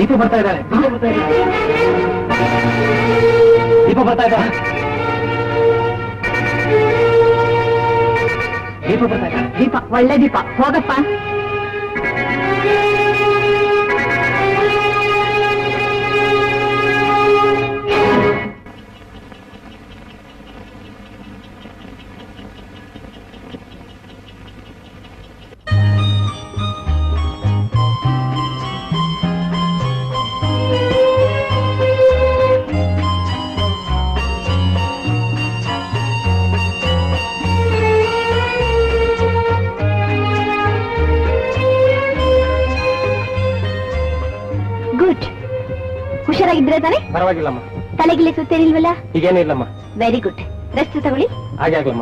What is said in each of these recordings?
ದೀಪ ಬರ್ತಾ ಇದ್ದಾರೆ ದೀಪ ಬರ್ತಾ ಇದ್ದಾರೆ ದೀಪ ಬರ್ತಾ ಇದ್ದಾರೆ ದೀಪ ಬರ್ತಾ ಇದ್ದಾರೆ ದೀಪ ಒಳ್ಳೆ ದೀಪ ಹೋಗಪ್ಪ ಗುಡ್ ಹುಷಾರಾಗಿದ್ರೆ ತಾನೆ ಪರವಾಗಿಲ್ಲಮ್ಮ ತಲೆಗಿಲೆ ಸುತ್ತೇನಿಲ್ವಲ್ಲ ಈಗೇನು ಇಲ್ಲಮ್ಮ ವೆರಿ ಗುಡ್ ರೆಸ್ಟ್ ತಗೊಳ್ಳಿ ಹಾಗೆ ಆಗ್ಲಮ್ಮ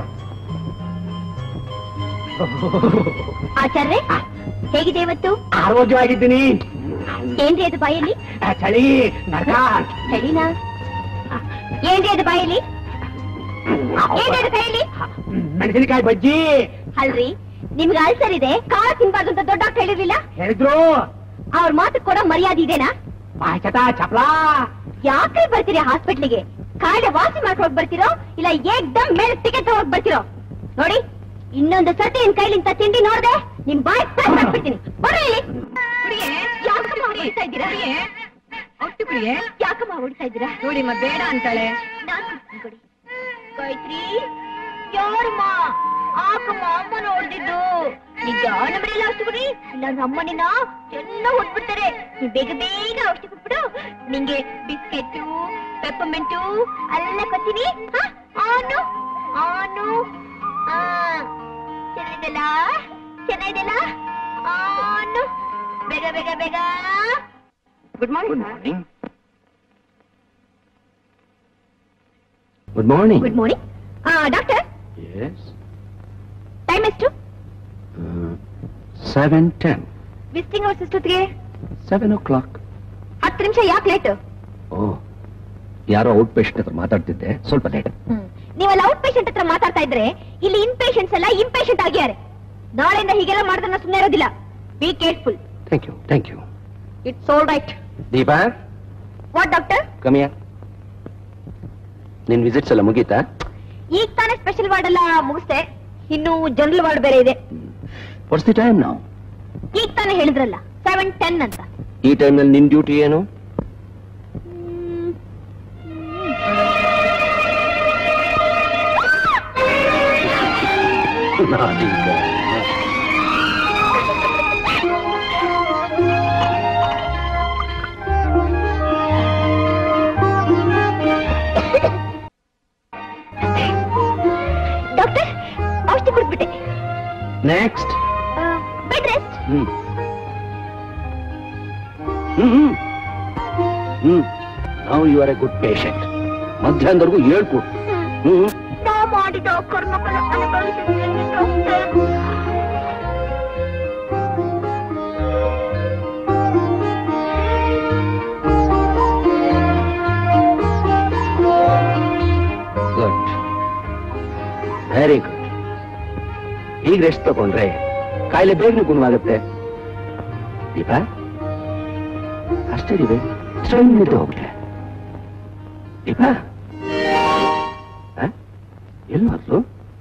ಆಚಾರ್ಯ ಹೇಗಿದೆ ಇವತ್ತು ಆರೋಗ್ಯವಾಗಿದ್ದೀನಿ ಏನ್ರಿ ಅದು ಬಾಯಲ್ಲಿ ಆ, ಚಳಿ ನರಕ ಚಳಿನಾ ಏನ್ರಿ ಅದು ಬಾಯಲ್ಲಿ ಏನ್ರಿ ಅದು ಕೈಯಲ್ಲಿ ಮೆಣಸಿನಕಾಯಿ ಬಜ್ಜಿ ಅಲ್ರಿ ನಿಮ್ಗೆ ಅಲ್ಸರ್ ಇದೆ ಕಾಳ ತಿನ್ಬಾರ್ದು ಅಂತ ದೊಡ್ಡ ಡಾಕ್ಟರ್ ಹೇಳಿರ್ಲಿಲ್ಲ ಹೇಳಿದ್ರು ಅವ್ರ ಮಾತು ಕೊಡೋ ಮರ್ಯಾದೆ ಇದೆನಾ ಪಾಚಟ ಚಪ್ಲ ಯಾಕ್ರಿ ಬರ್ತೀರಿ ಹಾಸ್ಪಿಟ್ಲಿಗೆ ಕಾಯಿಲೆ ವಾಸಿ ಮಾಡ್ಕೊಳಕ್ ಬರ್ತಿರೋ ಇಲ್ಲ ಏಕ್ದಮ್ ಮೇಲೆ ಟಿಕೆಟ್ ತಗೋಕ್ ಬರ್ತಿರೋ ನೋಡಿ ಇನ್ನೊಂದು ಸತಿ ನಿನ್ ಕೈಲಿಂದ ತಿಂಡಿ ನೋಡ್ದೆ ನಿಮ್ ಬಾಯ್ ಹಾಕ್ಬಿಡ್ತೀನಿ ಬರ್ರಿ ಇಲ್ಲಿ ಯಾಕಮ್ಮ ಹೊಡಿತಾ ಇದ್ದೀರಾ ಯಾಕಮ್ಮ ಹೊಡಿತಾ ಇದ್ದೀರಾ ನೋಡಿಮ್ಮ ಬೇಡ ಅಂತಾಳೆ ನಾನ್ ಕೊಡ್ತೀನಿ ಕೊಡಿ ಗಾಯತ್ರಿ ಯಾರಮ್ಮ ಆಕಮ್ಮ ಅಮ್ಮ ನೋಡ್ದಿದ್ದು ನಿಧಾನ ಬಿಡಿಲ್ಲ ಔಷಧಿ ಕೊಡಿ ಇಲ್ಲ ಅಮ್ಮನಿನ ಚೆನ್ನಾಗ್ ಹೊಡ್ಬಿಡ್ತಾರೆ ನೀವ್ ಬೇಗ ಬೇಗ ಔಷಧಿ ಕೊಟ್ಬಿಡು ನಿಂಗೆ ಬಿಸ್ಕೆಟ್ ಪೆಪ್ಪರ್ಮೆಂಟು ಎಲ್ಲ ಕೊಡ್ತೀನಿ ಹ? ಆನು ಆನು ಆ ಚೆನ್ನಾಗಿದೆಲ್ಲ ಚೆನ್ನಾಗಿದೆಲ್ಲ ಆನು ಬೇಗ ಬೇಗ ಬೇಗ good morning morning good morning good morning doctor yes time ಎಷ್ಟು ಸೆವೆನ್ ಟೆನ್ ವಿಸಿಟಿಂಗ್ ಅವರ್ಸ್ ಎಷ್ಟೊತ್ತಿಗೆ ಸೆವೆನ್ ಓ ಕ್ಲಾಕ್ ಹತ್ತು ನಿಮಿಷ ಯಾಕೆ ಲೇಟ್ ಓ ಯಾರೋ ಔಟ್ ಪೇಷಂಟ್ ಹತ್ರ ಮಾತಾಡ್ತಿದ್ದೆ ಸ್ವಲ್ಪ ಲೇಟ್ ನೀವೆಲ್ಲ ಔಟ್ ಪೇಷಂಟ್ ಹತ್ರ ಮಾತಾಡ್ತಾ ಇದ್ರೆ ಇಲ್ಲಿ ಇನ್ ಪೇಷಂಟ್ಸ್ ಎಲ್ಲ ಇಂಪೇಷಂಟ್ ಆಗ್ಯಾರೆ ನಾಳೆಯಿಂದ ಹೀಗೆಲ್ಲ ಮಾಡಿದ್ರೆ ನಾನು ಸುಮ್ಮನೆ ಇರೋದಿಲ್ಲ be careful thank you thank you it's all right Deepa what doctor ಕಮಿಯ ನಿನ್ ವಿಸಿಟ್ಸ್ ಎಲ್ಲ ಮುಗೀತಾ ಈಗ ತಾನೇ ಸ್ಪೆಷಲ್ ವಾರ್ಡ್ ಎಲ್ಲ ಮುಗಿಸ್ದೆ ಇನ್ನು ಜನರಲ್ ವಾರ್ಡ್ ಬೇರೆ ಇದೆ ವಾಟ್ಸ್ ದಿ ಟೈಮ್ ನಾವು ಈಗ ತಾನೇ ಹೇಳಿದ್ರಲ್ಲ ಸೆವೆನ್ ಟೆನ್ ಅಂತ ಈ ಟೈಮ್ನಲ್ಲಿ ನಿನ್ ಡ್ಯೂಟಿ ಏನು Naughty girl. ಡಾಕ್ಟರ್ ಔಷಧಿ ಕೊಟ್ಬಿಟ್ಟೆ Next. Bed rest hmm hmm hmm hmm ನಾವು you are a good patient ಮಧ್ಯಾಹ್ನದವರೆಗೂ ಹೇಳ್ಕೊಡು ಹ್ಮ್ ನಾ ಮಾಡಿದ ಕರ್ಮಫಲ ಅನುಭವಿಸುತ್ತೇನೆ ಡಾಕ್ಟರ್ ಗುಡ್ ವೆರಿ ಗುಡ್ ಈಗ ರೆಸ್ಟ್ ತಗೊಂಡ್ರೆ ಕಾಯಿಲೆ ಬೇಗನೆ ಗುಣವಾಗುತ್ತೆ ದೀಪ ಅಷ್ಟೇ ದಿವೆ ನಿದ್ದೆ ಹೋಗ್ಬಿಟ್ಟೆ ದೀಪ ಎಲ್ಲಾದ್ರು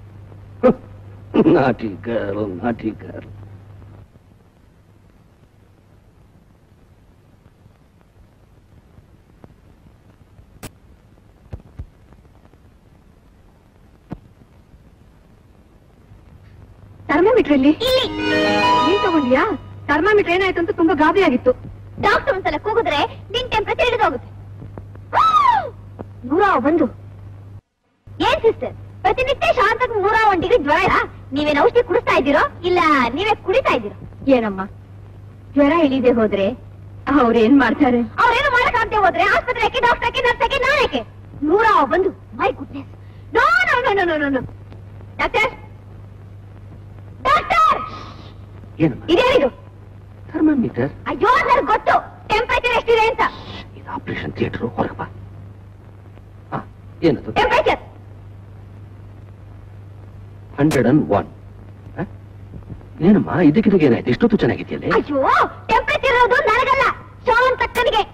ನಾಟಿ ಗರ್ಲ್ ನಾಟಿ ಗರ್ಲ್ ಥರ್ಮೋಮೀಟರ್ ಇಲ್ಲಿ ಇಲ್ಲಿ ನೀನ್ ತಗೊಂಡ್ಯಾ ಥರ್ಮಾಮೀಟರ್ ಏನಾಯ್ತು ಅಂತ ತುಂಬಾ ಗಾಬರಿ ಆಗಿತ್ತು ಡಾಕ್ಟರ್ ಒಂದ್ಸಲ ಕೂಗಿದ್ರೆ ನಿನ್ ಟೆಂಪರೇಚರ್ ಇಳಿದೋಗುತ್ತೆ ನೂರ ಒಂದು ಏನ್ ಸಿಸ್ಟರ್ ಪ್ರತಿನಿತ್ಯ ಶಾಂತಕ್ ನೂರ ಒಂದ್ ಡಿಗ್ರಿ ಜ್ವರ ಇಲ್ಲ ನೀವೇನ್ ಔಷಧಿ ಕುಡಿಸ್ತಾ ಇದ್ದೀರೋ ಇಲ್ಲ ನೀವೇ ಕುಡಿತಾ ಇದ್ದೀರೋ ಏನಮ್ಮ ಜ್ವರ ಇಳಿದೆ ಹೋದ್ರೆ ಅವ್ರೇನ್ ಮಾಡ್ತಾರೆ ಅವ್ರೇನು ಮಾಡಕ್ಕಾಗದೆ ಹೋದ್ರೆ ಆಸ್ಪತ್ರೆಗೆ ಡಾಕ್ಟರ್ಗೆ ನರ್ಸಕ್ಕೆ ನಾನೇಕೆ ನೂರ ಒಂದು my goodness no no no no no no doctor doctor ಏನಮ್ಮ ಇದೇನಿದು ಥರ್ಮಾಮೀಟರ್ ಅಯ್ಯೋ ನನಗೆ ಗೊತ್ತು ಟೆಂಪರೇಚರ್ ಎಷ್ಟಿದೆ ಅಂತ ಇದು ಆಪರೇಷನ್ ಥಿಯೇಟರ್ ಹೊರಗೆ ಬಾ ಆ, ಏನದು ಟೆಂಪರೇಚರ್ ಹಂಡ್ರೆಡ್ ಅಂಡ್ ಒನ್ ಏನಮ್ಮ ಇದಕ್ಕಿದಕ್ಕೆ ಏನಾಯ್ತು ಇಷ್ಟೊತ್ತು ಚೆನ್ನಾಗಿದೆಯಲ್ಲೇ ಅಯ್ಯೋ ಟೆಂಪರೇಚರ್ ಇರೋದು ನನಗಲ್ಲ ಶಾನ್ ತಕ್ಕನಿಗೆ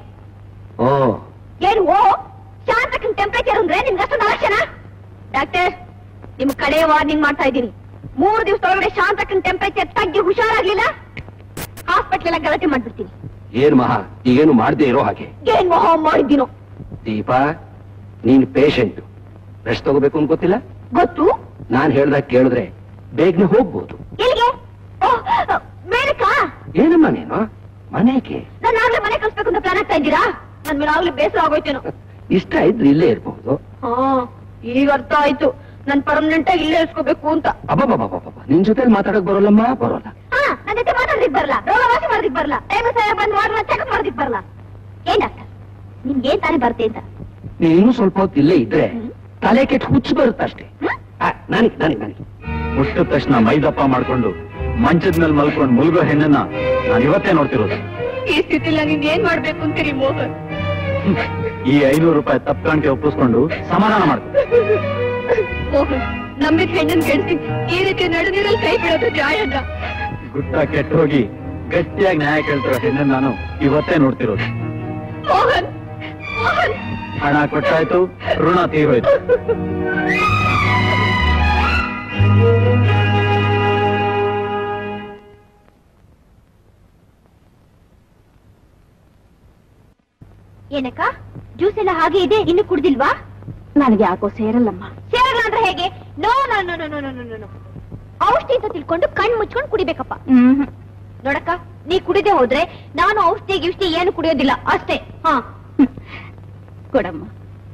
ಓ ಏನು ಓ ಶಾಂತಕನ್ ಟೆಂಪರೇಚರ್ ಅಂದ್ರೆ ನಿಮ್ಗೆ ಅಷ್ಟೊಂದು ಅವಶ್ಯನ ಡಾಕ್ಟರ್ ನಿಮ್ ಕಡೆ ವಾರ್ನಿಂಗ್ ಮಾಡ್ತಾ ಇದ್ದೀನಿ ಮೂರು ದಿವಸದೊಳಗಡೆ ಶಾಂತಕನ್ ಟೆಂಪರೇಚರ್ ತಗ್ಗಿ ಹುಷಾರಾಗ್ಲಿಲ್ಲ ಹಾಸ್ಪಿಟ್ಲ್ ಎಲ್ಲ ಗಲಾಟೆ ಮಾಡ್ಬಿಡ್ತೀನಿ ಏನ್ ಮಹಾ ಈಗೇನು ಮಾಡದೆ ಇರೋ ಹಾಗೆ ಏನ್ ಮೊಹ ಮಾಡಿದ್ದೀನೋ ದೀಪಾ ನೀನ್ ಪೇಷಂಟ್ ರೆಸ್ಟ್ ತಗೋಬೇಕು ಅಂತ ಗೊತ್ತಿಲ್ಲ ಗೊತ್ತು ನಾನ್ ಹೇಳ್ದಾಗ ಕೇಳಿದ್ರೆ ಬೇಗನೆ ಹೋಗ್ಬೋದು ಎಲ್ಲಿಗೆ ಓ ಮೇಡಕ್ಕ ಏನಮ್ಮ ನೀನು ಮನೆಗೆ ನಾನು ಆಗ್ಲೇ ಮನೆ ಕಳ್ಸ್ಬೇಕು ಅಂತ ಪ್ಲಾನ್ ಆಗ್ತಾ ಇದ್ದೀರಾ ನನ್ ಮೇಲೆ ಆಗ್ಲೇ ಬೇಸರ ಆಗೋಯ್ತೇನೋ ಇಷ್ಟ ಇದ್ರೆ ಇಲ್ಲೇ ಇರ್ಬಹುದು ಹಾ ಈಗ ಅರ್ಥ ಆಯ್ತು ನನ್ ಪರ್ಮನೆಂಟ್ ಆಗಿ ಇಲ್ಲೇ ಇರ್ಸ್ಕೋಬೇಕು ಅಂತ ಅಬ್ಬಬ್ಬಬ್ಬಬ್ಬ ನಿನ್ ಜೊತೆ ಮಾತಾಡಕ್ ಬರೋಲ್ಲಮ್ಮ ಬರೋಲ್ಲ ಹಾ ನನ್ನ ಜೊತೆ ಮಾತಾಡ್ಲಿಕ್ ಬರಲ್ಲ ರೋಗ ವಾಸಿ ಮಾಡೋದಿಕ್ ಬರಲ್ಲ ಟೈಮ್ ಸರಿ ಬಂದ್ ವಾರ್ಡ್ ಚೆಕ್ ಮಾಡೋದಿಕ್ ಬರಲ್ಲ ಏನ್ ಡಾಕ್ಟರ್ ನಿಮ್ಗೆ ಏನ್ ತಾನೇ ಬರುತ್ತೆ ಅಂತ ನೀನು ಸ್ವಲ್ಪ ಹೊತ್ತು ಇಲ್ಲೇ ಇದ್ರೆ ತಲೆ ಕೆಟ್ಟು ಹುಚ್ಚು ಬರುತ್ತಷ್ಟೇ ಹ್ಮ್? ನನಗೆ ನನಗೆ ನನಗೆ ಮುಟ್ಟಿದ ತಕ್ಷಣ ಮೈದಪ್ಪ ಮಾಡ್ಕೊಂಡು ಮಂಚದ ಮೇಲೆ ಮಲ್ಕೊಂಡು ಮುಲ್ಗೋ ಹೆಣ್ಣನ್ನ ನಾನು ಇವತ್ತೇ ನೋಡ್ತಿರೋದು ಈ ಸ್ಥಿತಿಲಿ ನೀನ್ ಏನ್ ಮಾಡ್ಬೇಕು ಅಂತೀರಿ ಮೋಹನ್ ಈ ಐನೂರು ರೂಪಾಯಿ ತಪ್ಪು ಒಪ್ಪಿಸ್ಕೊಂಡು ಸಮಾಧಾನ ಮಾಡ್ಕೊ ಮೋಹನ್ ನಂಬಿದ ಹೆಣ್ಣನ್ ಗೆಲ್ಸಿ ಈ ರೀತಿ ನಡೆದಿರಲ್ಲಿ ಕೈ ಬಿಡೋದು ನ್ಯಾಯನ ಗುಟ್ಟ ಕೆಟ್ಟ ಹೋಗಿ ಗಟ್ಟಿಯಾಗಿ ನ್ಯಾಯ ಕೇಳ್ತಿರೋ ಹೆಣ್ಣನ್ನ ನಾನು ಇವತ್ತೇ ನೋಡ್ತಿರೋದು ಮೋಹನ್ ಮೋಹನ್ ಹಣ ಕೊಟ್ಟಾಯ್ತು ಋಣ ತೀರೋಯ್ತು ಏನಕ್ಕ ಜ್ಯೂಸ್ ಎಲ್ಲ ಹಾಗೆ ಇದೆ ಇನ್ನು ಕುಡ್ದಿಲ್ವಾ ನನಗೆ ಯಾಕೋ ಸೇರಲ್ಲಮ್ಮ ಸೇರಲ್ಲ ಅಂದ್ರೆ ಹೇಗೆ no no no no no no no ಔಷಧಿ ಅಂತ ತಿಳ್ಕೊಂಡು ಕಣ್ ಮುಚ್ಕೊಂಡು ಕುಡಿಬೇಕಪ್ಪ ಹ್ಮ್ ನೋಡಕ್ಕ ನೀ ಕುಡಿದೆ ಹೋದ್ರೆ ನಾನು ಔಷಧಿ ಗಿಷ್ಟಿ ಏನು ಕುಡಿಯೋದಿಲ್ಲ ಅಷ್ಟೇ ಹಾ ಕೊಡಮ್ಮ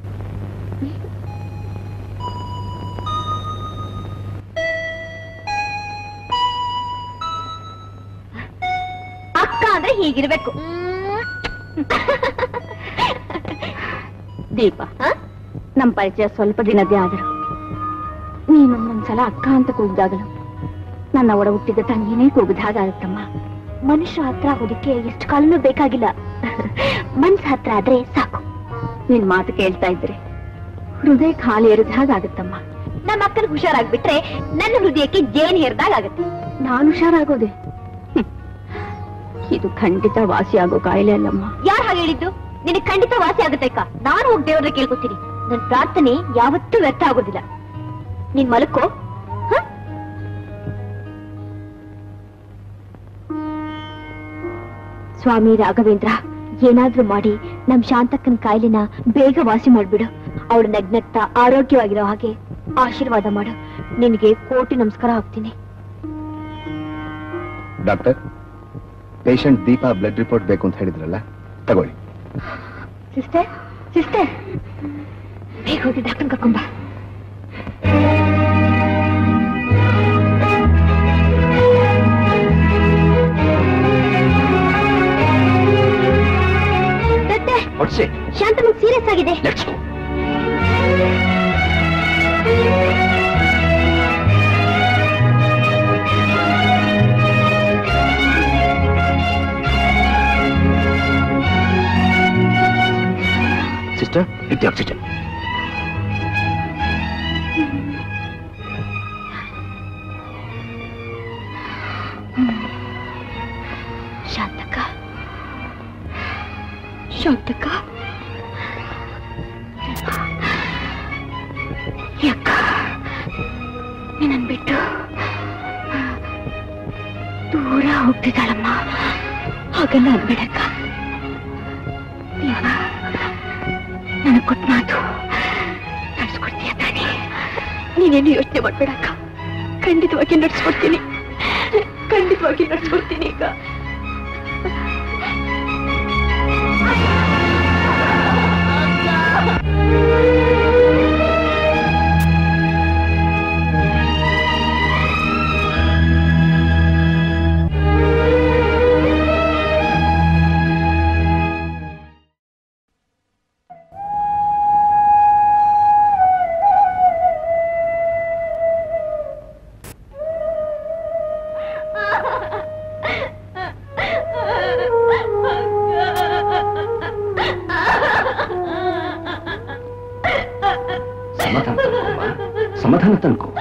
ಅಕ್ಕ ಅಂದ್ರೆ ಹೀಗಿರ್ಬೇಕು ದೀಪ ಹ? ನಮ್ ಪರಿಚಯ ಸ್ವಲ್ಪ ದಿನದೇ ಆದರು ನೀನು ಒಂದೊಂದ್ಸಲ ಅಕ್ಕ ಅಂತ ಕೂಗಿದಾಗಲು ನನ್ನ ಒಡ ಹುಟ್ಟಿದ ತಂಗಿನೇ ಕೂಗಿದ ಹಾಗಾಗುತ್ತಮ್ಮ ಮನುಷ್ಯ ಹತ್ರ ಆಗೋದಕ್ಕೆ ಎಷ್ಟು ಕಾಲನೂ ಬೇಕಾಗಿಲ್ಲ ಮನ್ಸ್ ಹತ್ರ ಆದ್ರೆ ಸಾಕು ನಿನ್ ಮಾತು ಕೇಳ್ತಾ ಇದ್ರೆ ಹೃದಯ ಖಾಲಿ ಇರಿದ ಹಾಗಾಗುತ್ತಮ್ಮ ನಮ್ಮ ಅಕ್ಕನ ಹುಷಾರಾಗ್ಬಿಟ್ರೆ ನನ್ನ ಹೃದಯಕ್ಕೆ ಜೇನ್ ಹೇರ್ದಾಗ ಆಗತ್ತೆ ನಾನು ಹುಷಾರಾಗೋದೆ ಹ್ಮ್. ಇದು ಖಂಡಿತ ವಾಸಿ ಆಗೋ ಕಾಯಿಲೆ ಅಲ್ಲಮ್ಮ ಯಾರು ಹಾಗೆ ಹೇಳಿದ್ದು ನಿನಗೆ ಖಂಡಿತ ವಾಸಿ ಆಗುತ್ತೆ ಅಕ್ಕ ನಾನು ಹೋಗಿ ದೇವ್ರ ಕೇಳ್ಕೊತೀನಿ ನನ್ನ ಪ್ರಾರ್ಥನೆ ಯಾವತ್ತೂ ವ್ಯರ್ಥ ಆಗೋದಿಲ್ಲ ನೀನ್ ಮಲಕ್ಕೋ ಹ? ಸ್ವಾಮಿ ರಾಘವೇಂದ್ರ ಏನಾದ್ರೂ ಮಾಡಿ ನಮ್ ಶಾಂತಕ್ಕನ ಕಾಯಿಲೆನ ಬೇಗ ವಾಸಿ ಮಾಡ್ಬಿಡು ಅವಳು ನಗ್ನಗ್ತಾ ಆರೋಗ್ಯವಾಗಿರೋ ಹಾಗೆ ಆಶೀರ್ವಾದ ಮಾಡು ನಿನಗೆ ಕೋಟಿ ನಮಸ್ಕಾರ ಹಾಕ್ತೀನಿ doctor patient Deepa blood report ಬೇಕು ಅಂತ ಹೇಳಿದ್ರಲ್ಲ ತಗೊಳ್ಳಿ ಸಿಸ್ಟರ್ ಸಿಸ್ಟರ್ ಬೇಗ ಹೋಗಿ ಡಾಕ್ಟರ್ ಕರ್ಕೊಂಬ ವಾಟ್ಸ್ ಇಟ್ ಶಾಂತಮನ್ ಸೀರಿಯಸ್ ಆಗಿದೆ let's go sister it oxygen ಶಾಂತಕ್ಕ ಶಾಂತಕ್ಕ ಯಾಕ ನಿನ್ನನ್ ಬಿಟ್ಟು ದೂರ ಹೋಗ್ತಿದ್ದಾಳಮ್ಮ ಹಾಗೆಲ್ಲ ಅನ್ಬೇಡಕ್ಕ ದೇವ ನನಗ್ ಕೊಟ್ಟ ಮಾತು ನಡ್ಸ್ಕೊಡ್ತೀಯ ತಾನೇ ನೀನೇನು ಯೋಚನೆ ಮಾಡ್ಬೇಡಕ್ಕ ಖಂಡಿತವಾಗಿ ನಡ್ಸ್ಕೊಡ್ತೀನಿ ಖಂಡಿತವಾಗಿ ನಡ್ಸ್ಕೊಡ್ತೀನಿ ಈಗ ಸಮಾಧಾನ ತನ್ಕೋಮ್ಮ. ಸಮಾಧಾನ ತನ್ಕೋ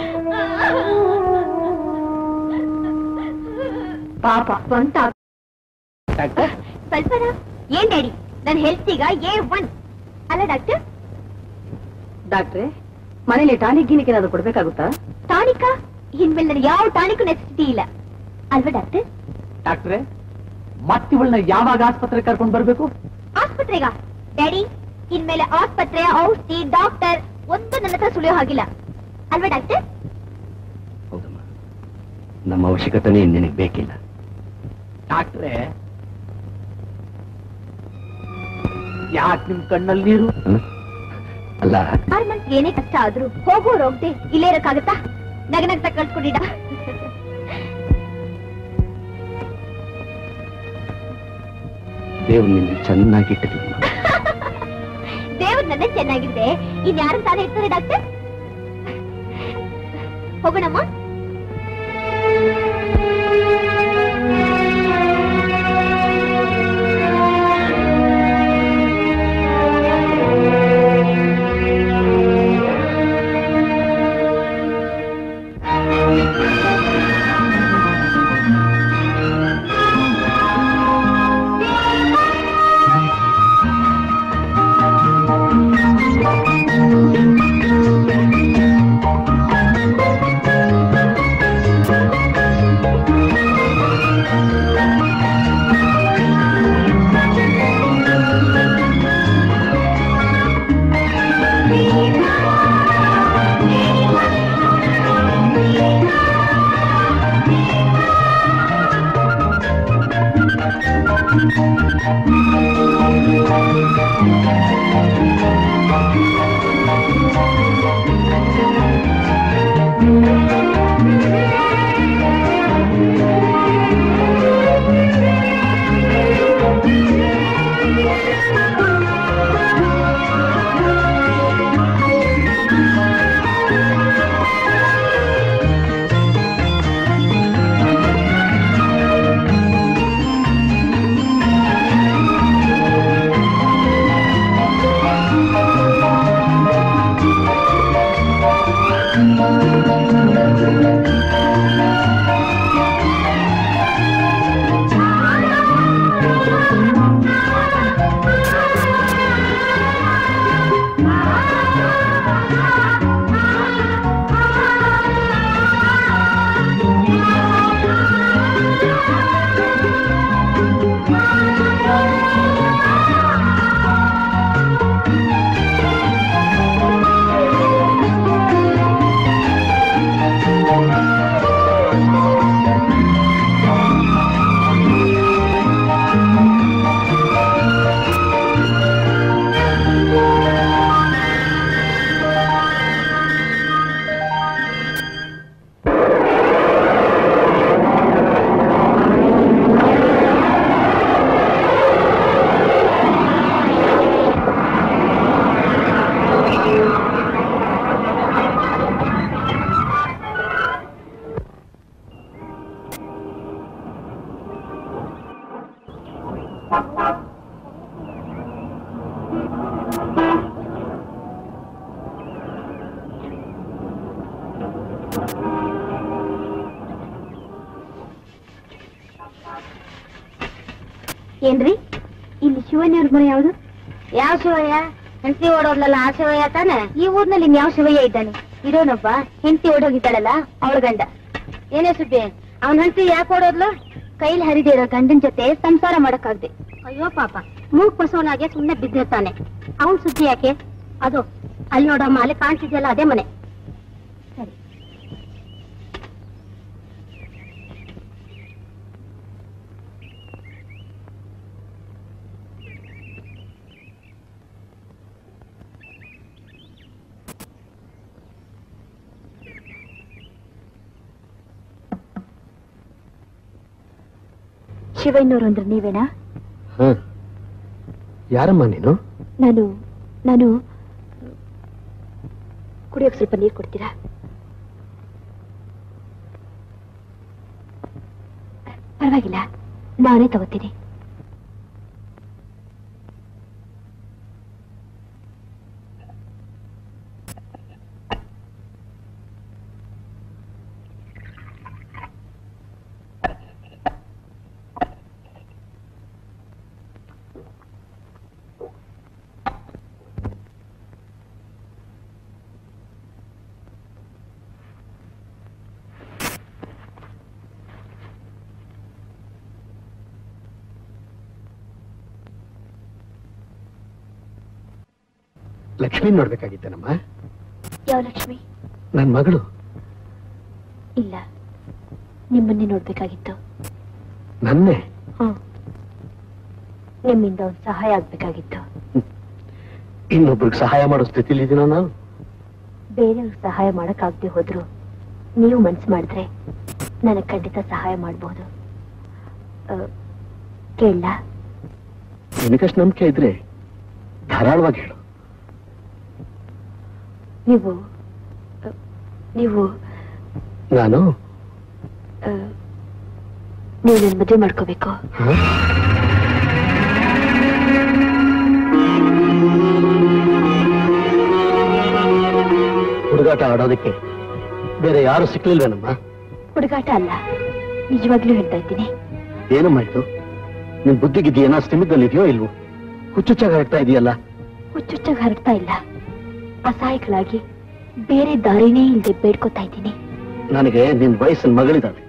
ಪಾಪ ಸ್ವಂತ ಡಾಕ್ಟರ್ ಸ್ವಲ್ಪನ ಏನ್ ಡ್ಯಾಡಿ ನನ್ನ ಹೆಲ್ತ್ ಈಗ ಎ ಒನ್ ಅಲ್ಲ ಡಾಕ್ಟರ್ ಡಾಕ್ಟ್ರೆ ಮನೇಲಿ ಟಾನಿಕ್ ಗೀನಿಕ್ ಏನಾದ್ರು ಕೊಡ್ಬೇಕಾಗುತ್ತಾ ಟಾನಿಕ ಇನ್ಮೇಲೆ ನನಗೆ ಯಾವ ಟಾನಿಕ್ ನೆಸಿಟಿ ಇಲ್ಲ ಅಲ್ವಾ ಡಾಕ್ಟರ್ ಡಾಕ್ಟ್ರೆ ಮತ್ತಿವಳನ್ನ ಯಾವಾಗ ಆಸ್ಪತ್ರೆ ಕರ್ಕೊಂಡು ಬರ್ಬೇಕು ಆಸ್ಪತ್ರೆಗ ಡ್ಯಾಡಿ ಇನ್ಮೇಲೆ ಆಸ್ಪತ್ರೆ ಔಷಧಿ ಡಾಕ್ಟರ್ ಒಂದು ನನ್ನ ಹತ್ರ ಸುಳಿಯೋ ಹಾಗಿಲ್ಲ ಅಲ್ವಾ ಡಾಕ್ಟರ್ ಹೌದಮ್ಮ ನಮ್ಮ ಅವಶ್ಯಕತೆನೇ ನಿನಗೆ ಬೇಕಿಲ್ಲ ಡಾಕ್ಟ್ರೆ ಯಾಕೆ ನಿಮ್ ಕಣ್ಣಲ್ಲಿ ನೀರು ಅಲ್ಲ ಆರ್ ಮಂತ್ ಏನೇ ಕಷ್ಟ ಆದ್ರೂ ಹೋಗೋರು ಹೋಗ್ದೆ ಇಲ್ಲೇ ಇರಕ್ಕಾಗತ್ತಾ ನಗನಗ್ತಾ ಕಳ್ಸ್ಕೊಂಡಿಡ ದೇವ್ರು ನಿನ್ನ ಚೆನ್ನಾಗಿಟ್ಟಿದ್ದೀನಿ ದೇವ್ರ ನನ್ನ ಚೆನ್ನಾಗಿದೆ ಇನ್ ಯಾರು ತಾನೇ ಇರ್ತಾರೆ ಡಾಕ್ಟರ್ ಹೋಗೋಣಮ್ಮ ಏನ್ರಿ ಇಲ್ಲಿ ಶಿವಯ್ಯವ್ರ ಮನೆ ಯಾವುದು ಯಾವ ಶಿವಯ್ಯ ಹೆಂಡತಿ ಓಡೋದ್ಲಲ್ಲ ಆ ಶಿವಯ್ಯ ತಾನೆ ಈ ಊರ್ನಲ್ಲಿ ಇನ್ ಯಾವ ಶಿವಯ್ಯ ಇದ್ದಾನೆ ಇರೋನೊಬ್ಬ ಹೆಂಡತಿ ಓಡೋಗಿದ್ದಾಳಲ್ಲ ಅವಳ ಗಂಡ ಏನೇ ಸುದ್ದಿ ಅವನ ಹೆಂಡತಿ ಯಾಕೆ ಓಡೋದ್ಲು ಕೈಲಿ ಹರಿದೇ ಇರೋ ಗಂಡನ ಜೊತೆ ಸಂಸಾರ ಮಾಡಕ್ಕಾಗ್ದೆ ಅಯ್ಯೋ ಪಾಪ ಮೂಗ್ ಬಸವನಾಗೆ ಸುಮ್ನೆ ಬಿದ್ದಿರ್ತಾನೆ ಅವನ್ ಸುದ್ದಿ ಯಾಕೆ ಅದು ಅಲ್ಲಿ ನೋಡಮ್ಮ ಅಲ್ಲಿ ಕಾಣ್ತಿದ್ಯಲ್ಲ ಅದೇ ಮನೆ ಸರಿ ಶಿವಯ್ಯನವ್ರು ಅಂದ್ರೆ ನೀವೇನಾ ಯಾರಮ್ಮ ನೀನು ನಾನು ನಾನು ಕುಡಿಯೋಕ್ ಸ್ವಲ್ಪ ನೀರು ಕೊಡ್ತೀರಾ ಪರವಾಗಿಲ್ಲ ನಾನೇ ತಗೋತೀನಿ ಲಕ್ಷ್ಮಿ ನೋಡ್ಬೇಕಾಗಿತ್ತೇನಮ್ಮ ಯಾವ ಲಕ್ಷ್ಮಿ ನನ್ನ ಮಗಳು ಇಲ್ಲ ನಿಮ್ಮನ್ನೇ ನೋಡ್ಬೇಕಾಗಿತ್ತು ನನ್ನೇ ಹ್ಮ್ ನಿಮ್ಮಿಂದ ಒಂದು ಸಹಾಯ ಆಗ್ಬೇಕಾಗಿತ್ತು ಇನ್ನೊಬ್ರಿಗೆ ಸಹಾಯ ಮಾಡೋ ಸ್ಥಿತಿಲಿ ಇದೀನ ನಾನು ಬೇರೆಯವ್ರಿಗೆ ಸಹಾಯ ಮಾಡಕ್ಕಾಗದೆ ಹೋದ್ರು ನೀವು ಮನ್ಸು ಮಾಡಿದ್ರೆ ನನಗೆ ಖಂಡಿತ ಸಹಾಯ ಮಾಡಬಹುದು ಕೇಳ ನಿನಗಷ್ಟು ನಂಬಿಕೆ ಇದ್ರೆ ಧಾರಾಳವಾಗಿ ಹೇಳು ನೀವು ಅ, ನೀವು ನಾನು ಅ, ನೀವು ನನ್ನ ಮದುವೆ ಮಾಡ್ಕೋಬೇಕು ಹ? ಹುಡುಗಾಟ ಆಡೋದಕ್ಕೆ ಬೇರೆ ಯಾರು ಸಿಕ್ಲಿಲ್ವೇನಮ್ಮ ಹುಡುಗಾಟ ಅಲ್ಲ ನಿಜವಾಗ್ಲೂ ಹೇಳ್ತಾ ಇದ್ದೀನಿ ಏನಮ್ಮ ಇದು ನಿನ್ ಬುದ್ಧಿಗಿದ್ದಿ ಏನೋ ಸ್ಥಿಮಿತದಲ್ಲಿದೆಯೋ ಇಲ್ವೋ ಹುಚ್ಚುಚ್ಚಾಗ ಹೇಳ್ತಾ ಇದೆಯಲ್ಲ ಹುಚ್ಚುಚ್ಚಾಗಿ ಹರಡ್ತಾ ಇಲ್ಲ ಅಸಹಾಯಕಳಾಗಿ ಬೇರೆ ದಾರಿನೇ ಇಲ್ಲದೆ ಬೇಡ್ಕೊತಾ ಇದ್ದೀನಿ ನನಗೆ ನಿನ್ ವಯಸ್ಸಿನ ಮಗಳಿದ್ದಾಳೆ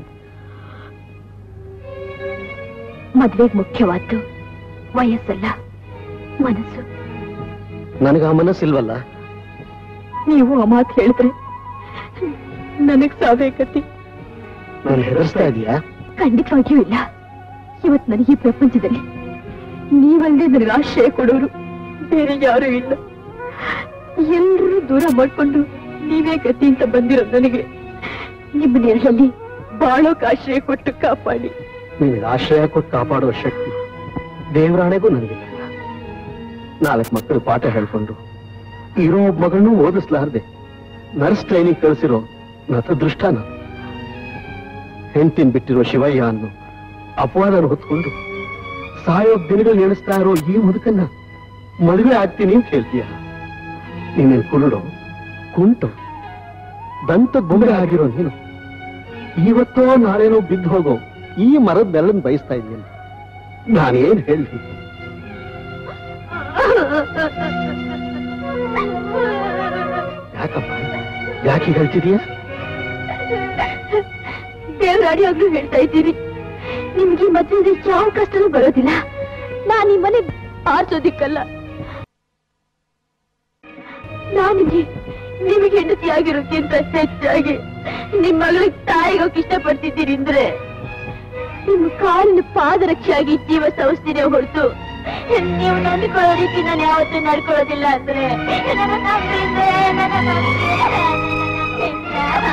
ಮದ್ವೆಗ್ ಮುಖ್ಯವಾದ್ದು ವಯಸ್ಸಲ್ಲ ಮನಸ್ಸು ನನಗೆ ಆ ಮನಸ್ಸಿಲ್ವಲ್ಲ ನೀವು ಆ ಮಾತು ಹೇಳಿದ್ರೆ ನನಗ್ ಸಾವೇ ಗತಿ ನಾನು ಹೆದರ್ಸ್ತಾ ಇದೀಯಾ ಖಂಡಿತವಾಗಿಯೂ ಇಲ್ಲ ಇವತ್ ನನಗೆ ಈ ಪ್ರಪಂಚದಲ್ಲಿ ನೀವಲ್ಲದೆ ನನಗೆ ಆಶ್ರಯ ಕೊಡೋರು ಬೇರೆ ಯಾರೂ ಇಲ್ಲ ಎಲ್ಲರೂ ದೂರ ಮಾಡ್ಕೊಂಡು ನೀವೇ ಗತಿ ಅಂತ ಬಂದಿರೋ ನನಗೆ ನಿಮ್ಮ ನೆರಳಲ್ಲಿ ಬಾಳೋಕ್ ಆಶ್ರಯ ಕೊಟ್ಟು ಕಾಪಾಡಿ ನಿನಗೆ ಆಶ್ರಯ ಕೊಟ್ಟು ಕಾಪಾಡುವ ಶಕ್ತಿ ದೇವರಾಣೆಗೂ ನನಗಿಲ್ಲ ನಾಲ್ಕು ಮಕ್ಕಳು ಪಾಠ ಹೇಳ್ಕೊಂಡು ಇರೋ ಒಬ್ಬ ಮಗಳನ್ನೂ ಓದಿಸ್ಲಾರ್ದೆ ನರ್ಸ್ ಟ್ರೈನಿಂಗ್ ಕಳಿಸಿರೋ ನತದೃಷ್ಟ ನಾನು ಹೆಂಡ್ತಿನ್ ಬಿಟ್ಟಿರೋ ಶಿವಯ್ಯ ಅನ್ನೋ ಅಪವಾದನ ಹೊತ್ಕೊಂಡು ಸಾಯೋ ದಿನಗಳು ಎಣಿಸ್ತಾ ಇರೋ ಈ ಮುದುಕನ್ನ ಮದುವೆ ಆಗ್ತೀನಿ ಅಂತ ಹೇಳ್ತೀಯ ನೀನೇನ್ ಕುರುಡು ಕುಂಟು ದಂತದ ಬೊಂಬೆ ಆಗಿರೋ ನೀನು ಇವತ್ತೋ ನಾಳೆನೋ ಬಿದ್ದು ಹೋಗೋ ಈ ಮರದ ಬೆಲ್ಲನ್ ಬಯಸ್ತಾ ಇದ್ದೀನಿ ನಾನೇನ್ ಹೇಳಿ ಯಾಕಪ್ಪ ಯಾಕೆ ಹೀಗ್ ಹೇಳ್ತಿದೀಯ ದೇವರಾಡಿಯಾಗ್ಲೂ ಹೇಳ್ತಾ ಇದ್ದೀನಿ ನಿಮ್ಗೆ ಈ ಮದ್ವೆಯಿಂದ ಯಾವ ಕಷ್ಟನೂ ಬರೋದಿಲ್ಲ ನಾನ್ ಈ ಮನೆ ಆರ್ಸೋದಿಕ್ಕಲ್ಲ ನಾನು ನಿಮ್ಗೆ ನಿಮಗೆ ಹೆಂಡತಿಯಾಗಿರೋಕ್ಕಿಂತ ಹೆಚ್ಚಾಗಿ ನಿಮ್ ಮಗಳಿಗೆ ತಾಯಿಗೋಕ್ ಇಷ್ಟಪಡ್ತಿದ್ದೀರಿ ಅಂದ್ರೆ ನಿಮ್ಮ ಕಾಲಿನ ಪಾದರಕ್ಷೆಯಾಗಿ ಜೀವ ಸವಸ್ತೀನೇ ಹೊರತು ನೀವು ನಂಬಿಕೊಳ್ಳೋ ರೀತಿ ನಾನು ಯಾವತ್ತೂ ನಡ್ಕೊಳ್ಳೋದಿಲ್ಲ ಅಂದ್ರೆ ನನ್ನ ನಂಬಿದ್ರೆ, ನನ್ನ ನಂಬಿದ್ರೆ, ನನ್ನ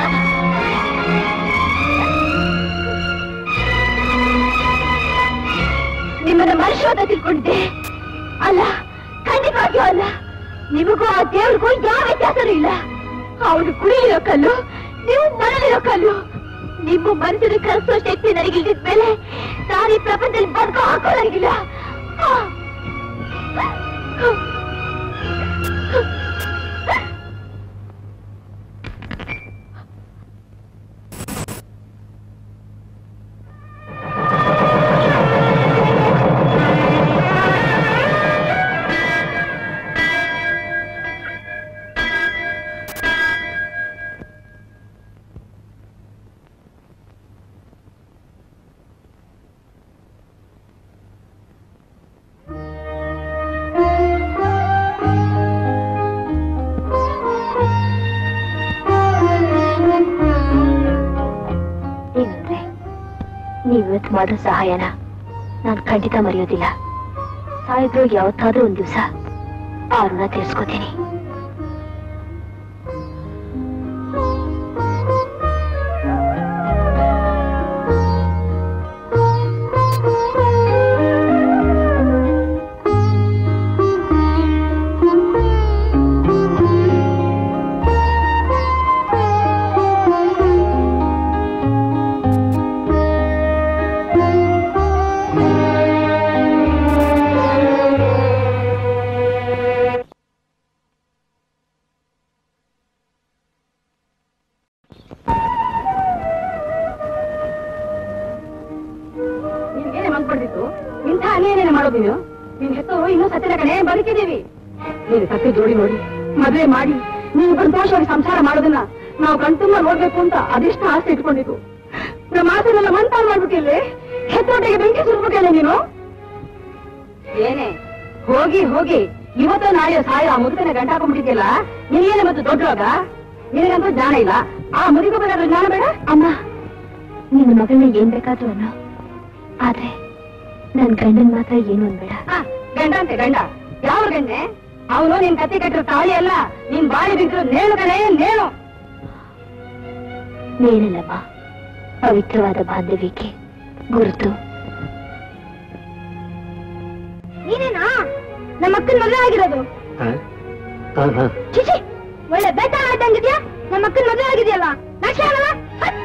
ನಿಮ್ಮನ್ನ ಮನುಷ್ಯವಾದ ತಿಳ್ಕೊಂಡಿದ್ದೆ ಅಲ್ಲ ಖಂಡಿತವಾಗಿಯೂ ಅಲ್ಲ ನಿಮಗೂ ಆ ದೇವ್ರಿಗೂ ಯಾವ ವ್ಯತ್ಯಾಸನೂ ಇಲ್ಲ ಅವನು ಕುಡಿಯಿರೋ ಕಲ್ಲು ನೀವು ನರಳಿರೋ ಕಲ್ಲು ನಿಮ್ಮ ಮನಸ್ಸನ್ನು ಕಲಿಸೋ ಶಕ್ತಿ ನನಗಿಲ್ದಿದ ಮೇಲೆ ನಾನು ಈ ಪ್ರಪಂಚದಲ್ಲಿ ಬದುಕೋ ಹಾಕೋ ನನಗಿಲ್ಲ ಏನಂದ್ರೆ ನೀವಿವತ್ತು ಮಾಡೋ ಸಹಾಯನ ನಾನು ಖಂಡಿತ ಮರೆಯೋದಿಲ್ಲ ಸಾಯಿದ್ರು ಯಾವತ್ತಾದ್ರೂ ಒಂದ್ ದಿವಸ ಆ ಋಣ ತೀರ್ಸ್ಕೋತೀನಿ ನಿನ್ಗೇನೆ ಮನ್ಪಡ್ದಿತ್ತು ಇಂಥ ಅನ್ಯಾಯನೇ ಮಾಡೋದು ನೀನು ನಿನ್ ಹೆತ್ತು ಇನ್ನೂ ಸತ್ತಿನ ಕಡೆ ಬದುಕಿದೀವಿ ನೀನು ಸತ್ಯ ಜೋಡಿ ನೋಡಿ ಮದುವೆ ಮಾಡಿ ನೀವು ಸಂತೋಷವಾಗಿ ಸಂಸಾರ ಮಾಡೋದನ್ನ ನಾವು ಕಣ್ತುಂಬ ನೋಡ್ಬೇಕು ಅಂತ ಅದೆಷ್ಟು ಆಸೆ ಇಟ್ಕೊಂಡಿದ್ದು ನಮ್ಮ ಆಸೆನೆಲ್ಲ ಮಂತಾನ್ ಮಾಡ್ಬಿಟ್ಟಿಲ್ಲಿ ಹೆತ್ತೊಟ್ಟಿಗೆ ಬೆಂಕಿ ಸುರ್ಬಿಟ್ಟಿಲ್ಲ ನೀನು ಏನೇ ಹೋಗಿ ಹೋಗಿ ಇವತ್ತು ನಾಳೆ ಸಾಯ ಆ ಮುದುಕನ ಗಂಟ ಹಾಕೊಂಡ್ಬಿಟ್ಟಿದ್ಯಲ್ಲ ನಿನಗೇನೆ ಮತ್ತು ದೊಡ್ಡವಾಗ ನಿನಗಂತೂ ಜ್ಞಾನ ಇಲ್ಲ ಆ ಮುದುಕ ಬೇಕಾದ್ರೆ ಜ್ಞಾನ ಬೇಡ ಅಮ್ಮ ನಿನ್ನ ಮಗಳನ್ನ ಏನ್ ಬೇಕಾದ್ರೂ ಅನ್ನೋ ಆದ್ರೆ ನನ್ ಗಂಡನ್ ಮಾತ್ರ ಏನು ಅನ್ಬೇಡ ಆ, ಗಂಡ ಅಂತೆ ಗಂಡ ಯಾವ ಗಂಡೆ ಅವನು ನಿನ್ ಕತ್ತಿ ಕಟ್ಟಿರೋ ತಾಳಿ ಅಲ್ಲ ನಿನ್ ಬಾಳಿ ಬಿದ್ರು ನೇಣು ಕಣೆ ನೇಣು ನೇನಲ್ಲಮ್ಮ ಪವಿತ್ರವಾದ ಬಾಂಧವ್ಯಕ್ಕೆ ಗುರುತು ನೀನೇನಾ ನಮ್ಮ ಅಕ್ಕನ ಮದುವೆ ಆಗಿರೋದು ಚಿಚಿ ಒಳ್ಳೆ ಬೇತಾಳ ಆದಂಗಿದ್ಯಾ ನಮ್ಮ ಅಕ್ಕನ ಮದುವೆ ಆಗಿದೆಯಲ್ಲ ನಾಶ ಅಲ್ವಾ? ಹತ್.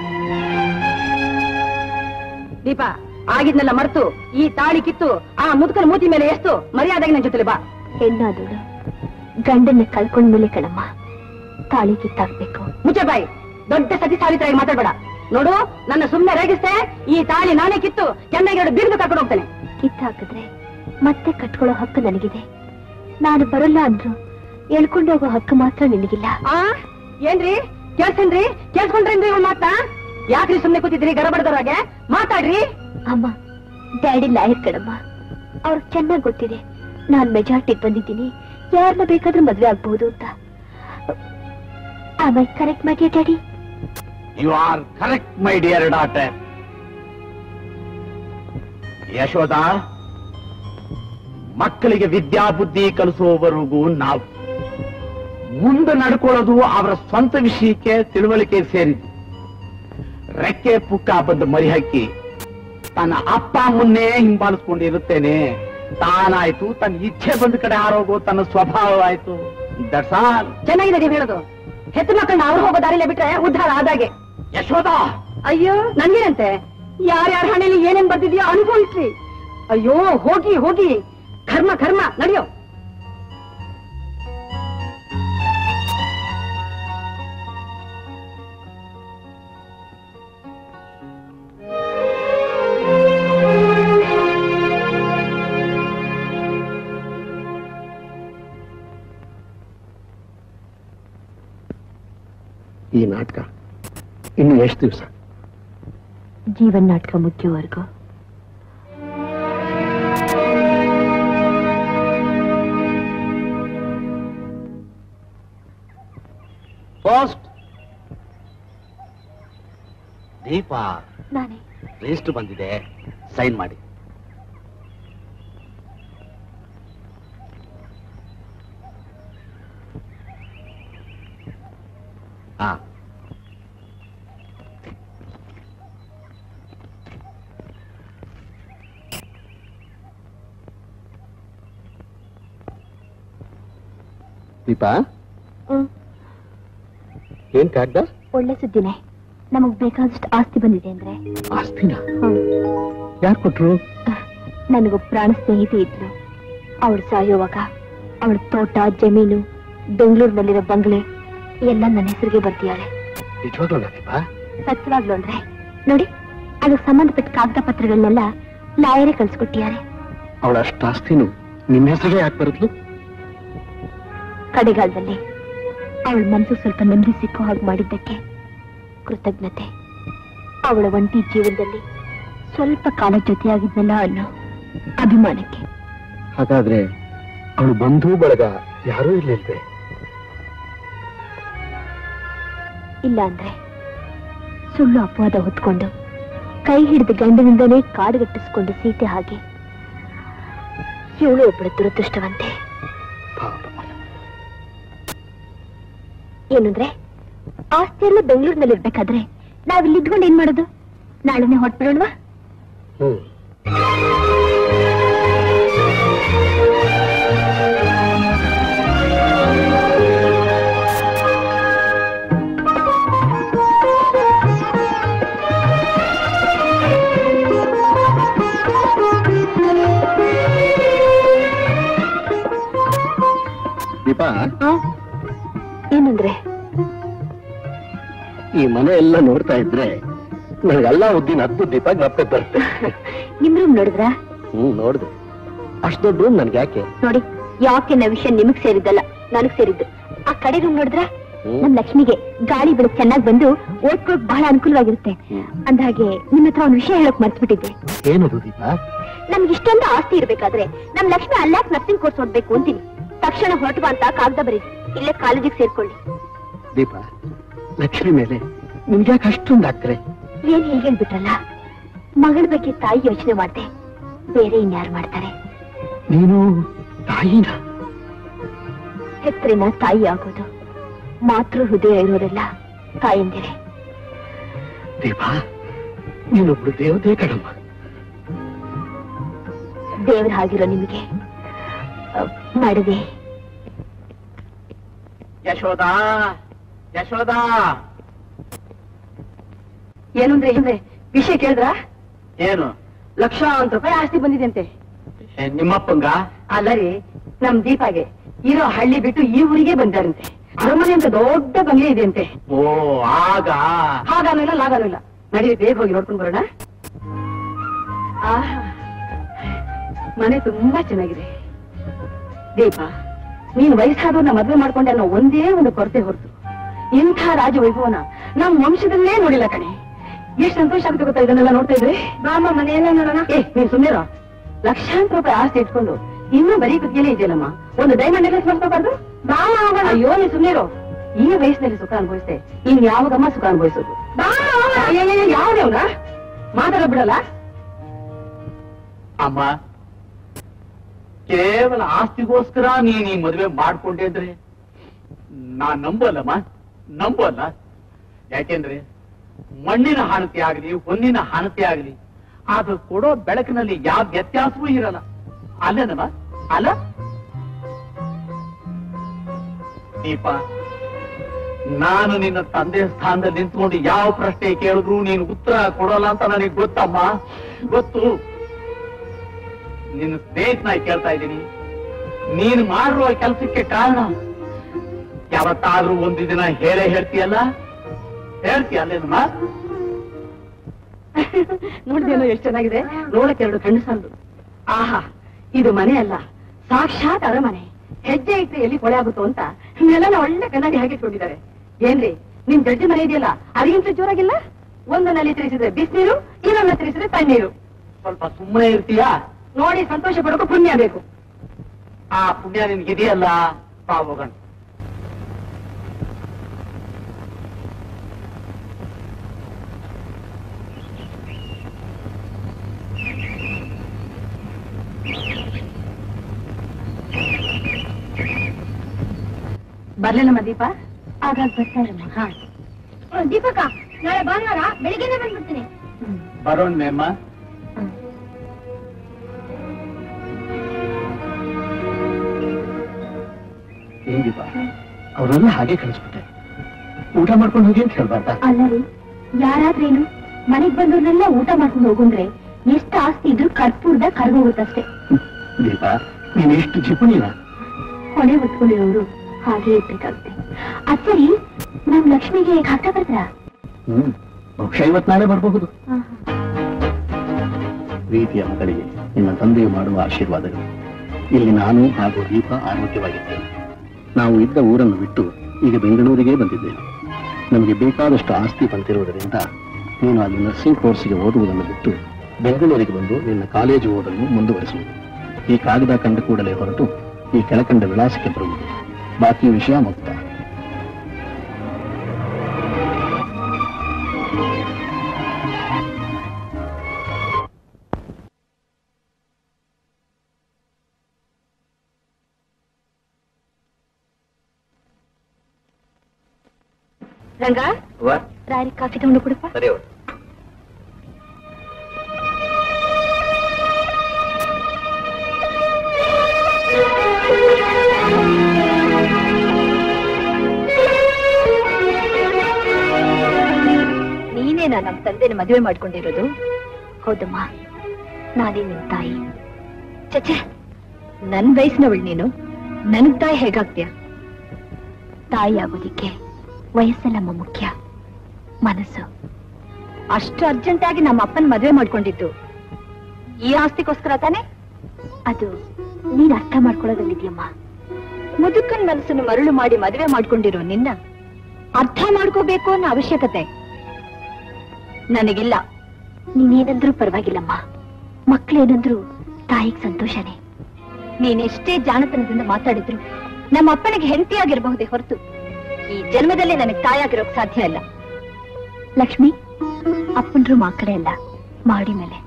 ದೀಪ ಆಗಿದ್ನೆಲ್ಲ ಮರ್ತು ಈ ತಾಳಿ ಕಿತ್ತು ಆ ಮುದುಕನ ಮೂತಿ ಮೇಲೆ ಎಷ್ಟು ಮರ್ಯಾದೆಗೆ ನನ್ ಜೊತೆಲಿ ಬಾ ಹೆಣ್ಣಾದವಳು ಗಂಡನ್ನ ಕಳ್ಕೊಂಡ್ಮೇಲೆ ಕಣಮ್ಮ ತಾಳಿ ಕಿತ್ತಾಕ್ಬೇಕು ಮುಚ್ಚೆ ಬಾಯಿ ದೊಡ್ಡ ಸತಿ ಸಾವಿತ್ರಾಗಿ ಮಾತಾಡ್ಬೇಡ ನೋಡು ನನ್ನ ಸುಮ್ಮನೆ ರೇಗಿಸ್ತೆ ಈ ತಾಳಿ ನಾನೇ ಕಿತ್ತು ಚೆನ್ನಾಗಿ ಎರಡು ಬಿರುದು ಕರ್ಕೊಂಡು ಹೋಗ್ತೇನೆ ಕಿತ್ತಾಕಿದ್ರೆ ಮತ್ತೆ ಕಟ್ಕೊಳ್ಳೋ ಹಕ್ಕು ನನಗಿದೆ ನಾನು ಬರಲ್ಲ ಅಂದ್ರು ಎಳ್ಕೊಂಡು ಹೋಗೋ ಹಕ್ಕು ಮಾತ್ರ ನಿನಗಿಲ್ಲ ಆ ಏನ್ರಿ ಕೇಳ್ಸೇನ್ರಿ ಕೇಳ್ಸ್ಕೊಂಡ್ರೇನ್ರಿ ಇವ್ ಮಾತಾ ಯಾಕ್ರಿ ಸುಮ್ನೆ ಕೂತಿದ್ರಿ ಗರಬಡದವ್ರಾಗೆ ಮಾತಾಡ್ರಿ ಅಮ್ಮ ಡ್ಯಾಡಿ ಲಾಯರ್ ಕಣಮ್ಮ ಅವ್ರಿಗೆ ಚೆನ್ನಾಗ್ ಗೊತ್ತಿದೆ ನಾನ್ ಮೆಜಾರಿಟಿಗೆ ಬಂದಿದ್ದೀನಿ ಯಾರನ್ನ ಬೇಕಾದ್ರೂ ಮದ್ವೆ ಆಗ್ಬಹುದು ಅಂತ ಆಮೇಲೆ ಕರೆಕ್ಟ್ ಮಾಡಿ daddy you are correct my dear daughter Yashoda ಮಕ್ಕಳಿಗೆ ವಿದ್ಯಾಬುದ್ಧಿ ಕಲಿಸುವವರೆಗೂ ನಾವು ಮುಂದೆ ನಡ್ಕೊಳ್ಳೋದು ಅವರ ಸ್ವಂತ ವಿಷಯಕ್ಕೆ ತಿಳುವಳಿಕೆ ಸೇರಿದ್ದು ರೆಕ್ಕೆ ಪುಕ್ಕ ಬಂದು ಮರಿ ಹಾಕಿ ತನ್ನ ಅಪ್ಪ ಮುನ್ನೇ ಹಿಂಬಾಲಿಸ್ಕೊಂಡಿರುತ್ತೇನೆ ತಾನಾಯ್ತು ತನ್ನ ಇಚ್ಛೆ ಬಂದ ಕಡೆ ಹಾರೋಗೋ ತನ್ನ ಸ್ವಭಾವ ಆಯ್ತು ದಟ್ಸ್ ಆಲ್ ಚೆನ್ನಾಗಿದೆ ನೀವ್ ಹೇಳೋದು ಹೆತ್ತು ಮಕ್ಕಳನ್ನ ಅವ್ರು ಹೋಗೋ ದಾರಿಲೇ ಬಿಟ್ರೆ ಉದ್ಧಾರ ಆದಾಗೆ ಯಶೋದ ಅಯ್ಯೋ ನನ್ಗೇನಂತೆ ಯಾರ್ಯಾರ ಹಣೆಯಲ್ಲಿ ಏನೇನ್ ಬರ್ತಿದ್ಯೋ ಅನುಭವಿಸ್ರಿ ಅಯ್ಯೋ ಹೋಗಿ ಹೋಗಿ ಕರ್ಮ ಕರ್ಮ ನಡೆಯೋ ಈ ನಾಟಕ ಇನ್ನು ಎಷ್ಟು ದಿವಸ ಜೀವನ್ ನಾಟಕ ಮುಗಿಯೋವರೆಗೂ ಫಾಸ್ಟ್ ದೀಪ ನಾನೇ ರಿಜಿಸ್ಟರ್ ಬಂದಿದೆ ಸೈನ್ ಮಾಡಿ ಹಾ ದೀಪಾ ಹ್ಮ್ ಏನ್ ಕಾಗ್ದ ಒಳ್ಳೆ ಸುದ್ದಿನೇ ನಮಗ್ ಬೇಕಾದಷ್ಟು ಆಸ್ತಿ ಬಂದಿದೆ ಅಂದ್ರೆ ಆಸ್ತಿನ ಹ್ಮ್ ಯಾರು ಕೊಟ್ರು ನನಗೊಬ್ಬ ಪ್ರಾಣ ಸ್ನೇಹಿತೆ ಇದ್ಲು ಅವಳು ಸಾಯೋವಾಗ ಅವಳ ತೋಟ ಜಮೀನು ಬೆಂಗಳೂರಿನಲ್ಲಿರೋ ಬಂಗ್ಲೆ ಎಲ್ಲ ನನ್ನ ಹೆಸರಿಗೆ ಬರ್ತೀಯಾಳೆ ನಿಜವಾಗ್ಲೂ ದೀಪಾ ಸತ್ಯವಾಗ್ಲು ಅಂದ್ರೆ ನೋಡಿ ಅದಕ್ಕೆ ಸಂಬಂಧಪಟ್ಟ ಕಾಗದ ಪತ್ರಗಳನ್ನೆಲ್ಲ ಲಾಯರೇ ಕಳ್ಸಿಕೊಟ್ಟಿದ್ದಾರೆ ಅವಳ ಅಷ್ಟು ಆಸ್ತಿನು ನಿನ್ನ ಹೆಸರಿಗೆ ಯಾಕೆ ಬರುದ್ಲು ಕಡೆಗಾಲದಲ್ಲಿ ಅವಳ ಮನಸ್ಸು ಸ್ವಲ್ಪ ನೆಮ್ಮದಿ ಸಿಕ್ಕೋ ಹಾಗೆ ಮಾಡಿದ್ದಕ್ಕೆ ಕೃತಜ್ಞತೆ ಅವಳ ಒಂಟಿ ಜೀವನದಲ್ಲಿ ಸ್ವಲ್ಪ ಕಾಲ ಜೊತೆಯಾಗಿದ್ನಲ್ಲ ಅನ್ನೋ ಅಭಿಮಾನಕ್ಕೆ ಹಾಗಾದ್ರೆ ಅವಳು ಬಂಧು ಬಳಗ ಯಾರೂ ಇರ್ಲಿಲ್ವೇ ಇಲ್ಲ ಅಂದ್ರೆ ಸುಳ್ಳು ಅಪವಾದ ಹೊತ್ಕೊಂಡು ಕೈ ಹಿಡಿದ ಗಂಡನಿಂದಲೇ ಕಾಡುಗಟ್ಟಿಸ್ಕೊಂಡು ಸೀತೆ ಹಾಗೆ ಇವಳು ಒಬ್ಬಳ ದುರದೃಷ್ಟವಂತೆ ಪಾಪ ಏನಂದ್ರೆ ಆಸ್ತಿ ಎಲ್ಲ ಬೆಂಗಳೂರಿನಲ್ಲಿ ಇರ್ಬೇಕಾದ್ರೆ ನಾವಿಲ್ಲಿ ಇದ್ಕೊಂಡು ಏನ್ ಮಾಡೋದು ನಾಳೆನೆ ಹೊಟ್ಬಿಡೋಣವಾ ಹ್ಮ್ ದೀಪಾ ಏನಂದ್ರೆ ಈ ಮನೆ ಎಲ್ಲ ನೋಡ್ತಾ ಇದ್ರೆ ನನಗೆಲ್ಲ ಉದ್ದಿನ ಹತ್ತು ದೀಪ ಜ್ಞಾಪಕ ಬರುತ್ತೆ ನಿಮ್ ರೂಮ್ ನೋಡಿದ್ರಾ ಹ್ಮ್ ನೋಡ್ದೆ ಅಷ್ಟು ದೊಡ್ಡ ರೂಮ್ ನನ್ಗೆ ಯಾಕೆ ನೋಡಿ ಯಾಕೆ ನಾ ವಿಷಯ ನಿಮಗ್ ಸೇರಿದ್ದಲ್ಲ ನನಗ್ ಸೇರಿದ್ದು ಆ ಕಡೆ ರೂಮ್ ನೋಡಿದ್ರ ಹ್ಮ್. ನಮ್ ಲಕ್ಷ್ಮಿಗೆ ಗಾಳಿ ಬೆಳಕು ಚೆನ್ನಾಗಿ ಬಂದು ಓದ್ಕೊಳಕ್ ಬಹಳ ಅನುಕೂಲವಾಗಿರುತ್ತೆ ಅಂದಾಗೆ ನಿಮ್ ಹತ್ರ ಒಂದ್ ವಿಷಯ ಹೇಳಕ್ ಮರ್ತ್ಬಿಟ್ಟಿದ್ದೆ ಏನದು ದೀಪ ನಮ್ಗೆ ಇಷ್ಟೊಂದು ಆಸ್ತಿ ಇರ್ಬೇಕಾದ್ರೆ ನಮ್ ಲಕ್ಷ್ಮಿ ಅಲ್ಲಾಕ್ ನರ್ಸಿಂಗ್ ಕೋರ್ಸ್ ಓದ್ಬೇಕು ಅಂತೀನಿ ತಕ್ಷಣ ಹೊರಟು ಬಾ ಅಂತ ಕಾಗದ ಬರೀರಿ ಇಲ್ಲೇ ಕಾಲೇಜಿಗೆ ಸೇರ್ಕೊಳ್ಳಿ ದೀಪ ಲಕ್ಷ್ಮಿ ಮೇಲೆ ನಿಮ್ಗೆ ಯಾಕೆ ಅಷ್ಟೊಂದು ಅಕ್ಕರೆ ಏನ್ ಹೀಗೆ ಹೇಳ್ಬಿಟ್ರಲ್ಲ ಮಗಳ ಬಗ್ಗೆ ತಾಯಿ ಯೋಚನೆ ಮಾಡ್ದೆ ಬೇರೆ ಇನ್ಯಾರು ಮಾಡ್ತಾರೆ ನೀನು ತಾಯಿನ ಹೆತ್ತರಿನ ತಾಯಿ ಆಗೋದು ಮಾತೃ ಹೃದಯ ಇರೋರೆಲ್ಲ ತಾಯಂದಿರೆ ದೀಪ ನೀನೊಬ್ಳು ದೇವತೆ ಕಣಮ್ಮ ದೇವ್ರ ಹಾಗಿರೋ ನಿಮಗೆ ಮಾಡದೆ ಯಶೋದಾ ಯಶೋದಾ ಏನು ಅಂದ್ರೆ ಅಂದ್ರೆ ವಿಷಯ ಕೇಳಿದ್ರ ಏನು ಲಕ್ಷಾಂತರ ರೂಪಾಯಿ ಆಸ್ತಿ ಬಂದಿದೆ ಅಂತೆ ಏ, ನಿಮ್ಮಪ್ಪಂಗ ಅಲ್ಲ ರೀ ನಮ್ ದೀಪಾಗೆ ಇರೋ ಹಳ್ಳಿ ಬಿಟ್ಟು ಈ ಊರಿಗೆ ಬಂದಾರಂತೆ ಅರಮನೆ ಅಂತ ದೊಡ್ಡ ಬಂಗ್ಲೆ ಇದೆ ಅಂತೆ ಓ ಆಗ ಹಾಗಾನೂ ಇಲ್ಲ ಲಾಗಾನೂ ಇಲ್ಲ ನಡೀರಿ ಬೇಗ ಹೋಗಿ ನೋಡ್ಕೊಂಡ್ ಬರೋಣ ಆಹಾ, ಮನೆ ತುಂಬಾ ಚೆನ್ನಾಗಿದೆ ದೀಪ ನೀನ್ ವಯಸ್ಸಾದವ್ರನ್ನ ಮದ್ವೆ ಮಾಡ್ಕೊಂಡೆ ಅನ್ನೋ ಒಂದೇ ಒಂದು ಕೊರತೆ ಹೊರತು ಇಂಥ ರಾಜ ವೈಭವನ ನಮ್ ವಂಶದಲ್ಲೇ ನೋಡಿಲ್ಲ ಕಣೆ ಎಷ್ಟ್ ಸಂತೋಷ ಆಗುತ್ತೆ ಗೊತ್ತಾ ಇದನ್ನೆಲ್ಲ ನೋಡ್ತಾ ಇದ್ರೆ ಬಾಮ ಮನೆಯಲ್ಲ ನೋಡೋಣ ಏ ನೀನ್ ಸುಮ್ಮನೆ ಲಕ್ಷಾಂತರ ರೂಪಾಯಿ ಆಸ್ತಿ ಇಟ್ಕೊಂಡು ಇನ್ನೂ ಬರೀ ಕುತ್ತಿಗೆಲೇ ಇದೆಯಲ್ಲಮ್ಮ ಒಂದು ಡೈಮಂಡ್ ನೆಕ್ಲೆಸ್ ಮಾಡ್ಕೋಬಾರ್ದು ಅಯ್ಯೋ ನೀ ಸುಮ್ಮನೆ ಈ ವಯಸ್ಸಿನಲ್ಲಿ ಸುಖ ಅನುಭವಿಸ್ತೆ ಇನ್ ಯಾವಾಗಮ್ಮ ಸುಖ ಅನುಭವಿಸೋದು ಯಾವ್ದೇವ್ನ ಮಾತಾಡ ಬಿಡಲ್ಲ ಅಮ್ಮ ಕೇವಲ ಆಸ್ತಿಗೋಸ್ಕರ ನೀನ್ ಈ ಮದುವೆ ಮಾಡ್ಕೊಂಡೆ ಅಂದ್ರೆ ನಾನ್ ನಂಬಲ್ಲಮ್ಮ ನಂಬಲ್ಲ ಯಾಕೆಂದ್ರೆ ಮಣ್ಣಿನ ಹಾಣತಿ ಆಗಲಿ ಹೊನ್ನಿನ ಹಾಣತಿ ಆಗಲಿ ಅದು ಕೊಡೋ ಬೆಳಕಿನಲ್ಲಿ ಯಾವ ವ್ಯತ್ಯಾಸವೂ ಇರಲ್ಲ ಅಲ್ಲೇನಮ್ಮ ಅಲ್ಲ ದೀಪ ನಾನು ನಿನ್ನ ತಂದೆ ಸ್ಥಾನದಲ್ಲಿ ನಿಂತ್ಕೊಂಡು ಯಾವ ಪ್ರಶ್ನೆ ಕೇಳಿದ್ರು ನೀನು ಉತ್ತರ ಕೊಡೋಲ್ಲ ಅಂತ ನನಗೆ ಗೊತ್ತಮ್ಮ ಗೊತ್ತು ನಿನ್ನ ಸ್ನೇಹಿತನಾಗಿ ಕೇಳ್ತಾ ಇದ್ದೀನಿ ನೀನು ಮಾಡಿರುವ ಕೆಲಸಕ್ಕೆ ಕಾರಣ ಯಾವತ್ತಾದ್ರೂ ಒಂದು ದಿನ ಹೇಳೇ ಹೇಳ್ತೀಯಲ್ಲ ಹೇಳ್ತೀಯಲ್ಲೇನಮ್ಮ ನೋಡಿದೇನೋ ಎಷ್ಟು ಚೆನ್ನಾಗಿದೆ ನೋಡಕ್ಕೆ ಎರಡು ಕಣ್ಣು ಸಾಲದು ಆಹಾ ಇದು ಮನೆ ಅಲ್ಲ ಸಾಕ್ಷಾತ್ ಅರಮನೆ ಹೆಜ್ಜೆ ಇಟ್ಟು ಎಲ್ಲಿ ಕೊಳೆ ಆಗುತ್ತೋ ಅಂತ ನೆಲನ ಒಳ್ಳೆ ಕನ್ನಡಿ ಹಾಕಿಟ್ಕೊಂಡಿದ್ದಾರೆ ಏನ್ರಿ ನಿಮ್ ಜಡ್ಜಿ ಮನೆ ಇದೆಯಲ್ಲ ಅದಕ್ಕಿಂತ ಜೋರಾಗಿಲ್ಲ ಒಂದನ್ನಲ್ಲಿ ತಿರುಗಿಸಿದ್ರೆ ಬಿಸಿನೀರು ಇನ್ನೊಂದ ತಿರುಗಿಸಿದ್ರೆ ತಣ್ಣೀರು ಸ್ವಲ್ಪ ಸುಮ್ಮನೆ ಇರ್ತೀಯಾ ನೋಡಿ ಸಂತೋಷ ಪಡೋಕು ಪುಣ್ಯ ಬೇಕು ಆ ಪುಣ್ಯ ನಿನ್ಗಿದೆಯಲ್ಲ ಬಾ ಹೋಗೋಣ ಬರ್ಲಿಲ್ಲಮ್ಮ ದೀಪ ಆಗಾಗ ಬರ್ತಾರಮ್ಮ ಹಾ ದೀಪಕ ನಾಳೆ ಭಾನುವಾರ ಬೆಳಿಗ್ಗೆನೆ ಬಂದ್ಬಿಡ್ತೀನಿ ಬರೋಣ ಮೇಮ್ಮ ಏನ್ ದೀಪ ಅವರೆಲ್ಲ ಹಾಗೆ ಕಳಿಸ್ಬಿಟ್ಟೆ ಊಟ ಮಾಡ್ಕೊಂಡು ಹೋಗಿ ಅಂತ ಹೇಳ್ಬಾರ್ದ ಅಲ್ಲ ರೀ ಯಾರಾದ್ರೇನು ಮನೆಗ್ ಬಂದವ್ರನ್ನೆಲ್ಲ ಊಟ ಮಾಡ್ಕೊಂಡು ಹೋಗುಂದ್ರೆ ಎಷ್ಟು ಆಸ್ತಿ ಇದ್ರು ಕರ್ಪೂರ್ದ ಕರ್ಗೋಗುತ್ತಷ್ಟೇ ದೀಪ ನೀನ್ ಎಷ್ಟು ಜಿಪುಣಿನ ಹೊಣೆ ಹೊತ್ಕೊಂಡಿರೋರು ಹಾಗೆ ಇರ್ಬೇಕಾಗುತ್ತೆ ಅದ್ ಸರಿ ನಮ್ ಲಕ್ಷ್ಮಿಗೆ ಖಾತ ಬರ್ತಾರ ಹ್ಮ್ ಬಹುಶಃ ಇವತ್ ನಾಳೆ ಬರಬಹುದು ಪ್ರೀತಿಯ ಮಗಳಿಗೆ ನಿನ್ನ ತಂದೆಯು ಮಾಡುವ ಆಶೀರ್ವಾದಗಳು ಇಲ್ಲಿ ನಾನು ಹಾಗೂ ದೀಪ ಆರೋಗ್ಯವಾಗಿದ್ದೇನೆ ನಾವು ಇದ್ದ ಊರನ್ನು ಬಿಟ್ಟು ಈಗ ಬೆಂಗಳೂರಿಗೆ ಬಂದಿದ್ದೇನೆ ನಮಗೆ ಬೇಕಾದಷ್ಟು ಆಸ್ತಿ ಬಂದಿರುವುದರಿಂದ ನೀನು ಅಲ್ಲಿ ನರ್ಸಿಂಗ್ ಕೋರ್ಸ್ಗೆ ಓದುವುದನ್ನು ಬಿಟ್ಟು ಬೆಂಗಳೂರಿಗೆ ಬಂದು ನಿನ್ನ ಕಾಲೇಜು ಓದನ್ನು ಮುಂದುವರಿಸುವುದು ಈ ಕಾಗದ ಕಂಡ ಕೂಡಲೇ ಹೊರಟು ಈ ಕೆಳಕಂಡ ವಿಳಾಸಕ್ಕೆ ಬರುವುದು ಬಾಕಿ ವಿಷಯ ಮುಕ್ತ ರಂಗ ರಾರಿ ಕಾಫಿ ತಗೊಂಡು ಕೊಡಪ್ಪ ಸರಿ ನೀನೇನಾ ನಮ್ ತಂದೆನ ಮದುವೆ ಮಾಡ್ಕೊಂಡಿರೋದು ಹೌದಮ್ಮ ನಾನೇ ನಿಮ್ ತಾಯಿ ಚಚೆ ನನ್ ವಯಸ್ಸಿನವಳು ನೀನು ನನ್ ತಾಯಿ ಹೇಗಾಗ್ತೀಯ ತಾಯಿ ಆಗೋದಿಕ್ಕೆ ವಯಸ್ಸಲ್ಲಮ್ಮ ಮುಖ್ಯ ಮನಸ್ಸು ಅಷ್ಟು ಅರ್ಜೆಂಟ್ ಆಗಿ ನಮ್ಮ ಅಪ್ಪನ ಮದುವೆ ಮಾಡ್ಕೊಂಡಿದ್ದು ಈ ಆಸ್ತಿಗೋಸ್ಕರ ತಾನೆ ಅದು ನೀನ್ ಅರ್ಥ ಮಾಡ್ಕೊಳ್ಳೋದಲ್ಲಿದ್ಯಮ್ಮ ಮುದುಕನ್ ಮನಸ್ಸನ್ನು ಮರಳು ಮಾಡಿ ಮದುವೆ ಮಾಡ್ಕೊಂಡಿರೋ ನಿನ್ನ ಅರ್ಥ ಮಾಡ್ಕೋಬೇಕು ಅನ್ನೋ ಅವಶ್ಯಕತೆ ನನಗಿಲ್ಲ ನೀನೇನಂದ್ರೂ ಪರವಾಗಿಲ್ಲಮ್ಮ ಮಕ್ಳೇನಂದ್ರು ತಾಯಿಗೆ ಸಂತೋಷನೇ ನೀನೆಷ್ಟೇ ಜಾಣತನದಿಂದ ಮಾತಾಡಿದ್ರು ನಮ್ಮ ಅಪ್ಪನಿಗೆ ಹೆಂಡತಿಯಾಗಿರಬಹುದೇ ಹೊರತು ಈ ಜನ್ಮದಲ್ಲಿ ನನಗೆ ತಾಯಾಗಿರೋಕ್ ಸಾಧ್ಯ ಇಲ್ಲ ಲಕ್ಷ್ಮಿ ಅಪ್ಪನ್ರು ಮಕ್ಕಳೇ ಅಲ್ಲ ಮಾಡಿ ಮೇಲೆ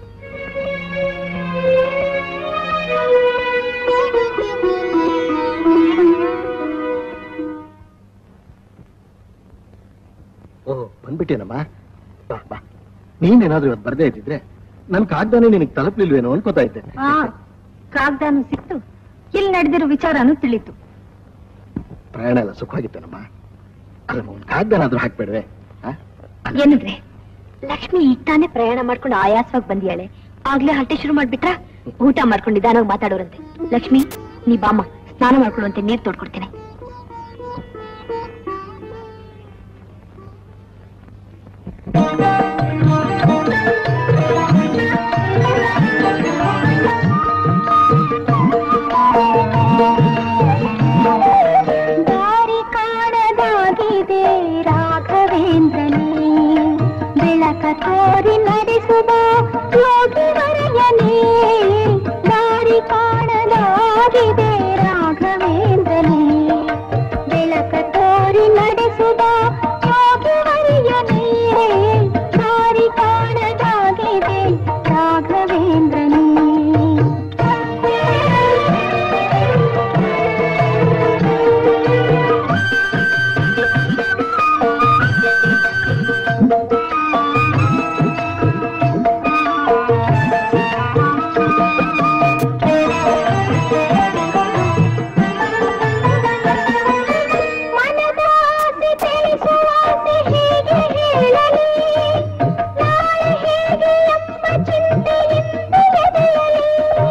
ಓಹ್ ಬಂದ್ಬಿಟ್ಟೇನಮ್ಮ ಬಾ ಬಾ ನೀನೇನಾದ್ರೂ ಇವತ್ತು ಬರ್ದೇ ಇದ್ದಿದ್ರೆ ನನ್ ಕಾಗ್ದಾನೆ ನಿನಗೆ ತಲುಪ್ಲಿಲ್ವೇನೋ ಅನ್ಕೋತಾ ಇದ್ದೆ ಕಾಗ್ದಾನು ಸಿಕ್ತು ಇಲ್ಲಿ ನಡೆದಿರೋ ವಿಚಾರನೂ ತಿಳಿತು ಪ್ರಯಾಣ ಎಲ್ಲ ಸುಖವಾಗಿತ್ತೇನಮ್ಮ ಅಲ್ಲ ಒಂದು ಕಾಗ್ದಾನಾದ್ರೂ ಹಾಕ್ಬೇಡ್ವೆ ಆ? ಏನಂದ್ರೆ ಲಕ್ಷ್ಮಿ ಈಗ ತಾನೇ ಪ್ರಯಾಣ ಮಾಡ್ಕೊಂಡು ಆಯಾಸವಾಗಿ ಬಂದಿಯಾಳೆ ಆಗ್ಲೇ ಹಲ್ಟೆ ಶುರು ಮಾಡ್ಬಿಟ್ರ ಊಟ ಮಾಡ್ಕೊಂಡು ನಿಧಾನವಾಗಿ ಮಾತಾಡೋರಂತೆ ಲಕ್ಷ್ಮಿ ನೀ ಬಾಮ್ಮ ಸ್ನಾನ ಮಾಡ್ಕೊಳ್ಳುವಂತೆ ನೀರ್ ತೋಡ್ಕೊಡ್ತೇನೆ ದಾರಿ ಕಾಣದಾಗಿದೆ ರಾಘವೇಂದ್ರನೇ ಬೆಳಕ ತೋರಿ ನಡೆಸುವ ಯೋಗಿವರಯನೇ ದಾರಿ ಕಾಣದಾಗಿದೆ ರಾಘವೇಂದ್ರನೇ ಬೆಳಕ ತೋರಿ ನಡೆಸುವ ಯೋಗಿವರಯನೇ ದಾರಿ ಕಾಣದಾಗಿದೆ ರಾಘವೇಂದ್ರನೇ ಮನದಾಸೆ ತಿಳಿಸುವಾಸೆ ಹೀಗೆ ಹೇಳಲಿ ನಾಳೆ ಹೇಗೆ ಎಂಬ ಚಿಂತೆಯಿಂದ ಎದೆಯಲಿ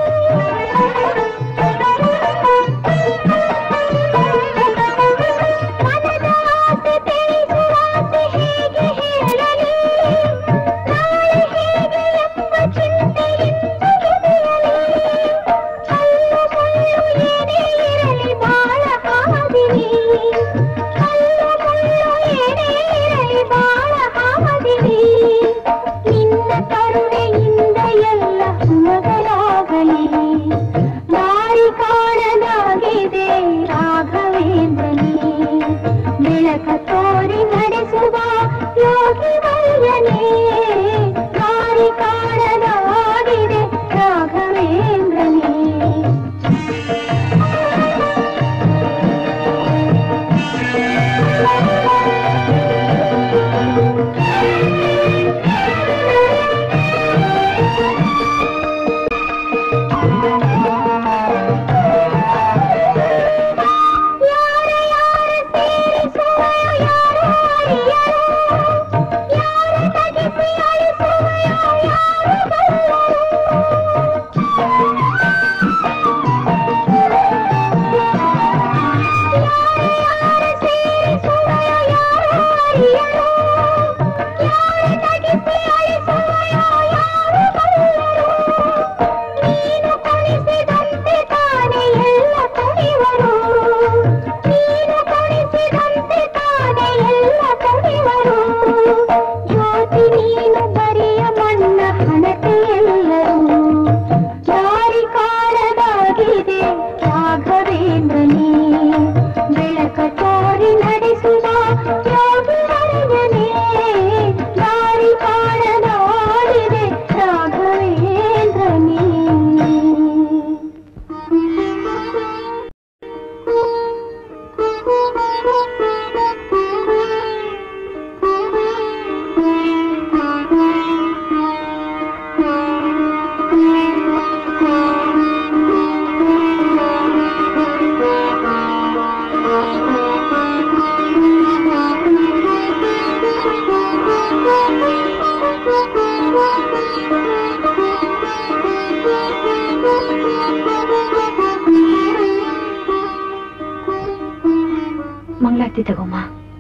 ಮನದಾಸೆ ತಿಳಿಸುವಾಸೆ ಹೀಗೆ ಹೇಳಲಿ ನಾಳೆ ಹೇಗೆ ಎಂಬ ಚಿಂತೆಯಿಂದ ಎದೆಯಲಿ ಕಲ್ಲು ಮುಳ್ಳು ಏನೇ ಇರಲಿ ಬಾಳ ಹಾದಿನಿ ಕಲ್ಲು ಮುಳ್ಳು ಏನೇ ಇರಲಿ ಬಾಳ ಹಾದಿನಿ ನಿನ್ನ ಕರುಣೆಯಿಂದ ಎಲ್ಲ ಸುಮಗಲಾಗಲಿ ದಾರಿ ಕಾಣದಾಗಿದೆ ರಾಘವೇಂದ್ರನೇ ಬೆಳಕ ತೋರಿ ನಡೆಸುವ ಯೋಗಿ ವಲ್ಯನೇ ದಾರಿ ಕಾಣದಾಗಿದೆ ರಾಘವೇಂದ್ರನೇ ಯಾರ ಯಾರ ಸೇರಿಸುವೆಯೋ ಯಾರ ಅರಿಯರೋ ಯಾರ ತಗಿಸಿ ಅಳಿಸುವೆಯೋ ಯಾರು ಬಲ್ಲರು ಯಾರ ಸೇರಿಸುವೆಯೋ ಯಾರ ಅರಿಯರೋ ಯಾರ ತಗಿಸಿ ಅಳಿಸುವೆಯೋ ಯಾರು ಬಲ್ಲರು ನೀನು ಕಳಿಸಿದಂತೆ ತಾನೇ ಎಲ್ಲ ಕಣಿವರು ನೀನು ಕಳಿಸಿದಂತೆ ತಾನೇ ಎಲ್ಲ ಕಣಿವರು ಜ್ಯೋತಿ ನೀನು ಬರಿಯ ಮಣ್ಣ ಹಣತೆ ಎಲ್ಲರೂ ದಾರಿ ಕಾಣದಾಗಿದೆ ರಾಘವೇಂದ್ರನೇ ಬೆಳಕ ತೋರಿ ನಡೆಸುವ ಯೋಗಿ ಹರಿಯನೇ ದಾರಿ ಕಾಣದಾಗಿದೆ ರಾಘವೇಂದ್ರನೇ ಮಂಗಳಾರತಿ ತಗೋಮ್ಮ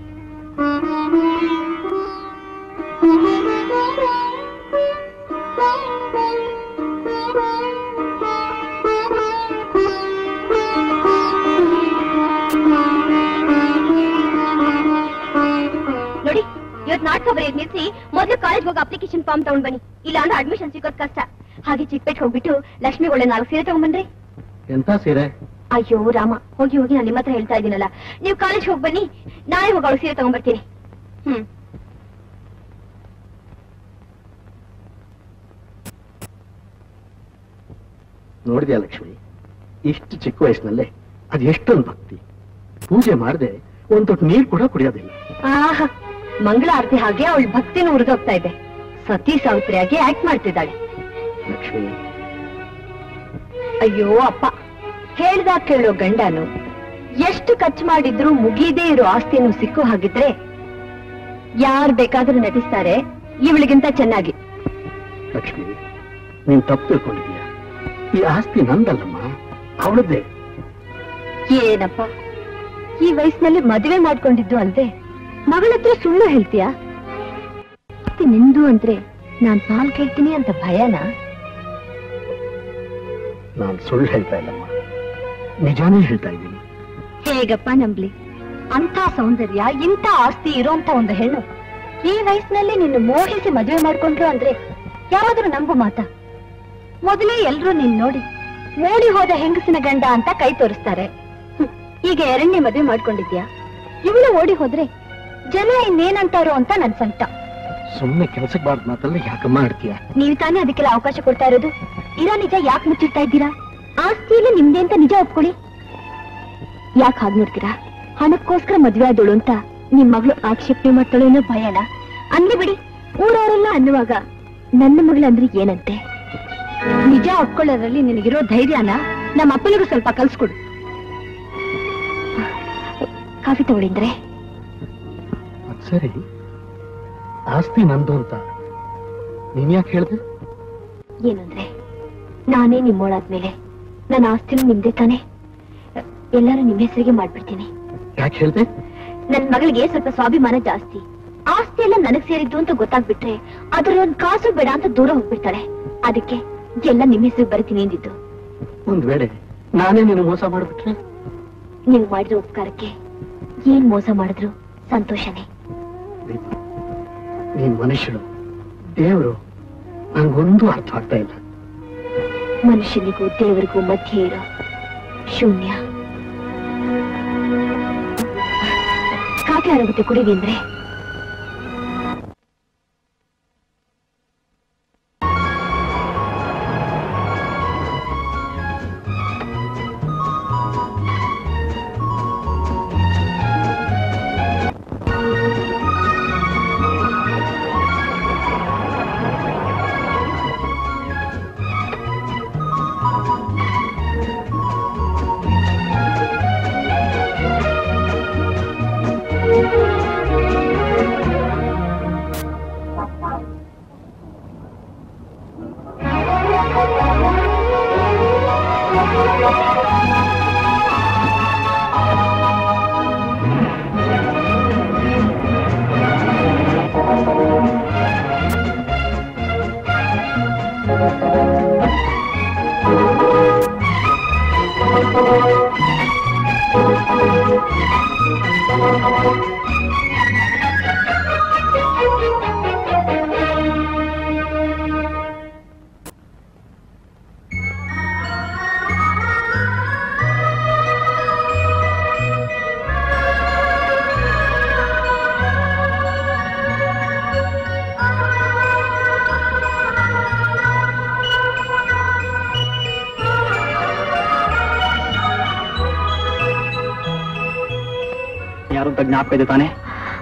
ನೋಡಿ ಇವತ್ ನಾಟಕ ಬರೆಯೋದ್ ನಿಲ್ಸಿ ಮೊದಲು ಕಾಲೇಜ್ ಹೋಗಿ ಅಪ್ಲಿಕೇಶನ್ ಫಾರ್ಮ್ ತಗೊಂಡ್ ಬನ್ನಿ ಇಲ್ಲ ಅಂದ್ರೆ ಅಡ್ಮಿಷನ್ ಸಿಗೋದ್ ಕಷ್ಟ ಹಾಗೆ ಚಿಕ್ಕಪೇಟೆ ಹೋಗ್ಬಿಟ್ಟು ಲಕ್ಷ್ಮಿ ಒಳ್ಳೆ ನಾಲ್ಕು ಸೀರೆ ತಗೊಂಬನ್ರಿ ಎಂತ ಸೀರೆ ಅಯ್ಯೋ ರಾಮ ಹೋಗಿ ಹೋಗಿ ನಾನು ನಿಮ್ಮ ಹತ್ರ ಹೇಳ್ತಾ ಇದ್ದೀನಲ್ಲ ನೀವು ಕಾಲೇಜ್ ಹೋಗಿ ಬನ್ನಿ ನಾಳೆ ಹೋಗಿ ಅವಳು ಸೀರೆ ತಗೊಂಡ್ಬರ್ತೀನಿ ಹ್ಮ್ ನೋಡಿದ್ಯಾ ಲಕ್ಷ್ಮಿ ಇಷ್ಟು ಚಿಕ್ಕ ವಯಸ್ಸಿನಲ್ಲೇ ಅದು ಎಷ್ಟೊಂದು ಭಕ್ತಿ ಪೂಜೆ ಮಾಡದೆ ಒಂದ್ ತೊಟ್ಟು ನೀರು ಕೂಡ ಕುಡಿಯೋದಿಲ್ಲ ಆಹಾ ಮಂಗಳಾರತಿ ಹಾಗೆ ಅವಳ ಭಕ್ತಿನ ಉರಿದೋಗ್ತಾ ಇದೆ ಸತಿ ಸಾವಿತ್ರಿಯಾಗಿ ಆಕ್ಟ್ ಮಾಡ್ತಿದ್ದಾಳೆ ಲಕ್ಷ್ಮಿ ಅಯ್ಯೋ ಅಪ್ಪ ಹೇಳ್ದಾಗ ಕೇಳೋ ಗಂಡನು ಎಷ್ಟು ಖರ್ಚು ಮಾಡಿದ್ರು ಮುಗೀದೇ ಇರೋ ಆಸ್ತಿಯನ್ನು ಸಿಕ್ಕು ಹಾಗಿದ್ರೆ ಯಾರ್ ಬೇಕಾದ್ರೂ ನಟಿಸ್ತಾರೆ ಇವಳಿಗಿಂತ ಚೆನ್ನಾಗಿ ಲಕ್ಷ್ಮಿ ನೀನ್ ತಪ್ಪು ತಿಳ್ಕೊಂಡಿದೀಯ ಈ ಆಸ್ತಿ ನಂದಲ್ಲಮ್ಮ ಅವಳದ್ದೇ ಏನಪ್ಪ ಈ ವಯಸ್ಸಿನಲ್ಲಿ ಮದುವೆ ಮಾಡ್ಕೊಂಡಿದ್ದು ಅಲ್ದೆ ಮಗಳ ಹತ್ರ ಸುಳ್ಳು ಹೇಳ್ತೀಯಾ ಆಸ್ತಿ ನಿಂದು ಅಂದ್ರೆ ನಾನ್ ಪಾಲ್ ಕೇಳ್ತೀನಿ ಅಂತ ಭಯನಾ ನಾನು ಸುಳ್ಳು ಹೇಳ್ತಾ ಇಲ್ಲಮ್ಮ ನಿಜಾನೇ ಹೇಳ್ತಾ ಇದ್ದೀನಿ ಹೇಗಪ್ಪ ನಂಬ್ಲಿ ಅಂತ ಸೌಂದರ್ಯ ಇಂಥ ಆಸ್ತಿ ಇರೋಂತ ಒಂದು ಹೆಣ್ಣು ಈ ವಯಸ್ಸಿನಲ್ಲಿ ನಿನ್ನ ಮೋಹಿಸಿ ಮದುವೆ ಮಾಡ್ಕೊಂಡ್ರು ಅಂದ್ರೆ ಯಾರಾದ್ರೂ ನಂಬು ಮಾತ ಮೊದಲೇ ಎಲ್ರೂ ನಿನ್ ನೋಡಿ ಮೋಡಿ ಹೋದ ಹೆಂಗಸಿನ ಗಂಡ ಅಂತ ಕೈ ತೋರಿಸ್ತಾರೆ ಹ್ಮ್. ಈಗ ಎರಡನೇ ಮದುವೆ ಮಾಡ್ಕೊಂಡಿದ್ಯಾ ಇವಳು ಓಡಿ ಹೋದ್ರೆ ಜನ ಇನ್ನೇನಂತಾರೋ ಅಂತ ನನ್ ಸಂಕಟ ಸುಮ್ಮನೆ ಕೆಲಸಕ್ಕೆ ಬಾರ್ದು ಮಾತಲ್ಲ ಯಾಕಮ್ಮ ಆಡ್ತೀಯ ನೀವು ತಾನೇ ಅದಕ್ಕೆಲ್ಲ ಅವಕಾಶ ಕೊಡ್ತಾ ಇರೋದು ಇರೋ ನಿಜ ಯಾಕೆ ಮುಚ್ಚಿಡ್ತಾ ಇದ್ದೀರಾ ಆಸ್ತಿಯಲ್ಲಿ ನಿಮ್ದೆ ಅಂತ ನಿಜ ಒಪ್ಕೊಳ್ಳಿ ಯಾಕೆ ಹಾಗೆ ನೋಡ್ತೀರಾ ಹಣಕ್ಕೋಸ್ಕರ ಮದ್ವೆ ಆದಳು ಅಂತ ನಿಮ್ ಮಗಳು ಆಕ್ಷೇಪಣೆ ಮಾಡ್ತಾಳೋ ಅನ್ನೋ ಭಯನ ಅನ್ಲಿ ಬಿಡಿ ಊರವರೆಲ್ಲ ಅನ್ನುವಾಗ ನನ್ನ ಮಗಳಂದ್ರೆ ಏನಂತೆ ನಿಜ ಒಪ್ಕೊಳ್ಳೋದ್ರಲ್ಲಿ ನಿನಗಿರೋ ಧೈರ್ಯನ ನಮ್ಮ ಅಪ್ಪನಿಗೂ ಸ್ವಲ್ಪ ಕಲ್ಸ್ಕೊಡು ಕಾಫಿ ತಗೊಳಿಂದ್ರೆ ಅದ್ ಸರಿ ಆಸ್ತಿ ನಂದು ಅಂತ ನೀನ್ ಯಾಕೆ ಹೇಳ್ದೆ ಏನಂದ್ರೆ ನಾನೇ ನಿಮ್ಮೋಳಾದ್ಮೇಲೆ ನನ್ನ ಆಸ್ತಿನೂ ನಿಮ್ದೇ ತಾನೆ ಎಲ್ಲರೂ ನಿಮ್ಮ ಹೆಸರಿಗೆ ಮಾಡ್ಬಿಡ್ತೀನಿ ಯಾಕೆ ಹೇಳ್ದೆ ನನ್ ಮಗಳಿಗೆ ಸ್ವಲ್ಪ ಸ್ವಾಭಿಮಾನ ಜಾಸ್ತಿ ಆಸ್ತಿ ಎಲ್ಲ ನನಗ್ ಸೇರಿದ್ದು ಅಂತ ಗೊತ್ತಾಗ್ಬಿಟ್ರೆ ಅದ್ರ ಒಂದ್ ಕಾಸು ಬೇಡ ಅಂತ ದೂರ ಹೋಗ್ಬಿಡ್ತಾಳೆ ಅದಕ್ಕೆ ಎಲ್ಲ ನಿಮ್ಮ ಹೆಸರಿಗೆ ಬರ್ತೀನಿ ಎಂದಿದ್ದು ಒಂದ್ ವೇಳೆ ನಾನೇ ನೀನು ಮೋಸ ಮಾಡ್ಬಿಟ್ರೆ ನೀವು ಮಾಡಿರೋ ಉಪಕಾರಕ್ಕೆ ಏನ್ ಮೋಸ ಮಾಡಿದ್ರು ಸಂತೋಷನೇ ದೀಪ, ನೀನ್ ಮನುಷ್ಯರು ದೇವರು ನಂಗೊಂದು ಅರ್ಥ ಆಗ್ತಾ ಇಲ್ಲ ಮನುಷ್ಯನಿಗೂ ದೇವರಿಗೂ ಮಧ್ಯೆ ಇರೋ ಶೂನ್ಯ ಕಾಫಿ ಆರೋಗುತ್ತೆ ಕುಡಿವಿ ಅಂದ್ರೆ ಯಾರು ಅಂತ ಜ್ಞಾಪಕ ಇದೆ ತಾನೆ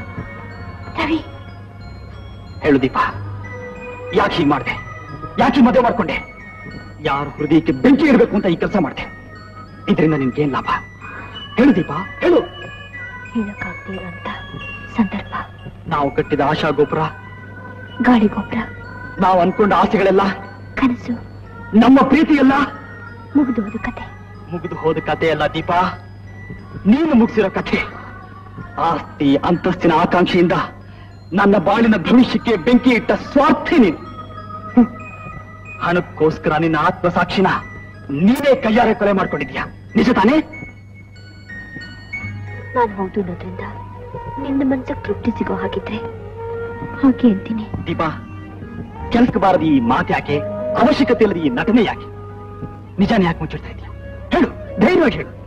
ರವಿ ಹೇಳು ದೀಪ ಯಾಕೆ ಹೀಗೆ ಮಾಡಿದೆ ಯಾಕೆ ಮದುವೆ ಮಾಡ್ಕೊಂಡೆ ಯಾರ ಹೃದಯಕ್ಕೆ ಬೆಂಕಿ ಇಡಬೇಕು ಅಂತ ಈ ಕೆಲಸ ಮಾಡಿದೆ ಇದರಿಂದ ನಿನ್ಗೇನ್ ಲಾಭ ಹೇಳು ದೀಪ ಹೇಳು ಹೇಳಕ್ಕಾಗ್ದೇ ಇರೋಂತ ಸಂದರ್ಭ ನಾವು ಕಟ್ಟಿದ ಆಶಾ ಗೋಪುರ ಗಾಳಿ ಗೊಬ್ಬರ ನಾವು ಅನ್ಕೊಂಡ ಆಸೆಗಳೆಲ್ಲ ಕನಸು ನಮ್ಮ ಪ್ರೀತಿ ಎಲ್ಲ ಮುಗಿದು ಹೋದ ಕತೆ ಮುಗಿದು ಹೋದ ಕಥೆ ಅಲ್ಲ ದೀಪ ನೀನು ಮುಗಿಸಿರೋ ಕಥೆ ಆಸ್ತಿ ಅಂತಸ್ತಿನ ಆಕಾಂಕ್ಷೆಯಿಂದ ನನ್ನ ಬಾಳಿನ ಭವಿಷ್ಯಕ್ಕೆ ಬೆಂಕಿ ಇಟ್ಟ ಸ್ವಾರ್ಥಿ ನೀನು ಹ್ಮ್. ಹಣಕ್ಕೋಸ್ಕರ ನಿನ್ನ ಆತ್ಮಸಾಕ್ಷಿನ ನೀನೇ ಕೈಯಾರೆ ಕೊಲೆ ಮಾಡ್ಕೊಂಡಿದ್ಯಾ ನಿಜ ತಾನೇ ನಾನು ಹೌದು ಅನ್ನೋದ್ರಿಂದ ನಿನ್ನ ಮನ್ಸಿಗೆ ತೃಪ್ತಿ ಸಿಗೋ ಹಾಗಿದ್ರೆ ಹಾಗೆ ಅಂತೀನಿ ದೀಪ ಕೆಲ್ಸಕ್ಕೆ ಬಾರದು ಈ ಮಾತು ಯಾಕೆ ಅವಶ್ಯಕತೆ ಇಲ್ಲದ ಈ ನಟನೆ ಯಾಕೆ ನಿಜಾನೇ ಯಾಕೆ ಮುಚ್ಚಿಡ್ತಾ ಇದೆಯಾ ಹೇಳು ಧೈರ್ಯವಾಗಿ ಹೇಳು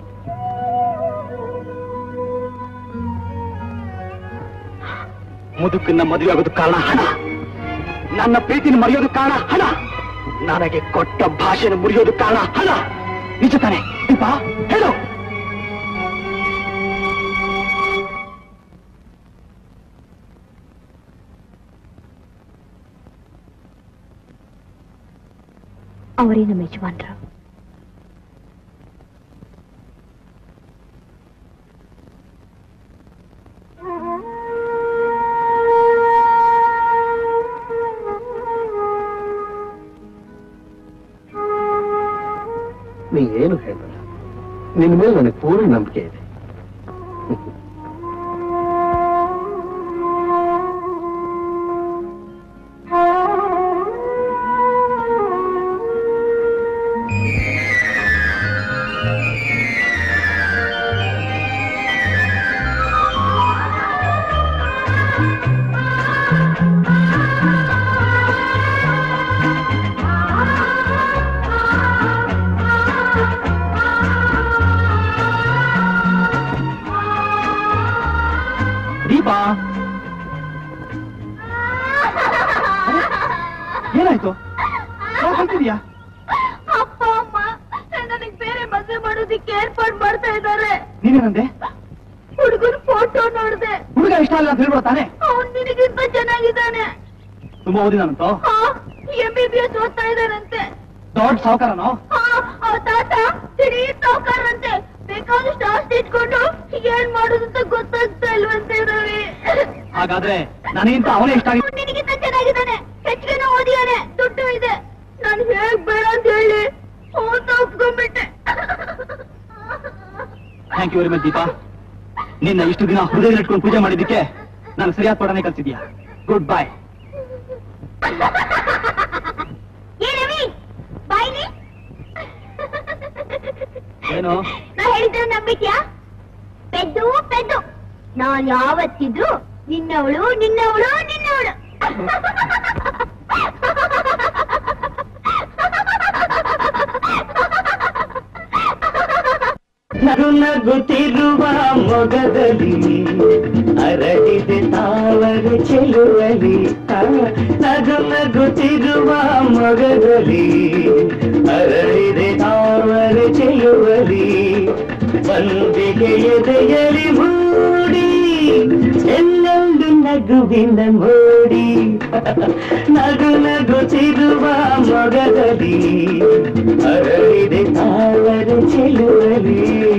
ಮುದುಕನ್ನ ಮದುವೆ ಆಗೋದು ಕಾರಣ ಹಣ ನನ್ನ ಪ್ರೀತಿನ ಮರೆಯೋದು ಕಾರಣ ಹಣ ನನಗೆ ಕೊಟ್ಟ ಭಾಷೆನ ಮುರಿಯೋದು ಕಾರಣ ಹಣ ನಿಜ ತಾನೆ ದೀಪ ಹೇಳು ಅವರೇ ನಮ್ಮ ಯಜಮಾನ್ರು ನೀ ಏನು ಹೇಳಲ್ಲ ನಿನ್ ಮೇಲೆ ನನಗೆ ಪೂರ್ಣ ನಂಬಿಕೆ ಇದೆ ದೀಪ ಏನಾಯ್ತು ಯಾಕ್ ಅಳ್ತಿದ್ಯಾ? ಅಪ್ಪ ಅಮ್ಮ ನನಗ್ ಬೇರೆ ಮದುವೆ ಮಾಡೋದಿಕ್ಕೆ ಏರ್ಪಾಡ್ ಮಾಡ್ತಾ ಇದ್ದಾರೆ ನೀನೇನಂದೆ ಹುಡುಗನ ಫೋಟೋ ನೋಡ್ದೆ ಹುಡುಗ ಇಷ್ಟ ಇಲ್ಲ ಅಂತ ಹೇಳ್ಬಿಡ ತಾನೆ ಅವ್ನ್ ನಿನಗಿಂತ ಚೆನ್ನಾಗಿದ್ದಾನೆ ತುಂಬಾ ಓದಿದಾನಂತೋ ಎಂ ಬಿ ಬಿ ಎಸ್ ಓದ್ತಾ ಇದ್ದಾನಂತೆ ದೊಡ್ಡ ಸಾವುಕಾರನೋ ಆ, ಆ ತಾತ ದಿಢೀರ್ ಸಾವ್ಕಾರ್ರಂತೆ ಬೇಕಾದಷ್ಟು ಆಸ್ತಿ ಇಟ್ಕೊಂಡು ಏನ್ ಮಾಡೋದು ಅಂತ ಗೊತ್ತಾಗ್ತಾ ಇಲ್ವಂತೆ ರವಿ ಹಾಗಾದ್ರೆ ನನಗಿಂತ ಅವನೇ ಇಷ್ಟ ಆಗಿ ಅವ್ನ್ ನಿನಗಿಂತ ಚೆನ್ನಾಗಿದ್ದಾನೆ ಹೆಚ್ಚಿಗೆ ಓದಿಯಾನೆ ದುಡ್ಡು ಇದೆ ನಾನು ಹೇಗ್ ಬೇಡ ಅಂತ ಹೇಳಿ ಅಂತ ಒಪ್ಕೊಂಡ್ಬಿಟ್ಟೆ thank you very much Deepa ನಿನ್ನ ಇಷ್ಟು ದಿನ ಹೃದಯ ಇಟ್ಕೊಂಡು ಪೂಜೆ ಮಾಡಿದ್ದಕ್ಕೆ ನಾನು ಸರಿಯಾದ ಪಡನೆ ಕಲ್ಸಿದ್ಯಾ ಗುಡ್ ಬಾಯ್ ಏ ರವಿ ಬಾಯ್ಲಿ ಏನು ನಾ ಹೇಳಿದ್ರೆ ನಂಬಿದ್ಯಾ ಪೆದ್ದು ಪೆದ್ದು ನಾನ್ ಯಾವತ್ತಿದ್ರು ನಿನ್ನವಳು ನಿನ್ನವಳು ನಿನ್ನವಳು ನಗು ನಗುತ್ತಿರುವ ಮೊಗದಲ್ಲಿ ಅರಳಿದೆ ತಾವರ ಚೆಲುವಲಿ ಆ, ನಗು ನಗುತ್ತಿರುವ ಮೊಗದಲ್ಲಿ ಅರಳಿದೆ ತಾವರ ಚೆಲುವಲಿ ಬಂದಿಗೆ ಎದೆಯಲಿ ಮೂಡಿ ಎಲ್ಲೊಂದು ನಗುವಿನ ಮೋಡಿ ನಗು ನಗುತ್ತಿರುವ ಮೊಗದಲ್ಲಿ ಅರಳಿದೆ ತಾವರ ಚೆಲುವಲಿ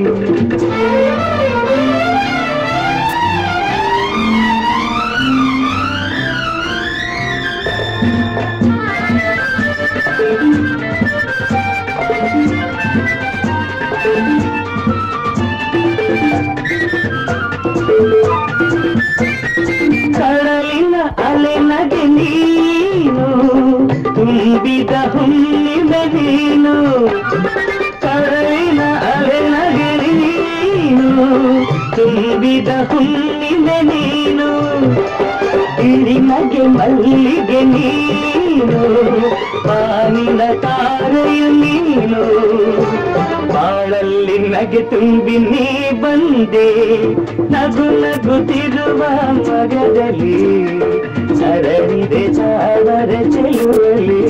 ಕಡಲಿನ ಅಲೆ ನಗೆ ನೀನು ತುಂಬಿದ ಹುಣ್ಣಿಮೆ ನೀನು ಕಡಲಿನ ಅಲೆ ನಗೆ ನೀನು ತುಂಬಿದ ಹುಣ್ಣಿಮೆ ನೀನು ಇಳಿ ನಗೆ ಮಲ್ಲಿಗೆ ನೀನು ಬಾನಿನ ತಾರೆಯು ನೀನು ಬಾಳಲ್ಲಿ ನಗೆ ತುಂಬಿ ನೀ ಬಂದೆ ನಗು ನಗುತ್ತಿರುವ ಮಗದಲ್ಲಿ ಅರಳಿದೆ ಸಾವರ ಚೆಲುವಲಿ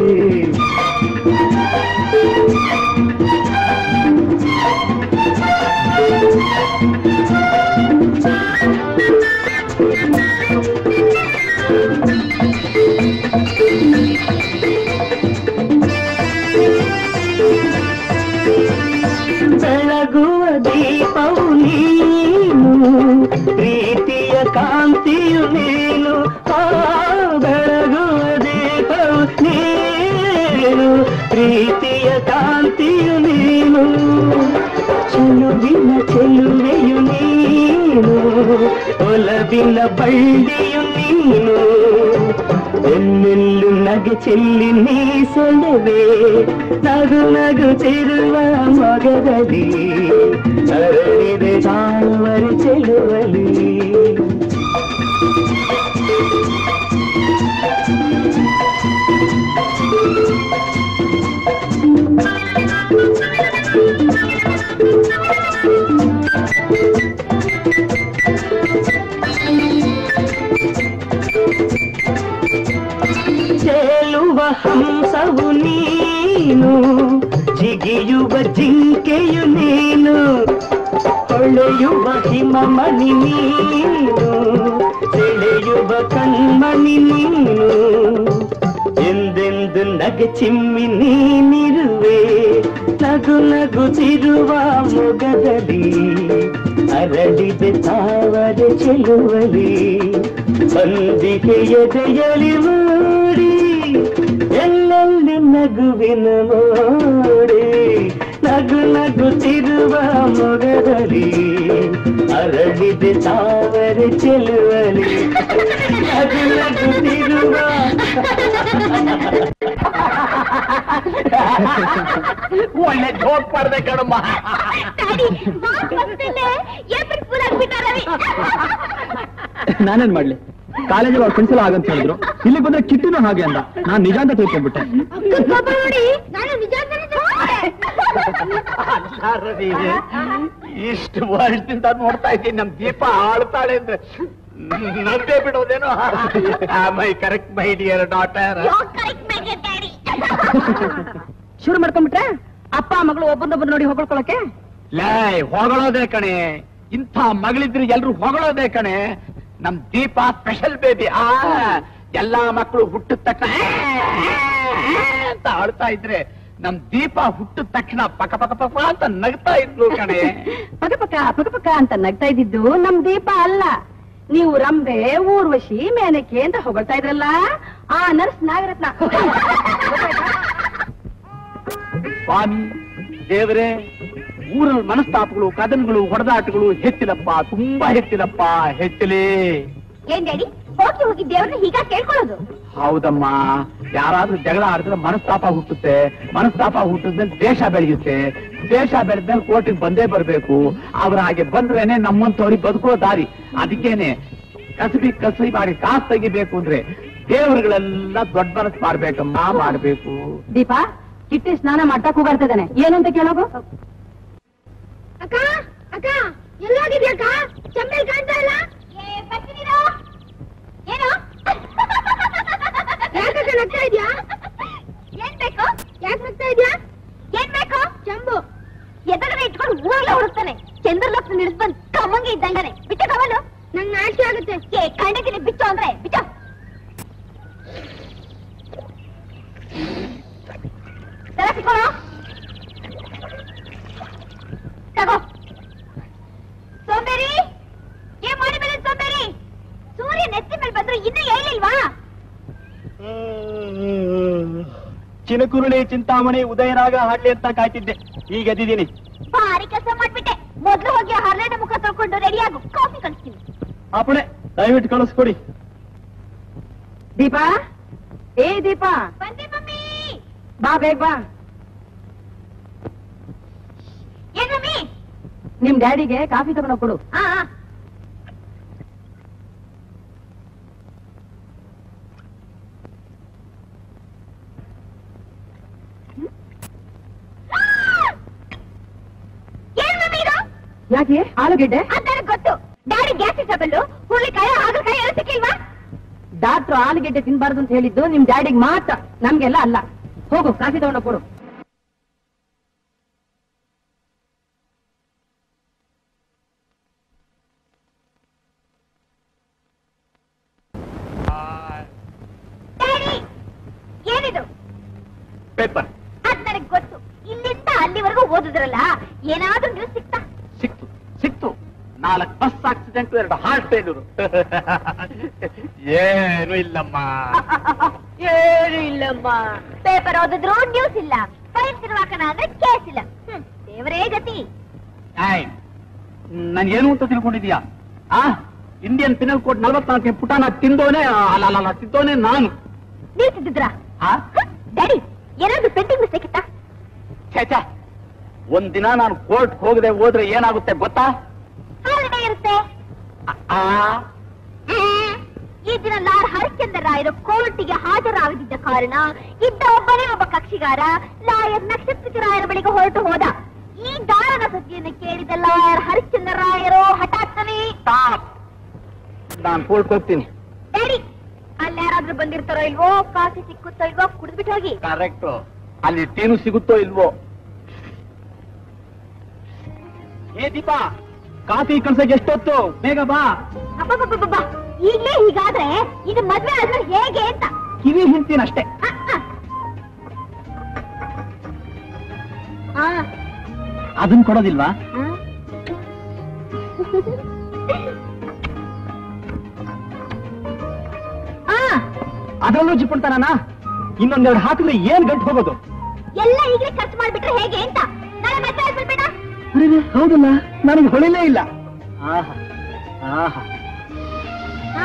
ಬೆಳಗುವ ದೀಪವು ನೀನು ಪ್ರೀತಿಯ ಕಾಂತಿಯು ನೀನು ಆ ಬೆಳಗುವ ದೀಪವು ನೀನು ಪ್ರೀತಿಯ ಕಾಂತಿಯು ನೀನು ಚೆಲುವಿನ ಚೆಲುವೆಯು ನೀನು ಒಲವಿನ ಬಳ್ಳಿಯು ನೀನು ಎಲ್ಲೆಲ್ಲು ನಗೆ ಚೆಲ್ಲಿ ನೀ ಸೊಲವೇ ನಗು ನಗುತ್ತಿರುವ ಮಗದಲ್ಲಿ ಅರಳಿದೆ ಸಾವರಿ ಚೆಲುವಲಿ ತೇಲುವ ಹಂಸವು ನೀನು ಜಿಗಿಯುವ ಜಿಂಕೆಯು ನೀನು ಹೊಳೆಯುವ ಹಿಮಮಣಿ ನೀನು ಸೆಳೆಯುವ ಕಣ್ಮಣಿ ನೀನು ಎಂದೆಂದು ನಗೆ ಚಿಮ್ಮಿ ನೀನಿರುವೆ ನಗು ನಗುತ್ತಿರುವ ಮೊಗದಲ್ಲಿ ಅರಳಿದೆ ತಾವರೆ ಚೆಲುವಲಿ ಬಂದಿಗೆ ಎದೆಯಲಿ ಮೂಡಿ ಎಲ್ಲೆಲ್ಲಿ ನಗುವಿನ ಮೋಡಿ ನಗು ನಗುತ್ತಿರುವ ಮೊಗದಲ್ಲಿ ಅರಳಿದೆ ತಾವರೆ ಚೆಲುವಲಿ ನಗು ನಗುತ್ತಿರುವ ಒಳ್ಳೆ ಜೋಕ್ ಮಾಡ್ದೆ ಕಣಮ್ಮ ಏಪ್ರಿಲ್ ಫುಲ್ ಆಗ್ಬಿಟ್ಟಾರವಿ ನಾನೇನ್ ಮಾಡ್ಲಿ ಕಾಲೇಜಲ್ಲಿ ಅವ್ರ ಫ್ರೆಂಡ್ಸ್ ಎಲ್ಲ ಹಾಗಂತ ಹೇಳಿದ್ರು ಇಲ್ಲಿ ಬಂದ್ರೆ ಕಿಟ್ಟಿನೂ ಹಾಗೆ ಅಂದ ನಾನ್ ನಿಜ ಅಂತ ತಿಳ್ಕೊಂಡ್ಬಿಟ್ಟೆ ನೋಡಿ ನಾನು ನಿಜ ಅಂತಾನೆ ರವಿ ಇಷ್ಟು ವರ್ಷದಿಂದ ನೋಡ್ತಾ ಇದ್ದೀನಿ ನಮ್ ದೀಪ ಆಳ್ತಾಳೆ ಅಂದ್ರೆ ನಂಬೇ ಬಿಡೋದೇನೋ my correct my dear daughter ಶುರು ಮಾಡ್ಕೊಂಡ್ಬಿಟ್ರೆ ಅಪ್ಪ ಮಗಳು ಒಬ್ಬರನ್ನೊಬ್ಬರು ನೋಡಿ ಹೊಗಳ್ಕೊಳಕ್ಕೆ ಲೇ ಹೊಗಳೋದೇ ಕಣೆ ಇಂಥ ಮಗಳಿದ್ರೆ ಎಲ್ರು ಹೊಗಳೋದೇ ಕಣೆ ನಮ್ ದೀಪ ಸ್ಪೆಷಲ್ ಬೇಬಿ ಆ ಎಲ್ಲಾ ಮಕ್ಕಳು ಹುಟ್ಟಿದ ತಕ್ಷಣ ಅಂತ ಆಳ್ತಾ ಇದ್ರೆ ನಮ್ ದೀಪ ಹುಟ್ಟಿದ ತಕ್ಷಣ ಪಕ ಪಕ ಪಕ ಅಂತ ನಗ್ತಾ ಇದ್ಲು ಕಣೆ ಪಕ ಪಕ ಪಕ ಪಕ ಅಂತ ನಗ್ತಾ ಇದ್ದಿದ್ದು ನಮ್ ದೀಪ ಅಲ್ಲ ನೀವು ರಂಬೆ ಊರ್ವಶಿ ಮೇನಕೆ ಅಂತ ಹೊಗಳ್ತಾ ಇದ್ರಲ್ಲ ಆ ನರ್ಸ್ ನಾಗರತ್ನ ಸ್ವಾಮಿ ದೇವರೇ ಊರಲ್ಲಿ ಮನಸ್ತಾಪಗಳು ಕದನಗಳು ಹೊಡೆದಾಟಗಳು ಹೆಚ್ಚಿಲಪ್ಪ ತುಂಬಾ ಹೆಚ್ಚಿಲಪ್ಪ ಹೆಚ್ಚಲಿ ಏನ್ ಡ್ಯಾಡಿ ಹೋಗಿ ಹೋಗಿ ದೇವ್ರನ್ನ ಹೀಗ ಕೇಳ್ಕೊಳ್ಳೋದು ಹೌದಮ್ಮ ಯಾರಾದ್ರೂ ಜಗಳ ಆಡಿದ್ರೆ ಮನಸ್ತಾಪ ಹುಟ್ಟುತ್ತೆ ಮನಸ್ತಾಪ ಹುಟ್ಟಿದ್ಮೇಲೆ ದೇಶ ಬೆಳೆಯುತ್ತೆ ದೇಶ ಬೆಳೆದ್ಮೇಲೆ ಕೋರ್ಟಿಗೆ ಬಂದೇ ಬರ್ಬೇಕು ಅವ್ರ ಹಾಗೆ ಬಂದ್ರೇನೆ ನಮ್ಮಂತವ್ರಿಗೆ ಬದುಕೋ ದಾರಿ ಅದಕ್ಕೇನೆ ಕಸಬಿ ಕಸಬಿ ಮಾಡಿ ಕಾಸು ತೆಗಿಬೇಕು ಅಂದ್ರೆ ದೇವರುಗಳೆಲ್ಲ ದೊಡ್ಡ ಮನಸ್ಸು ಮಾಡ್ಬೇಕಮ್ಮ ಮಾಡ್ಬೇಕು ದೀಪ ಕಿಟ್ಟಿ ಸ್ನಾನ ಮಾಡ್ತಾ ಕೂಗಾಡ್ತಾ ಇದ್ದಾನೆ ಏನು ಅಂತ ಕೇಳೋಗು ಅಕ್ಕ ಅಕ್ಕ ಎಲ್ಲೋಗಿದ್ಯಾ ಅಕ್ಕ ಚಂಬಲ್ ಕಾಣ್ತಾ ಇಲ್ಲ ಏನು ಯಾಕಕ್ಕ ನಗ್ತಾ ಇದ್ಯಾ ಏನ್ ಬೇಕು ಯಾಕೆ ನಗ್ತಾ ಇದ್ಯಾ ಏನ್ ಬೇಕು ಚಂಬು ಎದುರುಗಡೆ ಇಟ್ಕೊಂಡು ಊರಲ್ಲ ಹುಡುಕ್ತಾನೆ ಚಂದ್ರಲೋಕ್ ನಿಲ್ಸ್ ಬಂದ್ ಕಮ್ಮಂಗೆ ಇದ್ದಂಗನೆ ಬಿಟ್ಟು ಕವಲು ನಂಗೆ ನಾಚಿಕೆ ಆಗುತ್ತೆ ಏ ಕಂಡಿದ್ದೀನಿ ಬಿಚ್ಚು ಅಂದ್ರೆ ಬಿಚ್ಚು ತರಸಿಕೊಳ್ಳೋ ತಗೋ ಸೋಂಬೇರಿ ಏನ್ ಮಾಡಿ ಮೇಲೆ ಸೋಂಬೇರಿ ಸೂರ್ಯ ನೆತ್ತಿ ಮೇಲೆ ಬಂದ್ರು ಇನ್ನೂ ಹೇಳಿಲ್ವಾ ಚಿನಕುರುಳಿ ಚಿಂತಾಮಣಿ ಉದಯರಾಗ ಹಾಡ್ಲಿ ಅಂತ ಕಾಯ್ತಿದ್ದೆ ಈಗ ಎದ್ದಿದ್ದೀನಿ ಭಾರಿ ಕೆಲಸ ಮಾಡ್ಬಿಟ್ಟೆ ಮೊದ್ಲು ಹೋಗಿ ಹರಳೆಣ್ಣೆ ಮುಖ ತೊಳ್ಕೊಂಡು ರೆಡಿಯಾಗು ಕಾಫಿ ಕಳಿಸ್ತೀನಿ ಅಪ್ಪಣೆ ದಯವಿಟ್ಟು ಕಳಿಸ್ಕೊಡಿ ದೀಪ ಏ ದೀಪ ಬಂದೆ ಮಮ್ಮಿ ಬಾ ಬೇಗ ಬಾ ಏನ್ ಮಮ್ಮಿ ನಿಮ್ ಡ್ಯಾಡಿಗೆ ಕಾಫಿ ತಗೊಂಡು ಕೊಡು ಆ ಆ. ಏನ್ ಮಮ್ಮಿ ಇದು ಯಾಕೆ ಆಲೂಗೆಡ್ಡೆ ಅದ್ ನನಗ್ ಗೊತ್ತು ಡ್ಯಾಡಿ ಗ್ಯಾಸ್ ಇಸಬಲ್ಲು ಹುರುಳಿಕಾಯಿ ಹಾಗಲಕಾಯಿ ಎಲ್ಲ ಸಿಕ್ಕಿಲ್ವಾ ಡಾಕ್ಟ್ರು ಆಲೂಗೆಡ್ಡೆ ತಿನ್ಬಾರ್ದು ಅಂತ ಹೇಳಿದ್ದು ನಿಮ್ ಡ್ಯಾಡಿಗೆ ಮಾತ್ರ ನಮ್ಗೆಲ್ಲ ಅಲ್ಲ ಹೋಗು ಕಾಫಿ ತಗೊಂಡು ಕೊಡು ಡ್ಯಾಡಿ ಏನಿದು ಪೇಪರ್ ಅದ್ ನನಗ್ ಗೊತ್ತು ಇಲ್ಲಿಂದ ಅಲ್ಲಿವರೆಗೂ ಓದಿದ್ರಲ್ಲ ಏನಾದ್ರೂ ನ್ಯೂಸ್ ಸಿಕ್ತಾ ಸಿಕ್ತು ಸಿಕ್ತು ನಾಲ್ಕು ಬಸ್ ಆಕ್ಸಿಡೆಂಟ್ ಎರಡು ಹಾರ್ಟ್ ಫೇಲ್ಯೂರ್ ಏನು ಇಲ್ಲಮ್ಮ ಏನು ಇಲ್ಲಮ್ಮ ಪೇಪರ್ ಓದಿದ್ರು ನ್ಯೂಸ್ ಇಲ್ಲ ಫೈನ್ ತಿರುವಾಕನ ಅಂದ್ರೆ ಕೇಸ್ ಇಲ್ಲ ಹ್ಮ್, ದೇವರೇ ಗತಿ ನಾನು ಏನು ಅಂತ ತಿಳ್ಕೊಂಡಿದ್ಯಾ ಆ ಇಂಡಿಯನ್ ಪಿನಲ್ ಕೋಡ್ ನಲವತ್ನಾಲ್ಕನೇ ಪುಟಾನ ತಿಂದೋನೆ ಅಲ್ಲ ಅಲ್ಲ ಅಲ್ಲ ತಿಂದೋನೆ ನಾನು ನೀವ್ ತಿದ್ದಿದ್ರ ಆ ಡ್ಯಾಡಿ ಏನಾದ್ರು ಪೆಂಡಿಂಗ್ ಮಿಸ್ಟೇಕ್ ಇತ್ತಾ ಛೇ ಛೇ ಒಂದ್ ದಿನ ನಾನು ಕೋರ್ಟ್ ಹೋಗದೆ ಹೋದ್ರೆ ಏನಾಗುತ್ತೆ ಗೊತ್ತಾ ಹಾಲಿಡೇ ಇರುತ್ತೆ ಆ ಈ ದಿನ ಲಾರ್ಡ್ ಹರಿಶ್ಚಂದ್ರ ರಾಯರು ಕೋರ್ಟಿಗೆ ಹಾಜರಾಗದಿದ್ದ ಕಾರಣ ಇದ್ದ ಒಬ್ಬನೇ ಒಬ್ಬ ಕಕ್ಷಿಗಾರ ಲಾಯರ್ ನಕ್ಷತ್ರ ರಾಯರ ಬಳಿಗೆ ಹೊರಟು ಹೋದ ಈ ದಾರನ ಸುದ್ದಿಯನ್ನು ಕೇಳಿದ ಲಾಯರ್ ಹರಿಶ್ಚಂದ್ರ ರಾಯರು ಹಠಾತ್ತನೆ ನಾನು ಕೋರ್ಟ್ ಹೋಗ್ತೀನಿ ಡ್ಯಾಡಿ ಅಲ್ಲಿ ಯಾರಾದ್ರೂ ಬಂದಿರ್ತಾರೋ ಇಲ್ವೋ ಕಾಫಿ ಸಿಕ್ಕುತ್ತೋ ಇಲ್ವೋ ಕುಡಿದ್ಬಿಟ್ಟು ಹೋಗಿ ಕರೆಕ್ಟ್ ಅಲ್ಲಿ ಟೀನು ಸಿಗುತ್ತೋ ಇಲ್ವೋ ಏ ದೀಪಾ ಕಾಫಿ ಕಳ್ಸಕ್ ಎಷ್ಟೊತ್ತು ಬೇಗ ಬಾ ಅಬ್ಬಬ್ಬಬ್ಬಬ್ಬ ಈಗ್ಲೇ ಹೀಗಾದ್ರೆ ಇದು ಮದ್ವೆ ಆದ್ರೆ ಹೇಗೆ ಅಂತ ಕಿವಿ ಹಿಂಡ್ತೀನಿ ಅಷ್ಟೇ ಆ, ಆ. ಆ, ಅದನ್ ಕೊಡೋದಿಲ್ವಾ ಆ. ಆ, ಅದರಲ್ಲೂ ಜಿಪ್ಪುಣ್ತಾನ ಇನ್ನೊಂದೆರಡು ಹಾಕಿದ್ರೆ ಏನ್ ಗಂಟು ಹೋಗೋದು ಎಲ್ಲ ಈಗಲೇ ಖರ್ಚು ಮಾಡ್ಬಿಟ್ರೆ ಹೇಗೆ ಅಂತ ನಾಳೆ ಮತ್ತೆ ಹಾಕ್ಬಿಡ್ಬೇಡ ಹೌದಲ್ಲ ನನಗೆ ಹೊಳಿಲೇ ಇಲ್ಲ ಆಹಾ ಆಹಾ ಆ,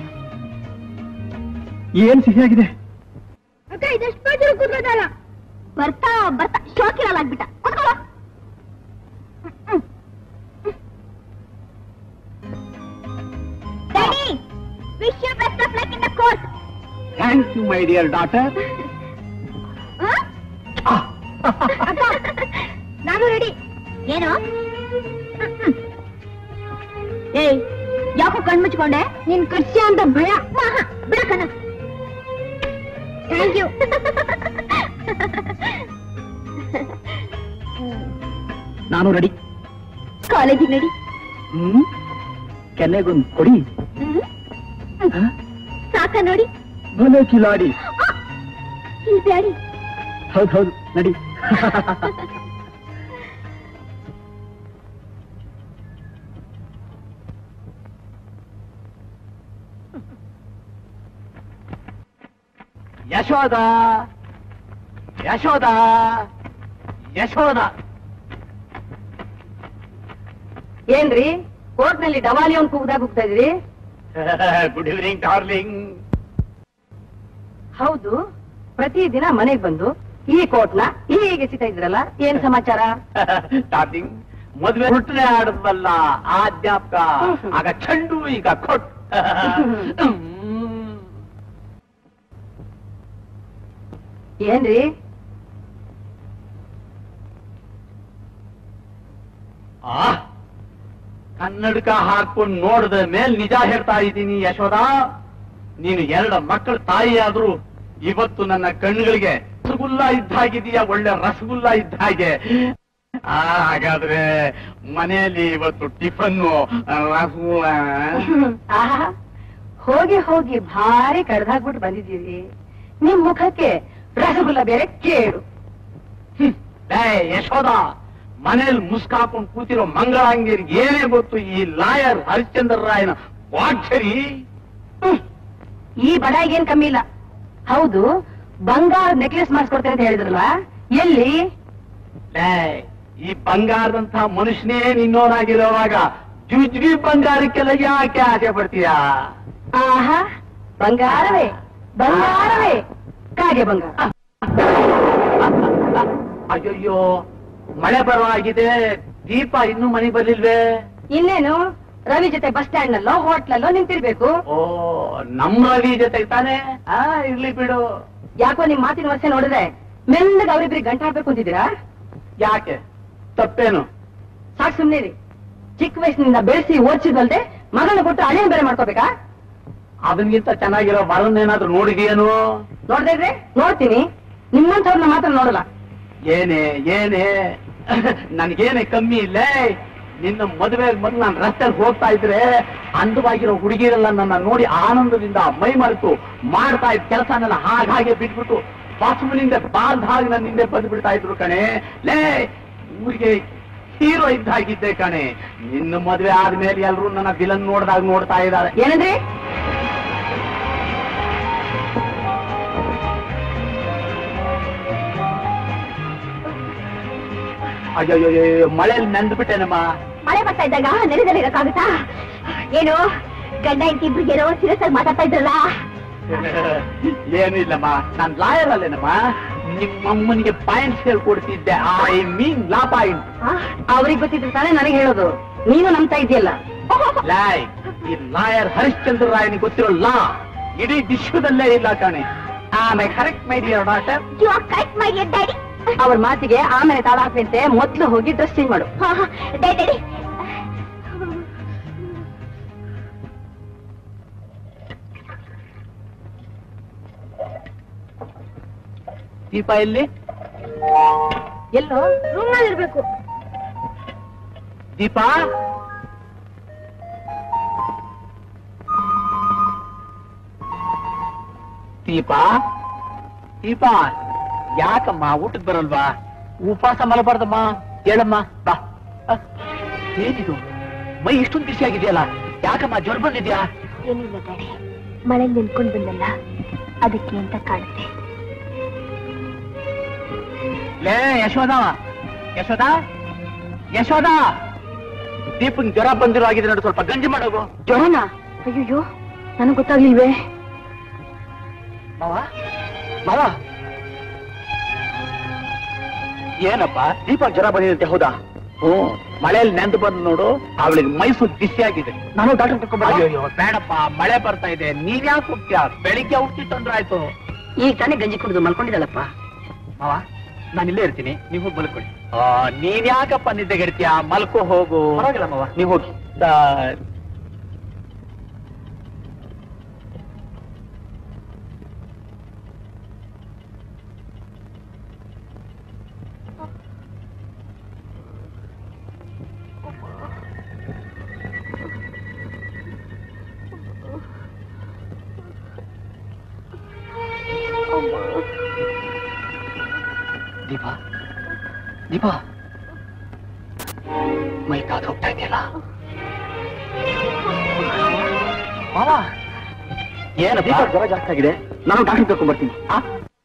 ಏನ್ ಸಿಹಿಯಾಗಿದೆ ಅಕ್ಕ ಇದೆಷ್ಟು ಬೇಜಾರು ಕೂತ್ಕೋದಲ್ಲ ಬರ್ತಾ ಬರ್ತಾ ಶೋಕಿರಲ್ಲ ಆಗ್ಬಿಟ್ಟ ಕೂತ್ಕೊಳ್ಳೋ daddy wish you best of luck in the court thank you my dear daughter ನಾನು ರೆಡಿ ಏನು ಏಯ್ ಯಾಕೋ ಕಣ್ಮುಚ್ಕೊಂಡೆ ನೀನ್ ಕಟ್ಸ್ಯ ಅಂತ ಭಯ ಬಿಡ ಕಣ ಥ್ಯಾಂಕ್ ಯು ನಾನು ರೆಡಿ ಕಾಲೇಜಿಗೆ ನಡಿ ಹ್ಮ್ ಕೆನ್ನೆಗೊಂದು ಕೊಡಿ ಹ್ಮ್. ಸಾಕ ನೋಡಿ ಭಲೆ ಕಿಲಾಡಿ ಆ, ಇಲ್ಲಿ ಬ್ಯಾಡಿ ಹೌದು ಹೌದು ನಡಿ ಯಶೋದ ಯಶೋದ ಯಶೋದ ಏನ್ರಿ ಕೋರ್ಟ್ ನಲ್ಲಿ ಡವಾಲಿ ಅವ್ನ್ ಕೂಗ್ದಾಗ ಹೋಗ್ತಾ ಇದ್ರಿ ಗುಡ್ ಈವ್ನಿಂಗ್ ಡಾರ್ಲಿಂಗ್ ಹೌದು ಪ್ರತಿ ದಿನ ಮನೆಗ್ ಬಂದು ಈ ಕೋರ್ಟ್ನ ಹೀಗೆ ಸಿಗ್ತಾ ಇದ್ರಲ್ಲ ಏನ್ ಸಮಾಚಾರ ಡಾರ್ಲಿಂಗ್ ಮದುವೆ ಹುಟ್ಟನೆ ಆಡದ್ವಲ್ಲ ಆ ಜ್ಞಾಪಕ ಆಗ ಚಂಡು ಈಗ ಕೊಟ್ ಏನ್ರಿ ಆ ಕನ್ನಡಕ ಹಾಕೊಂಡು ನೋಡಿದ ಮೇಲ್ ನಿಜ ಹೇಳ್ತಾ ಇದ್ದೀನಿ ಯಶೋದ ನೀನು ಎರಡು ಮಕ್ಕಳ ತಾಯಿ ಆದ್ರೂ ಇವತ್ತು ನನ್ನ ಕಣ್ಣುಗಳಿಗೆ ರಸಗುಲ್ಲ ಇದ್ದ ಹಾಗಿದೀಯ ಒಳ್ಳೆ ರಸಗುಲ್ಲ ಇದ್ದ ಹಾಗೆ ಆ, ಹಾಗಾದ್ರೆ ಮನೆಯಲ್ಲಿ ಇವತ್ತು ಟಿಫನ್ನು ರಸಗುಲ್ಲ ಆಹಾ ಹೋಗಿ ಹೋಗಿ ಭಾರಿ ಕಡ್ದಾಕ್ಬಿಟ್ಟು ಬಂದಿದ್ದೀರಿ ನಿಮ್ ಮುಖಕ್ಕೆ ರಸಗುಲ್ಲ ಬೇರೆ ಕೇಳು ಹ್ಮ್. ಏ ಯಶೋದ ಮನೇಲಿ ಮುಸ್ಕಾಕೊಂಡು ಕೂತಿರೋ ಮಂಗಳಾಂಗಿರಿಗೆ ಏನೇ ಗೊತ್ತು ಈ ಲಾಯರ್ ಹರಿಶ್ಚಂದ್ರ ರಾಯನ ವಾಕ್ಷರಿ ಹ್ಮ್. ಈ ಬಡಾಯಿಗೇನ್ ಕಮ್ಮಿ ಇಲ್ಲ ಹೌದು ಬಂಗಾರ ನೆಕ್ಲೆಸ್ ಮಾಡಿಸ್ಕೊಡ್ತೇನೆ ಅಂತ ಹೇಳಿದ್ರಲ್ಲ ಎಲ್ಲಿ ಲೇ, ಈ ಬಂಗಾರದಂತ ಮನುಷ್ಯನೇ ನಿನ್ನೋನಾಗಿರೋವಾಗ ಜುಜ್ಬಿ ಬಂಗಾರಕ್ಕೆಲ್ಲ ಯಾಕೆ ಆಸೆ ಪಡ್ತೀಯಾ ಆಹಾ ಬಂಗಾರವೇ ಬಂಗಾರವೇ ಕಾಗೆ ಬಂಗಾರ ಅಯ್ಯಯ್ಯೋ ಮಳೆ ಬರವಾಗಿದೆ ದೀಪ ಇನ್ನೂ ಮನೆ ಬರ್ಲಿಲ್ವೇ ಇನ್ನೇನು ರವಿ ಜೊತೆ ಬಸ್ ಸ್ಟ್ಯಾಂಡ್ ನಲ್ಲೋ ಹೋಟ್ಲಲ್ಲೋ ನಿಂತಿರ್ಬೇಕು ಓ ನಮ್ಮ ರವಿ ಜೊತೆ ತಾನೆ ಆ ಇರ್ಲಿ ಬಿಡು ಯಾಕೋ ನಿಮ್ ಮಾತಿನ ವರ್ಷ ನೋಡಿದ್ರೆ ಮೆಲ್ಲಗೆ ಅವ್ರಿಬ್ರಿಗೆ ಗಂಟಾಡ್ಬೇಕು ಅಂತಿದ್ದೀರಾ ಯಾಕೆ ತಪ್ಪೇನು ಸಾಕ್ ಸುಮ್ನೆ ರೀ ಚಿಕ್ಕ ವಯಸ್ಸಿನಿಂದ ಬೆಳೆಸಿ ಓದಿಸಿದಲ್ದೆ ಮಗಳನ್ನ ಕೊಟ್ಟು ಹಳೆಯ ಬೇರೆ ಮಾಡ್ಕೋಬೇಕಾ ಅದನ್ಗಿಂತ ಚೆನ್ನಾಗಿರೋ ವರನ್ನೇನಾದ್ರೂ ನೋಡಿದೀಯೇನು ನೋಡ್ದೇ ಇದ್ರೆ ನೋಡ್ತೀನಿ ನಿಮ್ಮಂಥವ್ರನ್ನ ಮಾತ್ರ ನೋಡಲ್ಲ ಏನೇ ಏನೇ ನನ್ಗೇನೆ ಕಮ್ಮಿ ಇಲ್ಲ ನಿನ್ನ ಮದುವೆ ಮೊದಲು ನಾನು ರಸ್ತೆಯಲ್ಲಿ ಹೋಗ್ತಾ ಇದ್ರೆ ಅಂದವಾಗಿರೋ ಹುಡುಗಿರೆಲ್ಲ ನನ್ನ ನೋಡಿ ಆನಂದದಿಂದ ಮೈ ಮರೆತು ಮಾಡ್ತಾ ಇದ್ದ ಕೆಲಸನೆಲ್ಲ ಹಾಗೆ ಬಿಟ್ಬಿಟ್ಟು ಬಾಸುಮನಿಂದ ಬಾಲ್ದ ಹಾಗೆ ನನ್ನ ಹಿಂದೆ ಬಂದು ಬಿಡ್ತಾ ಇದ್ರು ಕಣೆ ಲೇ ಊರಿಗೆ ಹೀರೋ ಇದ್ದ ಹಾಗಿದ್ದೆ ಕಣೆ ನಿನ್ನ ಮದುವೆ ಆದ್ಮೇಲೆ ಎಲ್ರು ನನ್ನ ವಿಲನ್ ನೋಡ್ದಾಗ ನೋಡ್ತಾ ಇದ್ದಾರೆ ಏನಂದ್ರಿ ಅಯ್ಯೋ ಮಳೆಯಲ್ಲಿ ನೆಂದ್ಬಿಟ್ಟೆನಮ್ಮ ಮಳೆ ಬರ್ತಾ ಇದ್ದಾಗ ನೆರೆದಲ್ಲಿ ಇರಕ್ಕಾಗುತ್ತಾ ಏನು ಗಂಡ ಹೆಂಡತಿ ಇಬ್ರಿಗೇನೋ ಸೀರಿಯಸ್ ಮಾತಾಡ್ತಾ ಇದ್ರಲ್ಲ ಏನು ಇಲ್ಲಮ್ಮ ನಾನ್ ಲಾಯರ್ ಅಲ್ಲೇನಮ್ಮ ನಿಮ್ಮಮ್ಮನಿಗೆ ಪಾಯಿಂಟ್ಸ್ ಹೇಳ್ಕೊಡ್ತಿದ್ದೆ ಐ ಮೀನ್ ಲಾ ಪಾಯಿಂಟ್ ಅವ್ರಿಗೆ ಗೊತ್ತಿದ್ರೆ ತಾನೇ ನನಗೆ ಹೇಳೋದು ನೀನು ನಂಬ್ತಾ ಇದೆಯಲ್ಲ ಲಾಯ್ ಈ ಲಾಯರ್ ಹರಿಶ್ಚಂದ್ರ ರಾಯನಿಗೆ ಗೊತ್ತಿರೋ ಲಾ ಇಡೀ ವಿಶ್ವದಲ್ಲೇ ಇಲ್ಲ ಕಾಣೆ ಆಮೆ correct my dear doctor you are correct my dear daddy ಅವ್ರ ಮಾತಿಗೆ ಆಮೇಲೆ ತಾಳ ಹಾಕ್ದಂತೆ ಮೊದ್ಲು ಹೋಗಿ ಡ್ರೆಸ್ ಚೇಂಜ್ ಮಾಡು ಡ್ಯಾಡಿ ದೀಪ ಎಲ್ಲಿ ಎಲ್ಲೋ ರೂಮ್ ನಲ್ಲಿ ಇರ್ಬೇಕು ದೀಪ ದೀಪ ದೀಪ ಯಾಕಮ್ಮ ಊಟಕ್ಕೆ ಬರಲ್ವಾ ಉಪವಾಸ ಮಲಬಾರ್ದಮ್ಮ ಹೇಳಮ್ಮ ಬಾ ಅಹ್, ಏನಿದು ಮೈ ಇಷ್ಟೊಂದು ಬಿಸಿ ಆಗಿದೆಯಲ್ಲ ಯಾಕಮ್ಮ ಜ್ವರ ಬಂದಿದ್ಯಾ ಏನಿಲ್ಲ ಡ್ಯಾಡಿ ಮಳೆ ನಿಂತ್ಕೊಂಡ್ ಬಂದಲ್ಲ ಅದಕ್ಕೆ ಅಂತ ಕಾಣುತ್ತೆ ಲೇ ಯಶೋದ ಯಶೋದ ಯಶೋದ ದೀಪಂಗ್ ಜ್ವರ ಬಂದಿರೋ ಆಗಿದೆ ನೋಡು ಸ್ವಲ್ಪ ಗಂಜಿ ಮಾಡೋಗು ಜ್ವರನಾ ಅಯ್ಯೋ ನನಗ್ ಗೊತ್ತಾಗ್ಲಿಲ್ವೇ ಮಾವ ಮಾವ ಏನಪ್ಪ ದೀಪ ಜ್ವರ ಬಂದಿದೆ ಹೌದಾ ಹ್ಮ್ ಮಳೆಯಲ್ಲಿ ನೆಂದು ಬಂದು ನೋಡು ಅವಳಿಗೆ ಮೈಸೂರು ಬಿಸಿ ಆಗಿದೆ ನಾನು ಡಾಕ್ಟರ್ ಕರ್ಕೊಂಡ್ ಬರ್ಲಾ? ಅಯ್ಯೋ ಬೇಡಪ್ಪ ಮಳೆ ಬರ್ತಾ ಇದೆ ನೀನ್ ಯಾಕೆ ಹೋಗ್ತೀಯ ಬೆಳಿಗ್ಗೆ ಔಷಧಿ ತಂದ್ರೆ ಆಯ್ತು ಈಗ ತಾನೇ ಗಂಜಿ ಕುಡಿದು ಮಲ್ಕೊಂಡಿದ್ದಲ್ಲಪ್ಪ ಮಾವ ನಾನು ಇಲ್ಲೇ ಇರ್ತೀನಿ ನೀವು ಹೋಗಿ ಮಲ್ಕೊಳ್ಳಿ ಆ, ನೀನ್ ಯಾಕಪ್ಪ ನಿದ್ದೆಗೆಡ್ತೀಯ ಮಲ್ಕೋ ಹೋಗು ಪರವಾಗಿಲ್ಲ ಮಾವ. ನೀವು ಹೋಗಿ ದ- ದೀಪ ದೀಪ ಮೈ ಕಾದು ಹೋಗ್ತಾ ಇದೆಯಲ್ಲ ಮಾವ ಏನ ದೀಪ ಜ್ವರ ಜಾಸ್ತಿ ಆಗಿದೆ ನಾನು ಡಾಕ್ಟರ್ ಕರ್ಕೊಂಡ್ ಬರ್ತೀನಿ ಆ?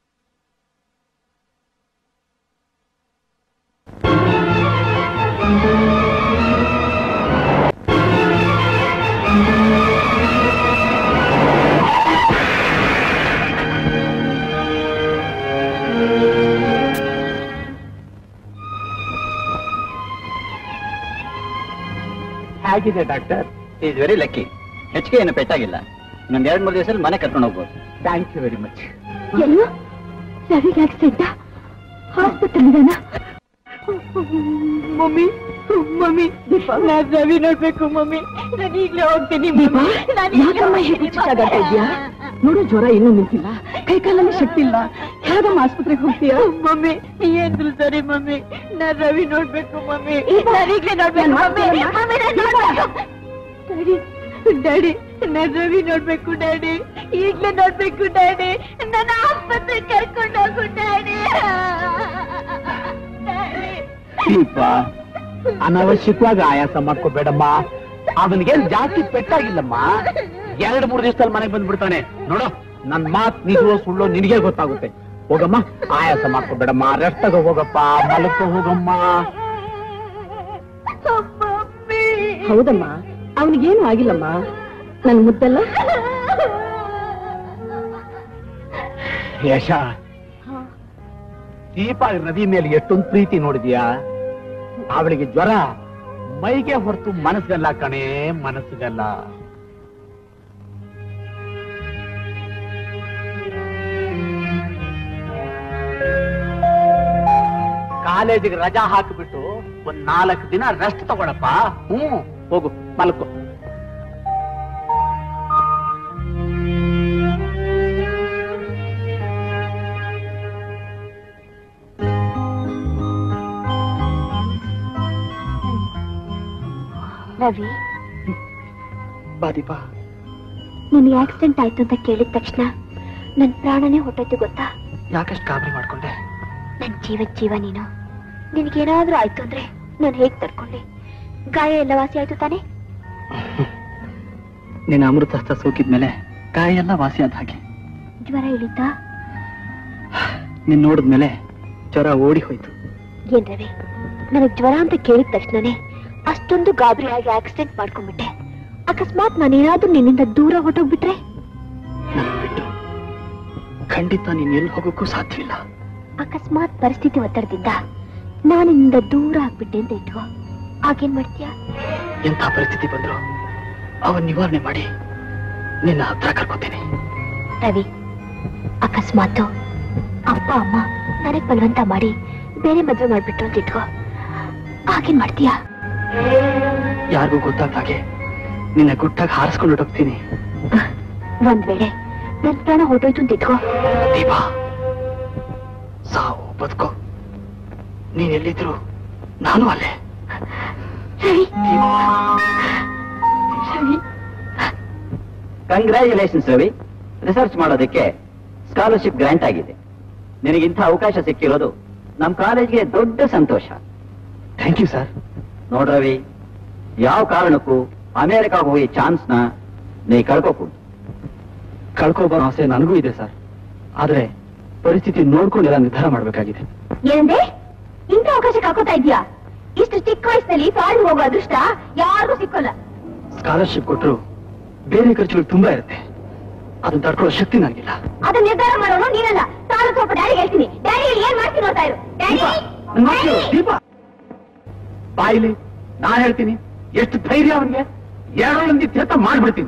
ಹೇಗಿದೆ ಡಾಕ್ಟರ್ ಈಸ್ ವೆರಿ ಲಕ್ಕಿ ಹೆಚ್ಚಿಗೆ ಏನು ಪೆಟ್ಟಾಗಿಲ್ಲ ಇನ್ನೊಂದ್ ಎರಡ್ ಮೂರು ದಿವಸದಲ್ಲಿ ಮನೆ ಕರ್ಕೊಂಡು ಹೋಗ್ಬೋದು ಥ್ಯಾಂಕ್ ಯು ವೆರಿ ಮಚ್ ಎಲ್ಲೋ ರವಿಗೆ ಆಕ್ಸಿಡೆಂಟ್ ಹಾಸ್ಪಿಟಲ್ ಮಮ್ಮಿ ಮಮ್ಮಿ ನಾನ್ ರವಿ ನೋಡ್ಬೇಕು ಮಮ್ಮಿ ನಾನು ಈಗ್ಲೇ ಹೋಗ್ತೀನಿ ಯಾಕಮ್ಮ ಹೀಗೆ ಚಿಚ್ಚಾಗಾಡ್ತಾ ಇದ್ಯಾ ನೋಡು ಜ್ವರ ಇನ್ನೂ ನಿಂತಿಲ್ಲ ಕೈ ಕಾಲಲ್ಲಿ ಶಕ್ತಿ ಇಲ್ಲ ಹೇಗಮ್ಮ ಆಸ್ಪತ್ರೆಗೆ ಹೋಗ್ತೀಯಾ ಮಮ್ಮಿ ಏನ್ರು ಸರಿ ಮಮ್ಮಿ ನಾನ್ ರವಿ ನೋಡ್ಬೇಕು ಮಮ್ಮಿ ನಾನು ಈಗ್ಲೇ ನೋಡ್ಬೇಕು ಮಮ್ಮಿ ಮಮ್ಮಿ ಡ್ಯಾಡಿ ಡ್ಯಾಡಿ ನಾನ್ ರವಿ ನೋಡ್ಬೇಕು ಡ್ಯಾಡಿ ಈಗ್ಲೇ ನೋಡ್ಬೇಕು ಡ್ಯಾಡಿ ನನ್ನ ಆಸ್ಪತ್ರೆಗೆ ಕರ್ಕೊಂಡು ಹೋಗು ಡ್ಯಾಡಿ ಡ್ಯಾಡಿ ದೀಪ ಅನವಶ್ಯಕವಾಗಿ ಆಯಾಸ ಮಾಡ್ಕೋಬೇಡಮ್ಮ ಅವನಿಗೆ ಜಾಸ್ತಿ ಪೆಟ್ಟಾಗಿಲ್ಲಮ್ಮ ಎರಡು ಮೂರು ದಿವಸದಲ್ಲಿ ಮನೆಗೆ ಬಂದ್ಬಿಡ್ತಾನೆ ನೋಡು ನನ್ ಮಾತ್ ನಿಜವೋ ಸುಳ್ಳು ನಿನಗೆ ಗೊತ್ತಾಗುತ್ತೆ ಹೋಗಮ್ಮ ಆಯಾಸ ಮಾಡ್ಕೋಬೇಡಮ್ಮ ರೆಸ್ಟ್ ತಗೋ ಹೋಗಪ್ಪ ಮಲಕೋ ಹೋಗಮ್ಮ ಹೌದಮ್ಮ ಅವನಿಗೇನು ಆಗಿಲ್ಲಮ್ಮ ನನ್ ಮುದ್ದಲ್ಲ ಯಶ ದೀಪ ರವಿ ಮೇಲೆ ಎಷ್ಟೊಂದು ಪ್ರೀತಿ ನೋಡಿದ್ಯಾ ಅವಳಿಗೆ ಜ್ವರ ಮೈಗೆ ಹೊರತು ಮನಸ್ಸಿಗಲ್ಲ ಕಣೆ ಮನಸ್ಸಿಗಲ್ಲ ಕಾಲೇಜಿಗೆ ರಜಾ ಹಾಕಿಬಿಟ್ಟು ಒಂದ್ ನಾಲ್ಕು ದಿನ ರೆಸ್ಟ್ ತಗೊಳಪ್ಪ ಹ್ಮ್ ಹೋಗು ಮಲ್ಕೋ ರವಿ ಬಾ ದೀಪ ನಿನ್ಗೆ ಆಕ್ಸಿಡೆಂಟ್ ಆಯ್ತು ಅಂತ ಕೇಳಿದ ತಕ್ಷಣ ನನ್ ಪ್ರಾಣನೇ ಹೊಟ್ಟೋಯ್ತು ಗೊತ್ತಾ ಯಾಕಷ್ಟು ಗಾಬರಿ ಮಾಡ್ಕೊಂಡೆ ನನ್ ಜೀವ ಜೀವ ನೀನು ನಿನ್ಗೇನಾದ್ರೂ ಆಯ್ತು ಅಂದ್ರೆ ನಾನು ಹೇಗ್ ತಡ್ಕೊಂಡೆ ಗಾಯ ಎಲ್ಲ ವಾಸಿ ಆಯ್ತು ತಾನೆ ನಿನ್ನ ಅಮೃತ ಹಸ್ತ ಸೋಕಿದ್ಮೇಲೆ ಗಾಯ ಎಲ್ಲ ವಾಸಿ ಆದ ಹಾಗೆ ಜ್ವರ ಇಳಿತಾ ನಿನ್ ನೋಡಿದ್ಮೇಲೆ ಜ್ವರ ಓಡಿ ಹೋಯ್ತು ಏನ್ ರವಿ ನನಗ್ ಜ್ವರ ಅಂತ ಕೇಳಿದ ತಕ್ಷಣನೇ ಅಷ್ಟೊಂದು ಗಾಬರಿ ಆಗಿ ಆಕ್ಸಿಡೆಂಟ್ ಮಾಡ್ಕೊಂಡ್ಬಿಟ್ಟೆ ಅಕಸ್ಮಾತ್ ನಾನೇನಾದ್ರೂ ನಿನ್ನಿಂದ ದೂರ ಹೊಟ್ಟೋಗ್ಬಿಟ್ರೆ ನನ್ನ ಬಿಟ್ಟು ಖಂಡಿತ ನೀನ್ ಎಲ್ಲಿ ಹೋಗೋಕ್ಕೂ ಸಾಧ್ಯವಿಲ್ಲ ಅಕಸ್ಮಾತ್ ಪರಿಸ್ಥಿತಿ ಒತ್ತಡದಿಂದ ನಾನು ನಿನ್ನಿಂದ ದೂರ ಆಗ್ಬಿಟ್ಟೆ ಅಂತ ಇಟ್ಕೋ ಆಗೇನ್ ಮಾಡ್ತೀಯಾ ಎಂಥ ಪರಿಸ್ಥಿತಿ ಬಂದ್ರು ಅವನ್ ನಿವಾರಣೆ ಮಾಡಿ ನಿನ್ನ ಹತ್ರ ಕರ್ಕೋತೀನಿ ರವಿ ಅಕಸ್ಮಾತ್ ಅಪ್ಪ ಅಮ್ಮ ನನಗ್ ಬಲವಂತ ಮಾಡಿ ಬೇರೆ ಮದ್ವೆ ಮಾಡ್ಬಿಟ್ರು ಅಂತ ಇಟ್ಕೋ ಆಗೇನ್ ಮಾಡ್ತೀಯಾ ಯಾರಿಗೂ ಗೊತ್ತಾಗ್ದಾಗೆ ನಿನ್ನ ಗುಟ್ಟಾಗಿ ಹಾರಿಸ್ಕೊಂಡು ಹೋಗ್ತೀನಿ ಒಂದ್ ವೇಳೆ ನನ್ ಪ್ರಾಣ ಹೊರಟೋಯ್ತು ಅಂತ ಇಟ್ಕೋ ದೀಪಾ ಸಾವು ಬದುಕೋ ನೀನ್ ಎಲ್ಲಿದ್ರು ನಾನು ಅಲ್ಲೇ ರವಿ ರವಿ ಕಂಗ್ರ್ಯಾಚುಲೇಷನ್ಸ್ ರವಿ ರಿಸರ್ಚ್ ಮಾಡೋದಕ್ಕೆ ಸ್ಕಾಲರ್ಶಿಪ್ ಗ್ರಾಂಟ್ ಆಗಿದೆ ನಿನಗಿಂಥ ಅವಕಾಶ ಸಿಕ್ಕಿರೋದು ನಮ್ಮ ಕಾಲೇಜ್ಗೆ ದೊಡ್ಡ ಸಂತೋಷ ಥ್ಯಾಂಕ್ ಯು ಸರ್ ನೋಡ್ ರವಿ ಯಾವ ಕಾರಣಕ್ಕೂ ಅಮೆರಿಕಾಗ ಹೋಗಿ ಚಾನ್ಸ್ನ ನೀ ಕಳ್ಕೋಕೂಡ್ದು ಕಳ್ಕೊಬೋ ಆಸೆ ನನಗೂ ಇದೆ ಸರ್ ಆದ್ರೆ ಪರಿಸ್ಥಿತಿ ನೋಡ್ಕೊಂಡೆಲ್ಲ ನಿರ್ಧಾರ ಮಾಡ್ಬೇಕಾಗಿದೆ ಏನಂದೆ ಇಂಥ ಅವಕಾಶ ಕಾಕೋತಾ ಇದ್ಯಾ ಇಷ್ಟು ಚಿಕ್ಕ ವಯಸ್ಸಿನಲ್ಲಿ ಫಾರಿನ್ ಹೋಗೋ ಅದೃಷ್ಟ ಯಾರಿಗೂ ಸಿಕ್ಕೋಲ್ಲ ಸ್ಕಾಲರ್ಶಿಪ್ ಕೊಟ್ಟರು ಬೇರೆ ಖರ್ಚುಗಳು ತುಂಬಾ ಇರುತ್ತೆ ಅದನ್ನ ತಡ್ಕೊಳ್ಳೋ ಶಕ್ತಿ ನನಗಿಲ್ಲ ಅದನ್ನ ನಿರ್ಧಾರ ಮಾಡೋನು ನೀನಲ್ಲ ತಾನು ಸ್ವಲ್ಪ ಡ್ಯಾಡಿ ಹೇಳ್ತೀನಿ ಡ್ಯಾಡಿ ಏನ್ ಮಾಡ್ತೀನಿ ನೋಡ್ತಾ ಇರು ಡ್ಯಾಡಿ ನನ್ ಮಕ್ಳು, ಡ್ಯಾಡಿ! ದೀಪ ಬಾಯಿಲಿ ನಾನ್ ಹೇಳ್ತೀನಿ ಎಷ್ಟು ಧೈರ್ಯ ಅವನಿಗೆ ಎರಡೊಂದಿ ತ್ಯತ ಮಾಡ್ಬಿಡ್ತೀನಿ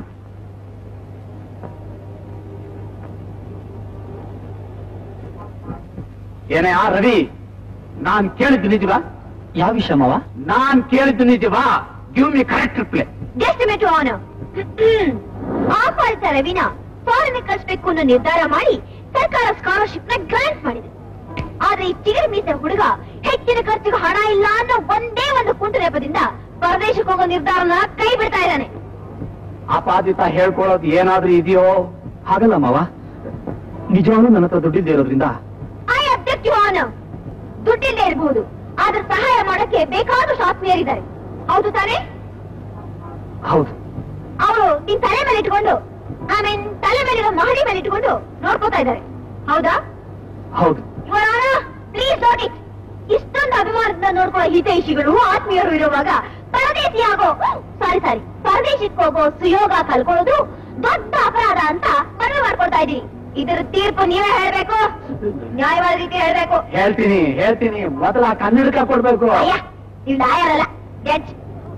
ಏನೇ ಆ ರವಿ ನಾನ್ ಕೇಳಿದ್ದು ನಿಜವಾ ಯಾವ ವಿಷಯ ಮಾವ ನಾನ್ ಕೇಳಿದ್ದು ನಿಜವಾ give me correct reply just minute ಅವನು ಆಪಾದಿತ ರವಿನ ಫಾರಿನ್ ಕಳಿಸ್ಬೇಕು ಅನ್ನೋ ನಿರ್ಧಾರ ಮಾಡಿ ಸರ್ಕಾರ ಸ್ಕಾಲರ್ಶಿಪ್ ನ ಗ್ರಾಂಟ್ ಮಾಡಿದೆ ಆದ್ರೆ ಈ ಚಿಗರಿ ಮೀಸೆ ಹುಡುಗ ಹೆಚ್ಚಿನ ಖರ್ಚಿಗೆ ಹಣ ಇಲ್ಲ ಅನ್ನೋ ಒಂದೇ ಒಂದು ಕುಂಟು ನೆಪದಿಂದ ಪರದೇಶಕ್ಕೆ ಹೋಗೋ ನಿರ್ಧಾರನ ಕೈ ಬಿಡ್ತಾ ಇದ್ದಾನೆ ಆಪಾದಿತ ಹೇಳ್ಕೊಳ್ಳೋದು ಏನಾದ್ರೂ ಇದೆಯೋ ಹಾಗಲ್ಲ ಮಾವ ನಿಜವಾಗ್ಲೂ ನನ್ನ ಹತ್ರ ದುಡ್ಡಿದ್ದೇ ಇರೋದ್ರಿಂದ ಐ ಅಬ್ಜೆಕ್ಟ್ ಅವನು ದುಡ್ಡಿಲ್ಲದೆ ಇರಬಹುದು ಆದ್ರೆ ಸಹಾಯ ಮಾಡಕ್ಕೆ ಬೇಕಾದಷ್ಟು ಆತ್ಮೀಯರಿದ್ದಾರೆ ಹೌದು ತಾನೇ ಹೌದು ಅವರು ನಿನ್ ತಲೆ ಮೇಲೆ ಇಟ್ಕೊಂಡು ಐ ಮೀನ್ ತಲೆ ಮೇಲಿರೋ ಮಹಡಿ ಮೇಲೆ ಇಟ್ಕೊಂಡು ನೋಡ್ಕೋತಾ ಇದ್ದಾರೆ ಹೌದಾ ಹೌದು ಪ್ಲೀಸ್ ನೋಟ್ ಇಟ್ ಇಷ್ಟೊಂದು ಅಭಿಮಾನದಿಂದ ನೋಡ್ಕೊಳ್ಳೋ ಹಿತೈಷಿಗಳು ಆತ್ಮೀಯರು ಇರುವಾಗ ಪರದೇಶಿ ಆಗೋ ಸಾರಿ ಸಾರಿ ಪರದೇಶಕ್ಕೆ ಹೋಗೋ ಸುಯೋಗ ಕಲ್ಕೊಳ್ಳೋದು ದೊಡ್ಡ ಅಪರಾಧ ಅಂತ ಮನವಿ ಮಾಡ್ಕೊಳ್ತಾ ಇದೀನಿ ಇದರ ತೀರ್ಪು ನೀವೇ ಹೇಳ್ಬೇಕು ನ್ಯಾಯವಾದ ರೀತಿ ಹೇಳ್ಬೇಕು ಹೇಳ್ತೀನಿ ಹೇಳ್ತೀನಿ ಮೊದಲ ಕನ್ನಡಕ ಕೊಡ್ಬೇಕು ಅಯ್ಯ ನೀವು ಲಾಯರ್ ಜಡ್ಜ್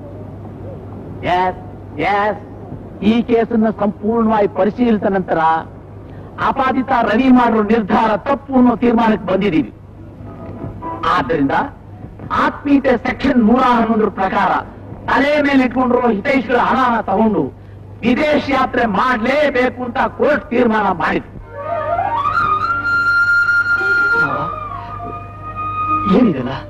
ಎಸ್ ಎಸ್ ಈ ಕೇಸನ್ನ ಸಂಪೂರ್ಣವಾಗಿ ಪರಿಶೀಲಿಸಿದ ನಂತರ ಆಪಾದಿತ ರವಿ ಮಾಡೋ ನಿರ್ಧಾರ ತಪ್ಪು ಅನ್ನೋ ತೀರ್ಮಾನಕ್ಕೆ ಬಂದಿದ್ದೀವಿ ಆದ್ದರಿಂದ ಆತ್ಮೀಯತೆ ಸೆಕ್ಷನ್ ನೂರ ಹನ್ನೊಂದರ ಪ್ರಕಾರ ತಲೆ ಮೇಲೆ ಇಟ್ಕೊಂಡಿರೋ ಹಿತೈಷಿಗಳ ಹಣನ ತಗೊಂಡು ವಿದೇಶ ಯಾತ್ರೆ ಮಾಡಲೇಬೇಕು ಅಂತ ಕೋರ್ಟ್ ತೀರ್ಮಾನ ಮಾಡಿದೆ ಮಾವ ಏನಿದೆಲ್ಲ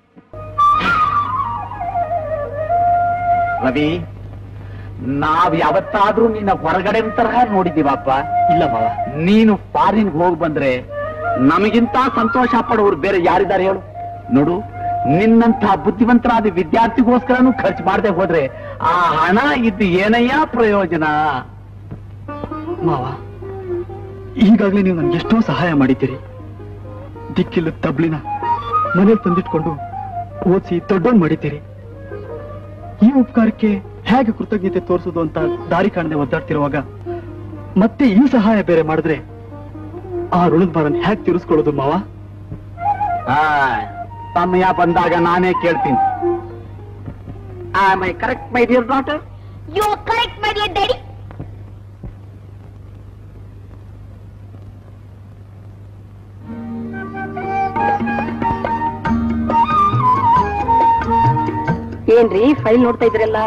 ರವಿ ನಾವ್ ಯಾವತ್ತಾದ್ರೂ ನಿನ್ನ ಹೊರಗಡೆ ತರಹ ನೋಡಿದ್ದೀವಪ್ಪ ಇಲ್ಲ ಮಾವ ನೀನು ಫಾರಿನ್ ಹೋಗಿ ಬಂದ್ರೆ ನಮಗಿಂತ ಸಂತೋಷ ಪಡೋರು ಬೇರೆ ಯಾರಿದ್ದಾರೆ ಹೇಳು ನೋಡು ನಿನ್ನಂತ ಬುದ್ಧಿವಂತರಾದ ವಿದ್ಯಾರ್ಥಿಗೋಸ್ಕರನು ಖರ್ಚು ಮಾಡದೆ ಹೋದ್ರೆ ಆ ಹಣ ಇದ್ದು ಏನಯ್ಯ ಪ್ರಯೋಜನ ಮಾವ ಈಗಾಗ್ಲೇ ನೀವು ನನ್ಗೆ ಎಷ್ಟೋ ಸಹಾಯ ಮಾಡಿದ್ದೀರಿ ದಿಕ್ಕಿಲ್ಲ ತಬ್ಲಿನ ಮನೇಲಿ ತಂದಿಟ್ಕೊಂಡು ಓದಿಸಿ ದೊಡ್ಡೋನ್ ಮಾಡಿದ್ದೀರಿ ಈ ಉಪಕಾರಕ್ಕೆ ಹೇಗೆ ಕೃತಜ್ಞತೆ ತೋರಿಸೋದು ಅಂತ ದಾರಿ ಕಾಣದೆ ಒದ್ದಾಡ್ತಿರುವಾಗ ಮತ್ತೆ ಈ ಸಹಾಯ ಬೇರೆ ಮಾಡಿದ್ರೆ ಆ ಋಣದ ಭಾರನ ಹೇಗೆ ತೀರಿಸ್ಕೊಳ್ಳೋದು ಮಾವ ಆ, ಸಮಯ ಬಂದಾಗ ನಾನೇ ಕೇಳ್ತೀನಿ my correct my dear daughter you correct my dear daddy ಏನ್ರಿ ಫೈಲ್ ನೋಡ್ತಾ ಇದ್ರಲ್ಲ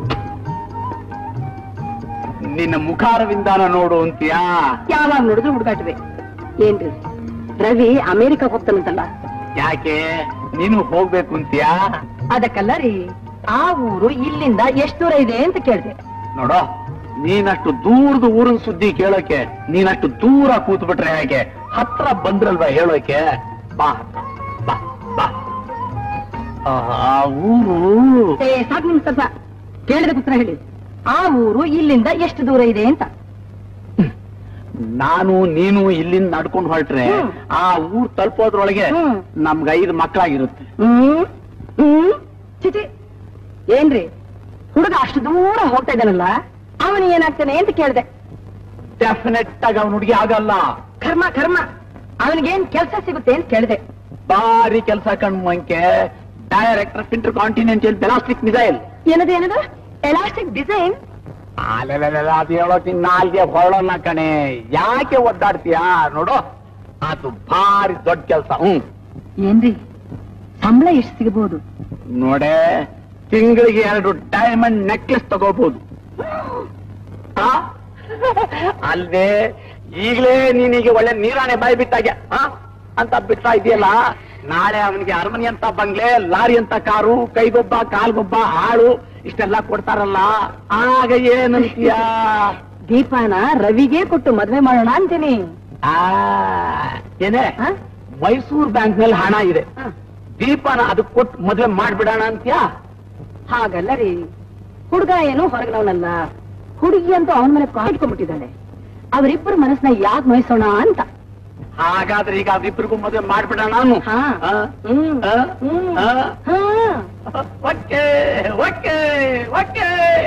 ನಿನ್ನ ಮುಖಾರವಿಂದಾನ ನೋಡು ಅಂತೀಯಾ ಯಾವಾಗ ನೋಡಿದ್ರು ಹುಡುಗಾಟ್ವೆ ಏನ್ರಿ ರವಿ ಅಮೆರಿಕ ಹೋಗ್ತಾನಂತಲ್ಲ ಯಾಕೆ ನೀನು ಹೋಗ್ಬೇಕು ಅಂತೀಯಾ ಅದಕ್ಕಲ್ಲ ರೀ ಆ ಊರು ಇಲ್ಲಿಂದ ಎಷ್ಟು ದೂರ ಇದೆ ಅಂತ ಕೇಳಿದೆ ನೋಡೋ ನೀನಷ್ಟು ದೂರದ ಊರಿನ ಸುದ್ದಿ ಕೇಳೋಕೆ ನೀನಷ್ಟು ದೂರ ಕೂತ್ ಬಿಟ್ರೆ ಹೇಗೆ ಹತ್ರ ಬಂದ್ರಲ್ವಾ ಹೇಳೋಕೆ ಬಾ ಬಾ ಬಾ ಆ ಊರು ಏ ಸಾಕು ನಿಮ್ ಸ್ವಲ್ಪ ಕೇಳಿದ ಪುತ್ರ ಹೇಳಿ ಆ ಊರು ಇಲ್ಲಿಂದ ಎಷ್ಟು ದೂರ ಇದೆ ಅಂತ ನಾನು ನೀನು ಇಲ್ಲಿಂದ ನಡ್ಕೊಂಡು ಹೊರಟ್ರೆ ಹ್ಮ್. ಆ ಊರ್ ತಲುಪೋದ್ರೊಳಗೆ ಹ್ಮ್. ನಮ್ಗೆ ಐದು ಮಕ್ಕಳಾಗಿರುತ್ತೆ ಹ್ಮ್ ಹ್ಮ್ ಚಿಚಿ ಏನ್ರಿ ಹುಡುಗ ಅಷ್ಟು ದೂರ ಹೋಗ್ತಾ ಇದ್ದಾನಲ್ಲ ಅವನು ಏನಾಗ್ತಾನೆ ಅಂತ ಕೇಳಿದೆ ಡೆಫಿನೆಟ್ ಆಗಿ ಅವನ ಹುಡುಗಿ ಆಗಲ್ಲ ಕರ್ಮ ಕರ್ಮ ಅವನಿಗೇನ್ ಕೆಲಸ ಸಿಗುತ್ತೆ ಅಂತ ಕೇಳಿದೆ ಭಾರಿ ಕೆಲಸ ಕಣ್ ಮಂಕೆ director intercontinental ballistic missile ಏನದು ಏನದು ಎಲಾಸ್ಟಿಕ್ ಡಿಸೈನ್ ಅಲೆಲೆಲೆಲ, ಅದು ಹೇಳೋತಿ ನಾಲ್ಗೆ ಹೊರಳೋಣ ಕಣೆ ಯಾಕೆ ಒದ್ದಾಡ್ತೀಯಾ ನೋಡು ಅದು ಭಾರಿ ದೊಡ್ಡ ಕೆಲಸ ಹ್ಮ್ ಏನ್ರಿ ಸಂಬಳ ಎಷ್ಟು ಸಿಗಬಹುದು ನೋಡೆ ತಿಂಗಳಿಗೆ ಎರಡು ಡೈಮಂಡ್ ನೆಕ್ಲೆಸ್ ತಗೋಬಹುದು ಆ? ಅಲ್ವೇ ಈಗಲೇ ನೀನೀಗ ಒಳ್ಳೆ ನೀರಾಣೆ ಬಾಯಿ ಬಿಟ್ಟಾಗೆ ಆ? ಅಂತ ಬಿಡ್ತಾ ಇದೆಯಲ್ಲ ನಾಳೆ ಅವನಿಗೆ ಅರಮನೆ ಅಂತ ಬಂಗ್ಲೆ ಲಾರಿ ಅಂತ ಕಾರು ಕೈಗೊಬ್ಬ ಕಾಲ್ಗೊಬ್ಬ ಆಳು ಇಷ್ಟೆಲ್ಲ ಕೊಡ್ತಾರಲ್ಲ ಆಗ ಏನಂತೀಯ ದೀಪಾನ ರವಿಗೆ ಕೊಟ್ಟು ಮದ್ವೆ ಮಾಡೋಣ ಅಂತೀನಿ ಆ, ಏನೇ ಆ? ಮೈಸೂರು ಬ್ಯಾಂಕ್ ನಲ್ಲಿ ಹಣ ಇದೆ ಆ. ದೀಪನ ಅದಕ್ಕೆ ಕೊಟ್ಟು ಮದ್ವೆ ಮಾಡ್ಬಿಡೋಣ ಅಂತ್ಯಾ ಹಾಗಲ್ಲ ರೀ ಹುಡುಗ ಏನು ಹೊರಗಿನವನಲ್ಲ ಹುಡುಗಿ ಅಂತೂ ಅವನ ಮೇಲೆ ಕಾಟ್ಕೊಂಡ್ಬಿಟ್ಟಿದ್ದಾಳೆ ಅವರಿಬ್ಬರು ಮನಸ್ಸನ್ನ ಯಾಕೆ ನೋಯಿಸೋಣ ಅಂತ ಹಾಗಾದ್ರೆ ಈಗ ಅವ್ರಿಬ್ರಿಗೂ ಮದುವೆ ಮಾಡ್ಬಿಡೋಣ ನಾನು ಹಾ. ಆ? ಹ್ಮ್. ಆ? ಹ್ಮ್. ಆ? ಹಾ ಓಕೆ ಓಕೆ ಓಕೆ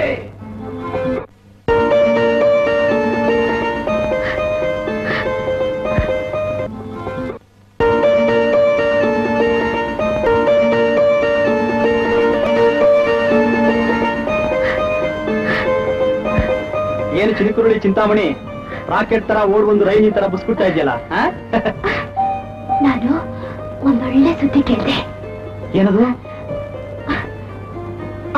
ಏನು ಚಿನಿಕುರುಳಿ ಚಿಂತಾಮಣಿ ರಾಕೆಟ್ ತರ ಓಡ್ ಒಂದು ರೈನಿ ತರ ಬುಸ್ಬಿಡ್ತಾ ಇದೆಯಲ್ಲ ನಾನು ಒಂದೊಳ್ಳೆ ಸುದ್ದಿ ಕೇಳಿದೆ ಏನದು ಆ?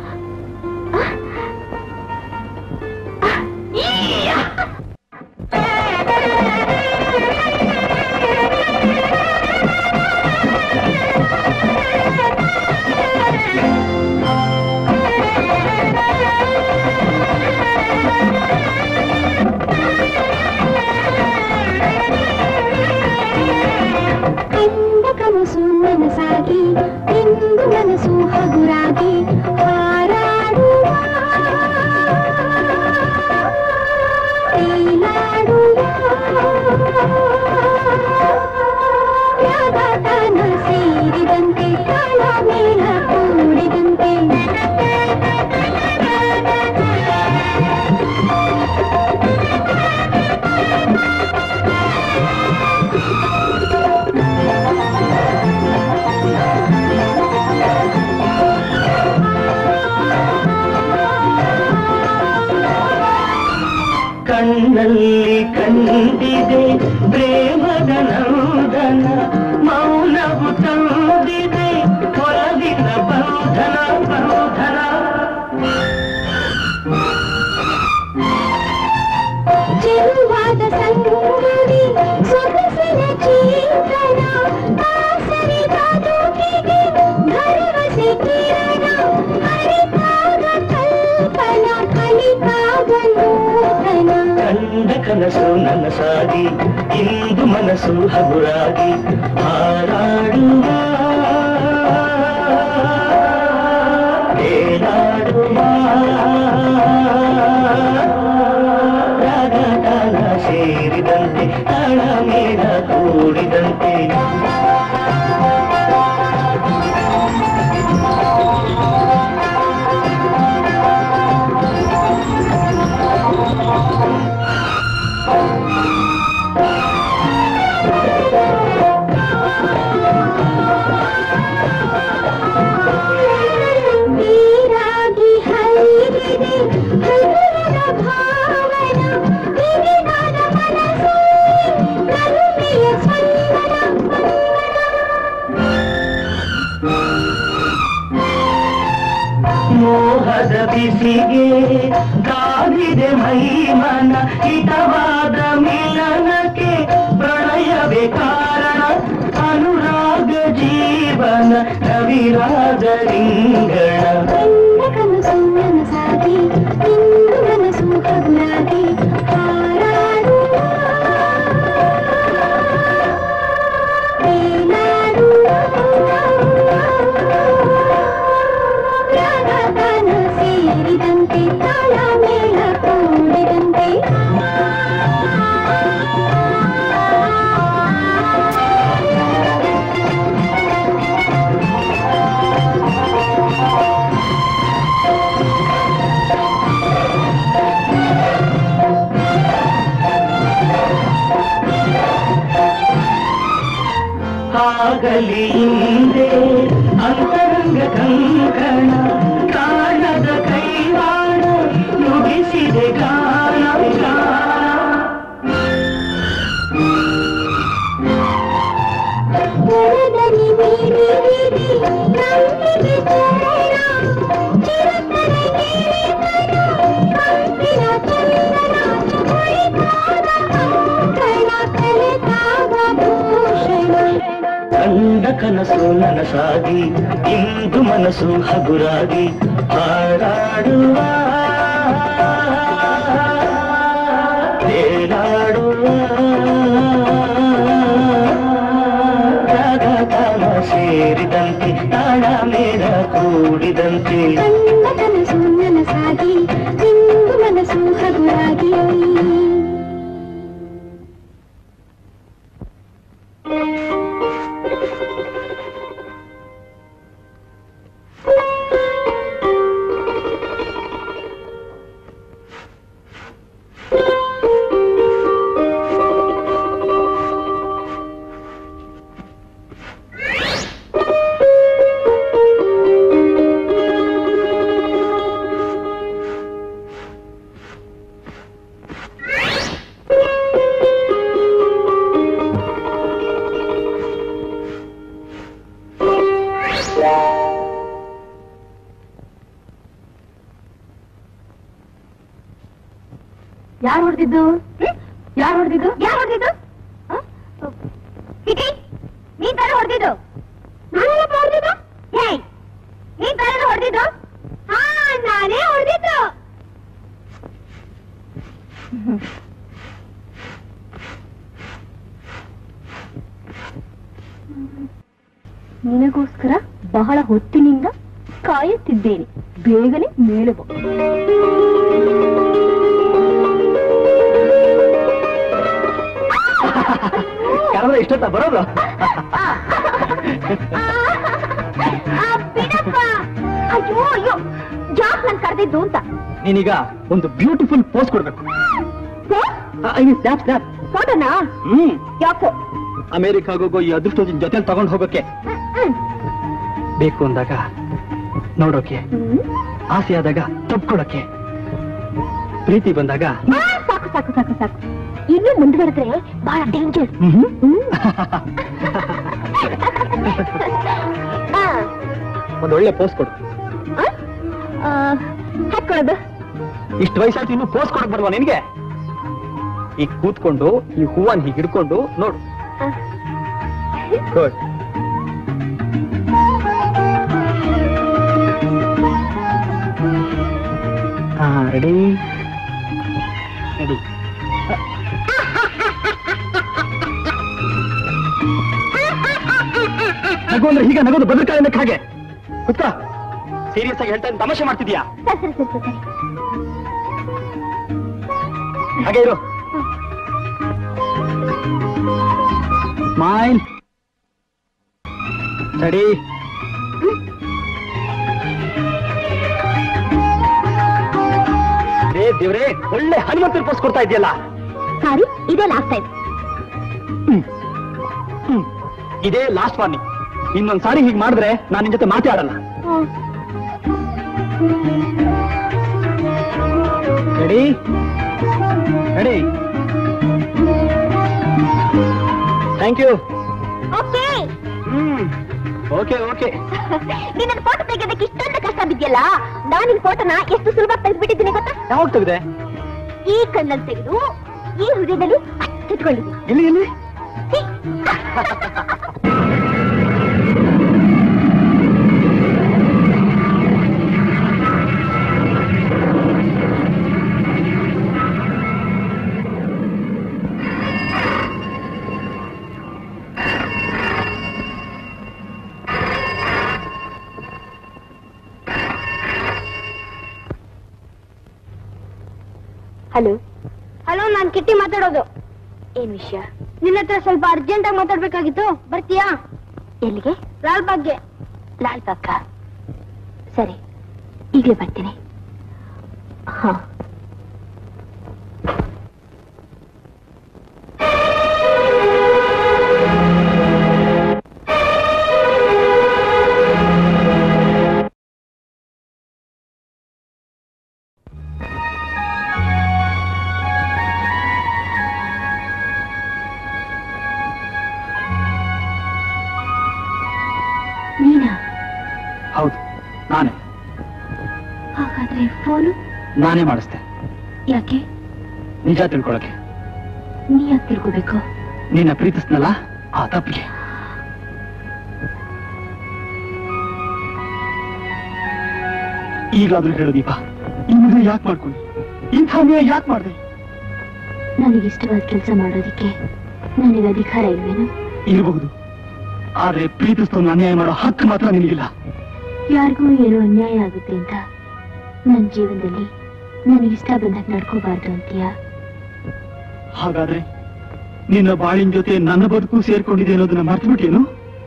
ಇಂದ ಕನಸು ನನಸಾಗಿ ಇಂದು ನನಸು ಹಗುರಾಗಿ ಹಾರಾಡುವ ತೇಲಾಡುವ ಯಾಗಾತನ ಸೇರಿದಂತೆ ತಾಳ ಮೇಳ ಕೂಡಿದಂತೆ ಕಣ್ಣಲ್ಲಿ ಕಂಡಿದೆ ಪ್ರೇಮದ ನಂದನ ಮೌನವು ತಂದಿದೆ ಹೊರಗಿನ ಬಂಧನ ಬಂಧನ ಚೆಲುವಾದ ಸಂಗಡಿ ಸೊಗಸಿನ ಚೇತನ ಆಸರೆ ಬದುಕಿಗೆ ಭರವಸೆ ಕಿರಣ ಹರಿತಾಗ ಕಲ್ಪನ ಕಲಿತಾಗ ನೂತನ ಕಂಡ ಕನಸು ನನಸಾಗಿ ಇಂದು ಮನಸ್ಸು ಹಗುರಾಗಿ ಹಾರಾಡುವ ತೇಲಾಡುವ ರಾಗತಾನ ಸೇರಿದಂತೆ ತಾಳ ಮೇಳ ಕೂಡಿದಂತೆ ನೀರಾಗಿ ಹರಿದಿದೆ ಹಗುರದ ಭಾವನ ವಿವಿಧಾದ ಮನಸ್ಸಲ್ಲಿ ಕರುಣೆಯ ಸ್ಪಂದನ ಮೋಹದ ಬಿಸಿಗೆ ಕಾದಿದೆ ಮೈಮನ ಹಿತವಾದ ಮಿಲನಕ್ಕೆ ಪ್ರಳಯವೇ ಕಾರಣ ಅನುರಾಗ ಜೀವನ ರವಿರಾಜ ಲಿಂಗಣ ಕಂಡ ಕನಸು ನನಸಾಗಿ ಇಂದು ಮನಸ್ಸು ಹಗುರಾಗಿ ಹಾರಾಡುವ ತೇಲಾಡುವ ರಾಗತಾನ ಸೇರಿದಂತೆ ತಾಳ ಮೇಳ ಕೂಡಿದಂತೆ ಆಗಲಿ ಹಿಂದೆ ಅಂತರಂಗ ಕಂಕಣ ಕಾಣದ ಕೈವಾಡ ನುಡಿ ಹಗುರಾಗಿ ಇಂದು ಮನಸ್ಸು ಹಗುರಾಗಿ ಹಾರಾಡುವ ತೇಲಾಡುವ ರಾಗ ತಾಳ ಸೇರಿದಂತೆ ತಾಳ ಮೇಳ ಕೂಡಿದಂತೆ ಕಂಡ ಕನಸು ನನಸಾಗಿ ಇಂದು ಮನಸ್ಸು ಹಗುರಾಗಿ ಯಾರು ಹೊಡೆದಿದ್ದು ಯಾರು ಹೊಡೆದಿದ್ದು ಯಾರು ಹೊಡೆದಿದ್ದು ಕಿಟಿ ನೀನ್ ತಾನೇ ಹೊಡೆದಿದ್ದು ನಾನೆಲ್ಲಪ್ಪ ಹೊಡೆದಿದ್ದು ಹೇಯ್ ನೀನ್ ತಾನೇ ಹೊಡೆದಿದ್ದು ಹಾ ನಾನೇ ಹೊಡೆದಿದ್ದು ನಿನಗೋಸ್ಕರ ಬಹಳ ಹೊತ್ತಿನಿಂದ ಕಾಯುತ್ತಿದ್ದೇನೆ ಬೇಗನೆ ಮೇಲೆ ಬಾ ಕರೆದ್ರೆ ಇಷ್ಟೊತ್ತ ಬರೋದು ಆ, ಬಿಡಪ್ಪ ಅಯ್ಯೋ ಅಯ್ಯೋ ಯಾಕೆ ನನ್ ಕರೆದಿದ್ದು ಅಂತ ನೀನೀಗ ಒಂದು ಬ್ಯೂಟಿಫುಲ್ ಪೋಸ್ ಕೊಡ್ಬೇಕು ಸ್ನ್ಯಾಪ್ ಸ್ನ್ಯಾಪ್ ಫೋಟೋನಾ ಹ್ಮ್ ಯಾಕೋ ಅಮೆರಿಕಾಗೋಗೋ ಈ ಅದೃಷ್ಟದ ಜೊತೆ ತಗೊಂಡು ಹೋಗೋಕೆ ಬೇಕು ಅಂದಾಗ ನೋಡೋಕೆ ಆಸೆ ಆದಾಗ ತಪ್ಕೊಳಕ್ಕೆ ಪ್ರೀತಿ ಬಂದಾಗ ಆ, ಸಾಕು ಸಾಕು ಸಾಕು ಸಾಕು ಇನ್ನು ಮುಂದುವರೆದ್ರೆ ಬಹಳ ಡೇಂಜರ್ ಒಂದ್ ಒಳ್ಳೆ ಪೋಸ್ ಕೊಡು ಹಾಕೊಳ್ಳೋದು ಇಷ್ಟು ವಯಸ್ಸಾಯ್ತು ಇನ್ನು ಪೋಸ್ ಕೊಡಕ್ ಬರುವ ನಿನ್ಗೆ ಈಗ ಕೂತ್ಕೊಂಡು ಈ ಹೂವನ್ ಹೀಗೆ ಹಿಡ್ಕೊಂಡು ನೋಡು ಗುಡ್ ಹಾ ರೆಡಿ ರೆಡಿ ನಗು ಅಂದ್ರೆ ಹೀಗೆ ನಗೋದು ಬದರ್ಕಾಯಕ್ಕೆ ಹಾಗೆ ಕುತ್ಕ ಸೀರಿಯಸ್ ಆಗಿ ಹೇಳ್ತಾ ಇದ್ದೀನಿ, ತಮಾಷೆ ಮಾಡ್ತಿದ್ಯಾ ಸರಿ ಸರಿ ಸರಿ ಸರಿ ಹಾಗೆ ಇರು ಸ್ಮೈಲ್ ಸರಿ ರೇ ದೇವ್ರೆ ಒಳ್ಳೆ ಹನುಮಂತನ ಪೋಸ್ ಕೊಡ್ತಾ ಇದೆಯಲ್ಲ ಸಾರಿ ಇದೇ ಲಾಸ್ಟ್ ಟೈಮ್ ಇದೇ ಲಾಸ್ಟ್ ವಾರ್ನಿಂಗ್ ಇನ್ನೊಂದ್ ಸಾರಿ ಹೀಗೆ ಮಾಡಿದ್ರೆ ನಾನು ನಿನ್ ಜೊತೆ ಮಾತಾಡಲ್ಲ ready ready thank you okay hmm okay okay ನಿನ್ನ ಫೋಟೋ ತೆಗೆಯೋದಕ್ಕೆ ಇಷ್ಟೊಂದು ಕಷ್ಟ ಬಿದ್ಯಲ್ಲ ನಾನು ನಿನ್ ಫೋಟೋನ ಎಷ್ಟು ಸುಲಭ ತೆಗೆದ್ಬಿಟ್ಟಿದ್ದೀನಿ ಗೊತ್ತಾ ಯಾವಾಗ ತೆಗ್ದೆ ಈ ಕಣ್ಣಲ್ಲಿ ತೆಗೆದು ಈ ಹೃದಯದಲ್ಲಿ ಇಟ್ಕೊಂಡಿದ್ದೀನಿ ಎಲ್ಲಿ ಎಲ್ಲಿ ಹಲೋ ಹಲೋ ನಾನ್ ಕಿಟ್ಟಿ ಮಾತಾಡೋದು ಏನ್ ವಿಷಯ ನಿನ್ನ ಹತ್ರ ಸ್ವಲ್ಪ ಅರ್ಜೆಂಟ್ ಆಗಿ ಮಾತಾಡ್ಬೇಕಾಗಿತ್ತು ಬರ್ತೀಯಾ ಎಲ್ಲಿಗೆ ಲಾಲ್ ಬಾಗ್ಗೆ ಲಾಲ್ ಬಾಗ್ಗ ಸರಿ ಈಗಲೇ ಬರ್ತೀನಿ ಹಾ ನೀನಾ ಹೌದು ನಾನೇ ಹಾಗಾದ್ರೆ ಫೋನು ನಾನೇ ಮಾಡಿಸ್ದೆ ಯಾಕೆ ನಿಜ ತಿಳ್ಕೊಳಕ್ಕೆ ನೀ ಯಾಕೆ ತಿಳ್ಕೋಬೇಕು ನಿನ್ನ ಪ್ರೀತಿಸ್ನಲ್ಲ ಆ ತಪ್ಪಿಗೆ ಈಗಾದ್ರೂ ಹೇಳು ದೀಪ ಈ ಮದುವೆ ಯಾಕೆ ಮಾಡ್ಕೊಂಡಿ ಇಂಥ ಅನ್ಯಾಯ ಯಾಕೆ ಮಾಡಿದೆ ನನಗಿಷ್ಟವಾದ ಕೆಲಸ ಮಾಡೋದಕ್ಕೆ ನನಗೆ ಅಧಿಕಾರ ಇಲ್ವೇನು ಇರಬಹುದು ಆದ್ರೆ ಪ್ರೀತಿಸ್ತವನ್ನ ಅನ್ಯಾಯ ಮಾಡೋ ಹಕ್ಕು ಮಾತ್ರ ನಿನಗಿಲ್ಲ ಯಾರಿಗೂ ಏನೋ ಅನ್ಯಾಯ ಆಗುತ್ತೆ ಅಂತ ನನ್ನ ಜೀವನದಲ್ಲಿ ನನಗಿಷ್ಟ ಬಂದಾಗ ನಡ್ಕೋಬಾರ್ದು ಅಂತೀಯಾ ಹಾಗಾದ್ರೆ ನಿನ್ನ ಬಾಳಿನ ಜೊತೆ ನನ್ನ ಬದುಕು ಸೇರ್ಕೊಂಡಿದೆ ಅನ್ನೋದನ್ನ ಮರ್ತ್ಬಿಟ್ಟೇನು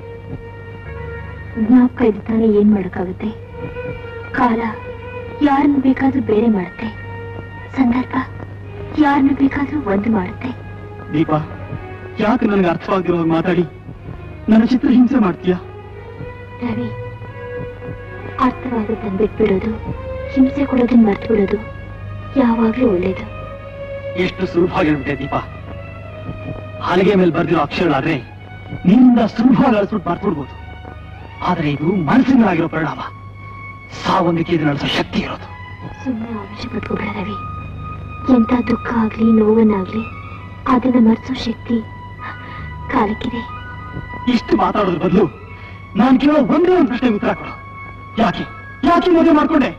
ಜ್ಞಾಪಕ ಇದ್ದ ತಾನೇ ಏನ್ ಮಾಡಕ್ಕಾಗುತ್ತೆ ಕಾಲ ಯಾರನ್ನ ಬೇಕಾದ್ರೂ ಬೇರೆ ಮಾಡುತ್ತೆ ಸಂದರ್ಭ ಯಾರನ್ನ ಬೇಕಾದ್ರೂ ಒಂದು ಮಾಡುತ್ತೆ ದೀಪ ಯಾಕೆ ನನಗೆ ಅರ್ಥವಾಗ್ದಿರೋ ಹಾಗೆ ಮಾತಾಡಿ ನನ್ನ ಚಿತ್ರ ಹಿಂಸೆ ಮಾಡ್ತೀಯಾ ರವಿ ಅರ್ಥವಾಗುತ್ತಂದು ಬಿಟ್ಬಿಡೋದು ಹಿಂಸೆ ಕೊಡೋದನ್ನ ಮರ್ತು ಬಿಡೋದು ಯಾವಾಗ್ಲೂ ಒಳ್ಳೇದು ಎಷ್ಟು ಸುಲಭವಾಗಿರ್ಬಿಟ್ಟೆ ದೀಪ ಹಲಗೆ ಮೇಲೆ ಬರ್ದಿರೋ ಅಕ್ಷರಗಳಾದ್ರೆ ನಿನ್ನಿಂದ ಸುಲಭವಾಗಿ ಅಳಿಸ್ಬಿಟ್ಟು ಮರ್ತ್ಬಿಡ್ಬೋದು ಆದ್ರೆ ಇದು ಮನಸ್ಸಿನಲ್ಲಾಗಿರೋ ಪರಿಣಾಮ ಸಾವೊಂದಕ್ಕೆ ಇದು ನಡೆಸೋ ಶಕ್ತಿ ಇರೋದು ಸುಮ್ಮನೆ ಆವೇಶ ಪಟ್ಕೋಬೇಡ ರವಿ ಎಂತ ದುಃಖ ಆಗ್ಲಿ ನೋವನ್ನಾಗ್ಲಿ ಅದನ್ನ ಮರ್ಸೋ ಶಕ್ತಿ ಕಾಲಕ್ಕಿದೆ ಇಷ್ಟು ಮಾತಾಡೋದ್ರ ಬದಲು ನಾನು ಕೇಳೋ ಒಂದೇ ಒಂದು ಪ್ರಶ್ನೆಗೆ ಉತ್ತರ ಕೊಡು ಯಾಕೆ ಯಾಕೆ ಮದುವೆ ಮಾಡ್ಕೊಂಡೆ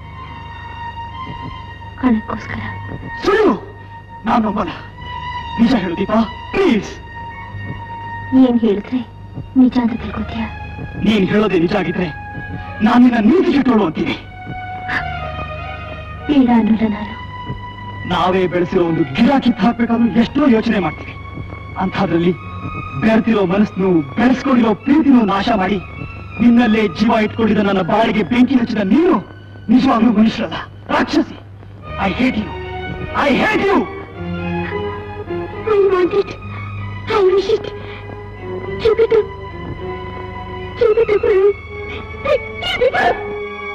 ಹಣಕ್ಕೋಸ್ಕರ ಸುಳ್ಳು ನಾನು ನಂಬಲ್ಲ ನಿಜ ಹೇಳು ದೀಪ ಪ್ಲೀಸ್ ಏನ್ ಹೇಳಿದ್ರೆ ನಿಜ ಅಂತ ತಿಳ್ಕೊತೀಯ ನೀನ್ ಹೇಳೋದೇ ನಿಜ ಆಗಿದ್ರೆ ನಾನು ನಿನ್ನ ನೀತಿ ಕೆಟ್ಟೋಳು ಅಂತೀನಿ ಬೇಡ ಅನ್ನೋಲ್ಲ ನಾನು ನಾವೇ ಬೆಳೆಸಿರೋ ಒಂದು ಗಿಡ ಕಿತ್ತು ಹಾಕ್ಬೇಕಾದ್ರೂ ಎಷ್ಟೋ ಯೋಚನೆ ಮಾಡ್ತೀವಿ ಅಂಥದ್ರಲ್ಲಿ ಬೆಳೆತಿರೋ ಮನಸ್ಸನ್ನು ಬೆಳೆಸ್ಕೊಂಡಿರೋ ಪ್ರೀತಿನೂ ನಾಶ ಮಾಡಿ ನಿನ್ನಲ್ಲೇ ಜೀವ ಇಟ್ಕೊಂಡಿದ್ದ ನನ್ನ ಬಾಳಿಗೆ ಬೆಂಕಿ ಹಚ್ಚಿದ ನೀನು ನಿಜವಾಗ್ಲೂ ಮನುಷ್ಯರಲ್ಲ ರಾಕ್ಷಸಿ I hate you I hate you I want it. I wish it. Keep it up. Keep it up, Ravi. Keep it up.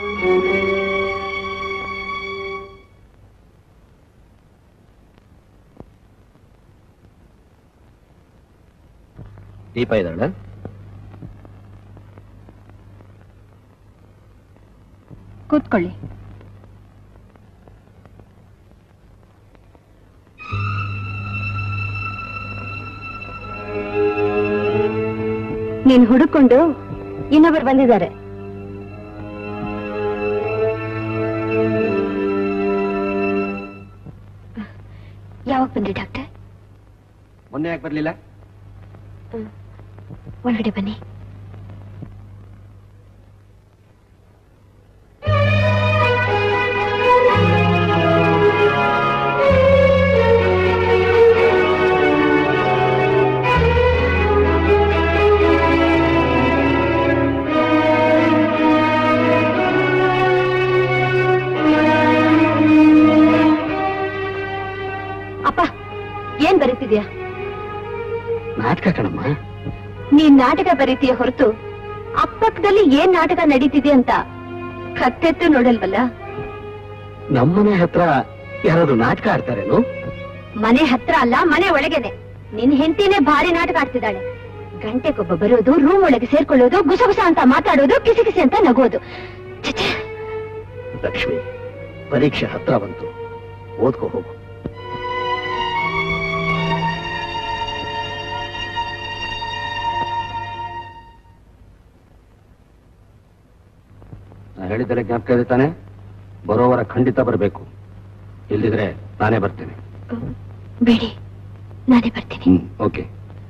Deepa ಇದ್ದಾಳೆ ಕೂತ್ಕೊಳ್ಳಿ ನೀನ್ ಹುಡುಕೊಂಡು ಇನ್ನೊಬ್ಬರು ಬಂದಿದ್ದಾರೆ ಯಾವಾಗ ಬಂದ್ರಿ ಡಾಕ್ಟರ್ ಮೊನ್ನೆ ಯಾಕೆ ಬರ್ಲಿಲ್ಲ ಒಳಗಡೆ ಬನ್ನಿ ಅಪ್ಪ ಏನ್ ಬರೀತಿದ್ಯಾ ನಾಟಕ ಕಣಮ್ಮ ನೀನ್ ನಾಟಕ ಬರೀತೀಯ ಹೊರತು ಅಕ್ಕಪಕ್ಕದಲ್ಲಿ ಏನ್ ನಾಟಕ ನಡೀತಿದೆ ಅಂತ ಕತ್ತೆತ್ತು ನೋಡಲ್ವಲ್ಲ ನಮ್ಮನೆ ಹತ್ರ ಯಾರಾದ್ರು ನಾಟಕ ಆಡ್ತಾರೇನು ಮನೆ ಹತ್ರ ಅಲ್ಲ ಮನೆ ಒಳಗೇನೆ ನಿನ್ ಹೆಂಡತಿನೇ ಭಾರಿ ನಾಟಕ ಆಡ್ತಿದ್ದಾಳೆ ಗಂಟೆಗೊಬ್ಬ ಬರೋದು ರೂಮ್ ಒಳಗೆ ಸೇರ್ಕೊಳ್ಳೋದು ಗುಸಗುಸ ಅಂತ ಮಾತಾಡೋದು ಕಿಸಿಕಿಸಿ ಅಂತ ನಗೋದು ಛೆ, ಛೆ. ಲಕ್ಷ್ಮಿ ಪರೀಕ್ಷೆ ಹತ್ರ ಬಂತು ಓದ್ಕೋ ಹೋಗು ನಾ ಹೇಳಿದರೆ ಜ್ಞಾಪಕ ಇದೆ ತಾನೆ ಬರೋವರ ಖಂಡಿತ ಬರಬೇಕು ಇಲ್ದಿದ್ರೆ ನಾನೇ ಬರ್ತೇನೆ ಬೇಡಿ ನಾನೇ ಬರ್ತೀನಿ ಹ್ಮ್ ಓಕೆ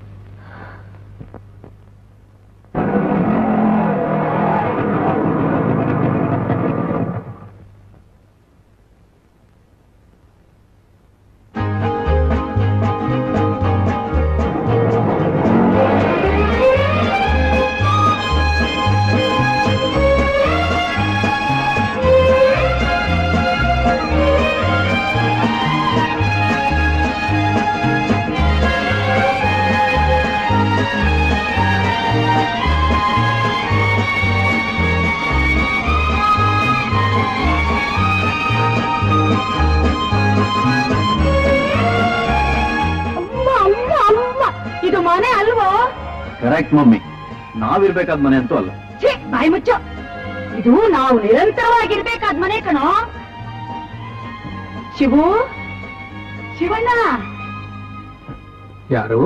ಅಮ್ಮ ಅಮ್ಮ ಅಮ್ಮ ಇದು ಮನೆ ಅಲ್ವೋ ಕರೆಕ್ಟ್ ಮಮ್ಮಿ ನಾವಿರ್ಬೇಕಾದ ಮನೆ ಅಂತೂ ಅಲ್ಲ ಛೀ, ಬಾಯಿ ಮುಚ್ಚ ಇದು ನಾವು ನಿರಂತರವಾಗಿರ್ಬೇಕಾದ ಮನೆ ಕಣೋ ಶಿವು ಶಿವಣ್ಣ ಯಾರು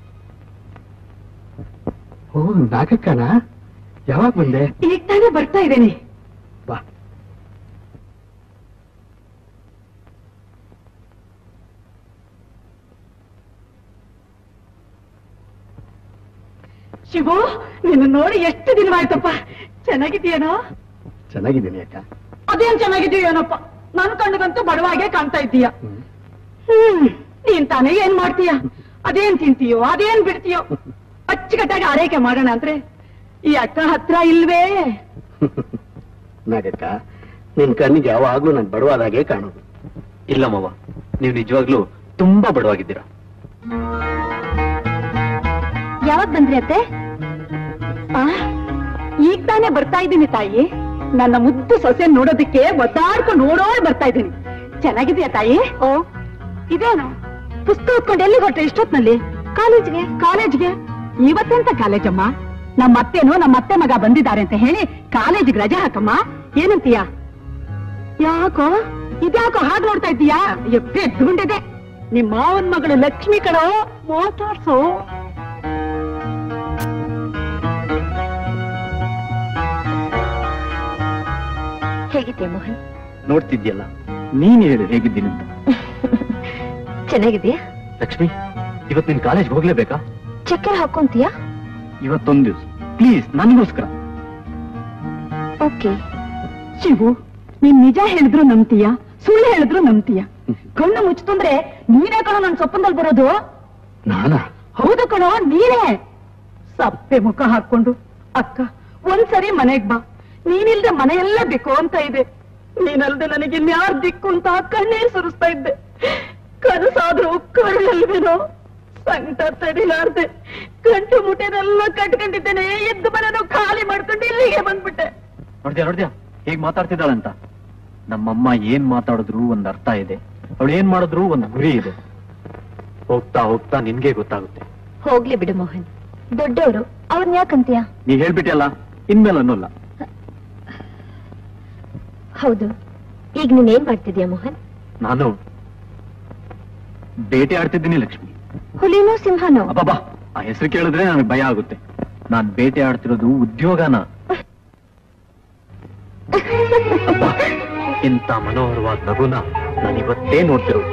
ಓ ನಾಟಕನ ಯಾವಾಗ ಬಂದೆ ಈಗ ತಾನೇ ಬರ್ತಾ ಇದ್ದೇನೆ ಬಾ ಶಿವು ನಿನ್ನ ನೋಡಿ ಎಷ್ಟು ದಿನವಾಯ್ತಪ್ಪ ಚೆನ್ನಾಗಿದ್ದೀಯೇನೋ ಚೆನ್ನಾಗಿದ್ದೀನಿ ಅಕ್ಕ ಅದೇನ್ ಚೆನ್ನಾಗಿದ್ದೀಯೇನಪ್ಪ ನನ್ ಕಣ್ಣಿಗಂತೂ ಬಡವಾಗೆ ಕಾಣ್ತಾ ಇದ್ದೀಯ ಹ್ಮ್ ನೀನ್ ತಾನೇ ಏನ್ ಮಾಡ್ತೀಯ ಅದೇನ್ ತಿಂತೀಯೋ ಅದೇನ್ ಬಿಡ್ತೀಯೋ ಅಚ್ಚುಕಟ್ಟಾಗಿ ಆರೈಕೆ ಮಾಡೋಣ ಅಂದ್ರೆ ಈ ಅಕ್ಕ ಹತ್ರ ಇಲ್ವೇ ನಾಗಕ್ಕ ನಿನ್ ಕಣ್ಣಿಗೆ ಯಾವಾಗ್ಲೂ ನನ್ ಬಡವಾದಾಗೆ ಕಾಣೋದು ಇಲ್ಲ ಮಾವ ನೀವು ನಿಜವಾಗ್ಲೂ ತುಂಬಾ ಬಡವಾಗಿದ್ದೀರಾ ಯಾವಾಗ ಬಂದ್ರಿ ಅತ್ತೆ ಆ, ಈಗ ತಾನೇ ಬರ್ತಾ ಇದ್ದೀನಿ ತಾಯಿ ನನ್ನ ಮುದ್ದು ಸೊಸೆ ನೋಡೋದಕ್ಕೆ ಒದ್ದಾಡ್ಕೊಂಡು ನೋಡೋಳ್ ಬರ್ತಾ ಇದ್ದೀನಿ ಚೆನ್ನಾಗಿದ್ಯಾ ತಾಯಿ ಓ ಇದೇನು ಪುಸ್ತಕ ಹೊತ್ಕೊಂಡು ಎಲ್ಲಿ ಹೊಟ್ಟೆ ಇಷ್ಟೊತ್ನಲ್ಲಿ ಕಾಲೇಜ್ಗೆ ಕಾಲೇಜ್ಗೆ ಇವತ್ತೆಂತ ಕಾಲೇಜಮ್ಮ ನಮ್ಮ ಅತ್ತೆನು ನಮ್ಮ ಅತ್ತೆ ಮಗ ಬಂದಿದ್ದಾರೆ ಅಂತ ಹೇಳಿ ಕಾಲೇಜಿಗೆ ರಜೆ ಹಾಕಮ್ಮ ಏನಂತೀಯ ಯಾಕೋ ಇದ್ಯಾಕೋ ಹಾಗೆ ನೋಡ್ತಾ ಇದ್ದೀಯಾ ಎಪ್ಪೆ ಎದ್ದುಕೊಂಡಿದೆ ನಿಮ್ ಮಾವನ್ ಮಗಳು ಲಕ್ಷ್ಮಿ ಕಡೋ ಮಾತಾಡ್ಸೋ ಹೇಗಿದ್ಯಾ ಮೋಹನ್ ನೋಡ್ತಿದ್ಯಲ್ಲ ನೀನ್ ಹೇಳು ಹೇಗಿದ್ದೀನಿ ಅಂತ ಚೆನ್ನಾಗಿದ್ಯಾ ಲಕ್ಷ್ಮಿ ಇವತ್ ನಿನ್ ಕಾಲೇಜ್ಗೆ ಹೋಗ್ಲೇಬೇಕಾ ಚಕ್ಕೆರೆ ಹಾಕೊಂತೀಯಾ ಇವತ್ತೊಂದ್ ದಿವ್ಸ ಪ್ಲೀಸ್ ನನಗೋಸ್ಕರ ಓಕೆ ಶಿವು ನೀನ್ ನಿಜ ಹೇಳಿದ್ರು ನಂಬ್ತೀಯ ಸುಳ್ಳು ಹೇಳಿದ್ರು ನಂಬ್ತೀಯ ಕಣ್ಣು ಮುಚ್ತಂದ್ರೆ ನೀನೇ ಕಣೋ ನನ್ ಸೊಪ್ಪಂದಲ್ಲಿ ಬರೋದು ನಾನಾ ಹೌದು ಕಣೋ ನೀನೇ ಸಪ್ಪೆ ಮುಖ ಹಾಕೊಂಡು ಅಕ್ಕ ಒಂದ್ಸರಿ ಮನೆಗ್ ಬಾ ನೀನಿಲ್ದೆ ಮನೆಯೆಲ್ಲ ಬೇಕು ಅಂತ ಇದೆ ನೀನಲ್ದೆ ನನಗೆ ಇನ್ಯಾರ್ ದಿಕ್ಕು ಅಂತ ಕಣ್ಣೀರ್ ಸುರಿಸ್ತಾ ಇದ್ದೆ ಕನಸಾದ್ರೂ ಕರುಳಲ್ವೇನೋ ಸಂಕಟ ತಡಿಲಾರ್ದೆ ಗಂಟು ಮುಟ್ಟೆನೆಲ್ಲ ಕಟ್ಕೊಂಡಿದ್ದೇನೆ ಎದ್ದು ಮನೆನೂ ಖಾಲಿ ಮಾಡ್ಕೊಂಡು ಇಲ್ಲಿಗೆ ಬಂದ್ಬಿಟ್ಟೆ ನೋಡ್ದ್ಯಾ ನೋಡ್ದ್ಯಾ ಹೇಗ್ ಮಾತಾಡ್ತಿದ್ದಾಳಂತ ನಮ್ಮಮ್ಮ ಏನ್ ಮಾತಾಡಿದ್ರು ಒಂದ್ ಅರ್ಥ ಇದೆ ಅವಳು ಏನ್ ಮಾಡಿದ್ರು ಒಂದ್ ಗುರಿ ಇದೆ ಹೋಗ್ತಾ ಹೋಗ್ತಾ ನಿನ್ಗೆ ಗೊತ್ತಾಗುತ್ತೆ ಹೋಗ್ಲಿ ಬಿಡು ಮೋಹನ್ ದೊಡ್ಡವರು ಅವ್ರನ್ನ ಯಾಕಂತೀಯ ನೀ ಹೇಳ್ಬಿಟ್ಟಿಯಲ್ಲ ಇನ್ಮೇಲೆ ಅನ್ನೋಲ್ಲ ಹೌದು ಈಗ ನೀನ್ ಏನ್ ಮಾಡ್ತಿದ್ಯಾ ಮೋಹನ್ ನಾನು ಬೇಟೆ ಆಡ್ತಿದ್ದೀನಿ ಲಕ್ಷ್ಮಿ ಹುಲಿನೋ ಸಿಂಹನೋ ಅಬ್ಬಬ್ಬಾ ಆ ಹೆಸರು ಕೇಳಿದ್ರೆ ನನಗೆ ಭಯ ಆಗುತ್ತೆ ನಾನ್ ಬೇಟೆ ಆಡ್ತಿರೋದು ಉದ್ಯೋಗನ ಅಬ್ಬಾ, ಇಂಥ ಮನೋಹರವಾದ ನಗುನ ನಾನು ಇವತ್ತೇ ನೋಡ್ತಿರೋದು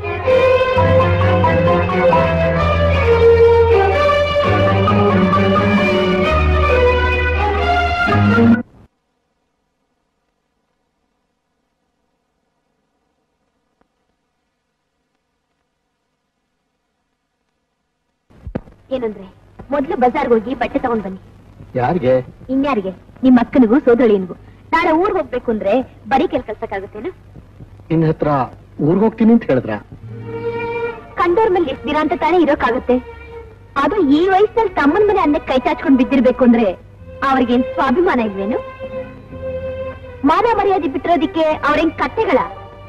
ಏನಂದ್ರೆ ಮೊದ್ಲು ಬಜಾರ್ಗೆ ಹೋಗಿ ಬಟ್ಟೆ ತಗೊಂಡ್ ಬನ್ನಿ ಯಾರಿಗೆ ಇನ್ಯಾರಿಗೆ ನಿಮ್ಮ ಅಕ್ಕನಿಗೂ ಸೋದಳಿಯನಿಗೂ ನಾಳೆ ಊರ್ಗ್ ಹೋಗ್ಬೇಕು ಅಂದ್ರೆ ಬರೀ ಕೆಲ್ ಕಲ್ಸಕ್ಕಾಗತ್ತೇನು ನಿನ್ನ ಹತ್ರ ಊರ್ಗ್ ಹೋಗ್ತೀನಿ ಅಂತ ಹೇಳಿದ್ರ ಕಂಡೋರ್ ಮೇಲೆ ಎಷ್ಟ್ ದಿನ ಅಂತ ತಾನೇ ಇರೋಕ್ಕಾಗತ್ತೆ ಅದು ಈ ವಯಸ್ಸಲ್ಲಿ ತಮ್ಮನ ಮನೆ ಅನ್ನಕ್ಕೆ ಕೈ ಚಾಚ್ಕೊಂಡ್ ಬಿದ್ದಿರ್ಬೇಕು ಅಂದ್ರೆ ಅವ್ರಿಗೇನ್ ಸ್ವಾಭಿಮಾನ ಇಲ್ವೇನು ಮಾನ ಮರ್ಯಾದೆ ಬಿಟ್ಟಿರೋದಿಕ್ಕೆ ಅವ್ರೇನ್ ಕತ್ತೆಗಳ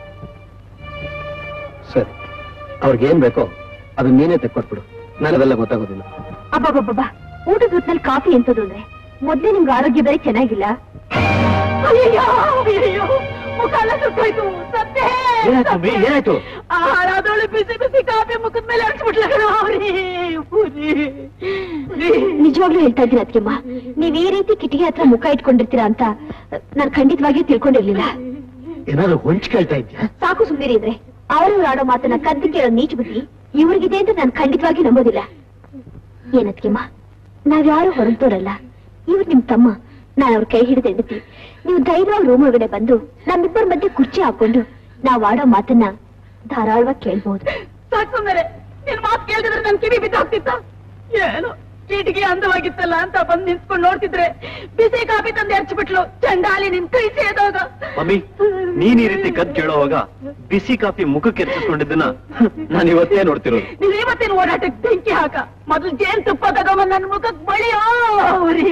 ಸರಿ ಅವ್ರಿಗೇನ್ ಬೇಕೋ ಅದನ್ನ ನೀನೇ ತೆಕ್ಕೊಟ್ಬಿಡು ನನಗೆಲ್ಲ ಗೊತ್ತಾಗೋದಿಲ್ಲ ಅಬ್ಬಬ್ಬಬ್ಬ ಊಟದ ಹೊತ್ನಲ್ಲಿ ಕಾಫಿ ಎಂತದು ಅಂದ್ರೆ ಮೊದ್ಲೇ ನಿಮ್ಗೆ ಆರೋಗ್ಯ ಬೇರೆ ಚೆನ್ನಾಗಿಲ್ಲ ಅಯ್ಯಯ್ಯೋ ಅಯ್ಯಯ್ಯೋ ಮುಖ ಎಲ್ಲ ಸುಟ್ಟೋಯ್ತು ಸತ್ತೇ ಏನಾಯ್ತು ಅಮ್ಮಿ? ಏನಾಯ್ತು? ಹಾಳಾದವಳು ಬಿಸಿ ಬಿಸಿ ಕಾಫಿ ಮುಖದ ಮೇಲೆ ಹಚ್ಬಿಟ್ಲ ನಿಜವಾಗ್ಲೂ ಹೇಳ್ತಾ ಇದ್ದೀನಿ ಅದಕ್ಕೆಮ್ಮ ನೀವ್ ಈ ರೀತಿ ಕಿಟಿಕಿ ಹತ್ರ ಮುಖ ಇಟ್ಕೊಂಡಿರ್ತೀರಾ ಅಂತ ನಾನ್ ಖಂಡಿತವಾಗಿಯೂ ತಿಳ್ಕೊಂಡಿರ್ಲಿಲ್ಲ ಏನಾದ್ರು ಹೊಂಚ್ ಕೇಳ್ತಾ ಇದ್ಯಾ ಸಾಕು ಸುಮ್ಮನೆ ಇದ್ರೆ ಅವರವ್ರು ಆಡೋ ಮಾತನ್ನ ಕದ್ದು ಕೇಳೋ ನೀಚ ಬುದ್ಧಿ ಇವ್ರಿಗಿದೆ ಅಂತ ನಾನು ಖಂಡಿತವಾಗಿ ನಂಬೋದಿಲ್ಲ ಏನದ್ಕೆಮ್ಮ ನಾವ್ಯಾರು ಹೊರತೋರಲ್ಲ ಇವ್ರು ನಿಮ್ ತಮ್ಮ ನಾನು ಅವ್ರ ಕೈ ಹಿಡಿದು ಹೆಂಡತಿ ನೀವು ಧೈರ್ಯವಾಗಿ ರೂಮ್ ಒಳಗಡೆ ಬಂದು ನಮ್ಮಿಬ್ಬರ ಮಧ್ಯೆ ಕುರ್ಚಿ ಹಾಕೊಂಡು ನಾವ್ ಆಡೋ ಮಾತನ್ನ ಧಾರಾಳವಾಗಿ ಕೇಳ್ಬಹುದು ಸಾಕು ಸುಮ್ಮನೆ ನಿನ್ ಮಾತು ಕೇಳಿದ್ರೆ ನನ್ ಕಿವಿ ಬಿದ್ದೋಗ್ತಿತ್ತ ಏನು ಕೀಟಿಗೆ ಅಂದವಾಗಿತ್ತಲ್ಲ ಅಂತ ಬಂದ್ ನಿಂತ್ಕೊಂಡು ನೋಡ್ತಿದ್ರೆ ಬಿಸಿ ಕಾಫಿ ತಂದು ಎರ್ಚ್ಬಿಟ್ಲು ಚಂಡಾಲಿ ನಿನ್ ಕೈ ಸೇದೋಗ ಮಮ್ಮಿ ನೀನ್ ಈ ರೀತಿ ಕದ್ ಕೇಳೋವಾಗ ಬಿಸಿ ಕಾಫಿ ಮುಖಕ್ಕೆ ಎರ್ಚಿಸ್ಕೊಂಡಿದ್ದನ್ನ ನಾನು ಇವತ್ತೇ ನೋಡ್ತಿರೋದು ನೀವ್ ಇವತ್ತಿನ ಓಡಾಟಕ್ಕೆ ಬೆಂಕಿ ಹಾಕ ಮೊದಲು ಜೇನ್ ತುಪ್ಪ ತಗೊಂಬಂದ್ ನನ್ ಮುಖಕ್ ಬಳಿಯೋ ಅವ್ರೀ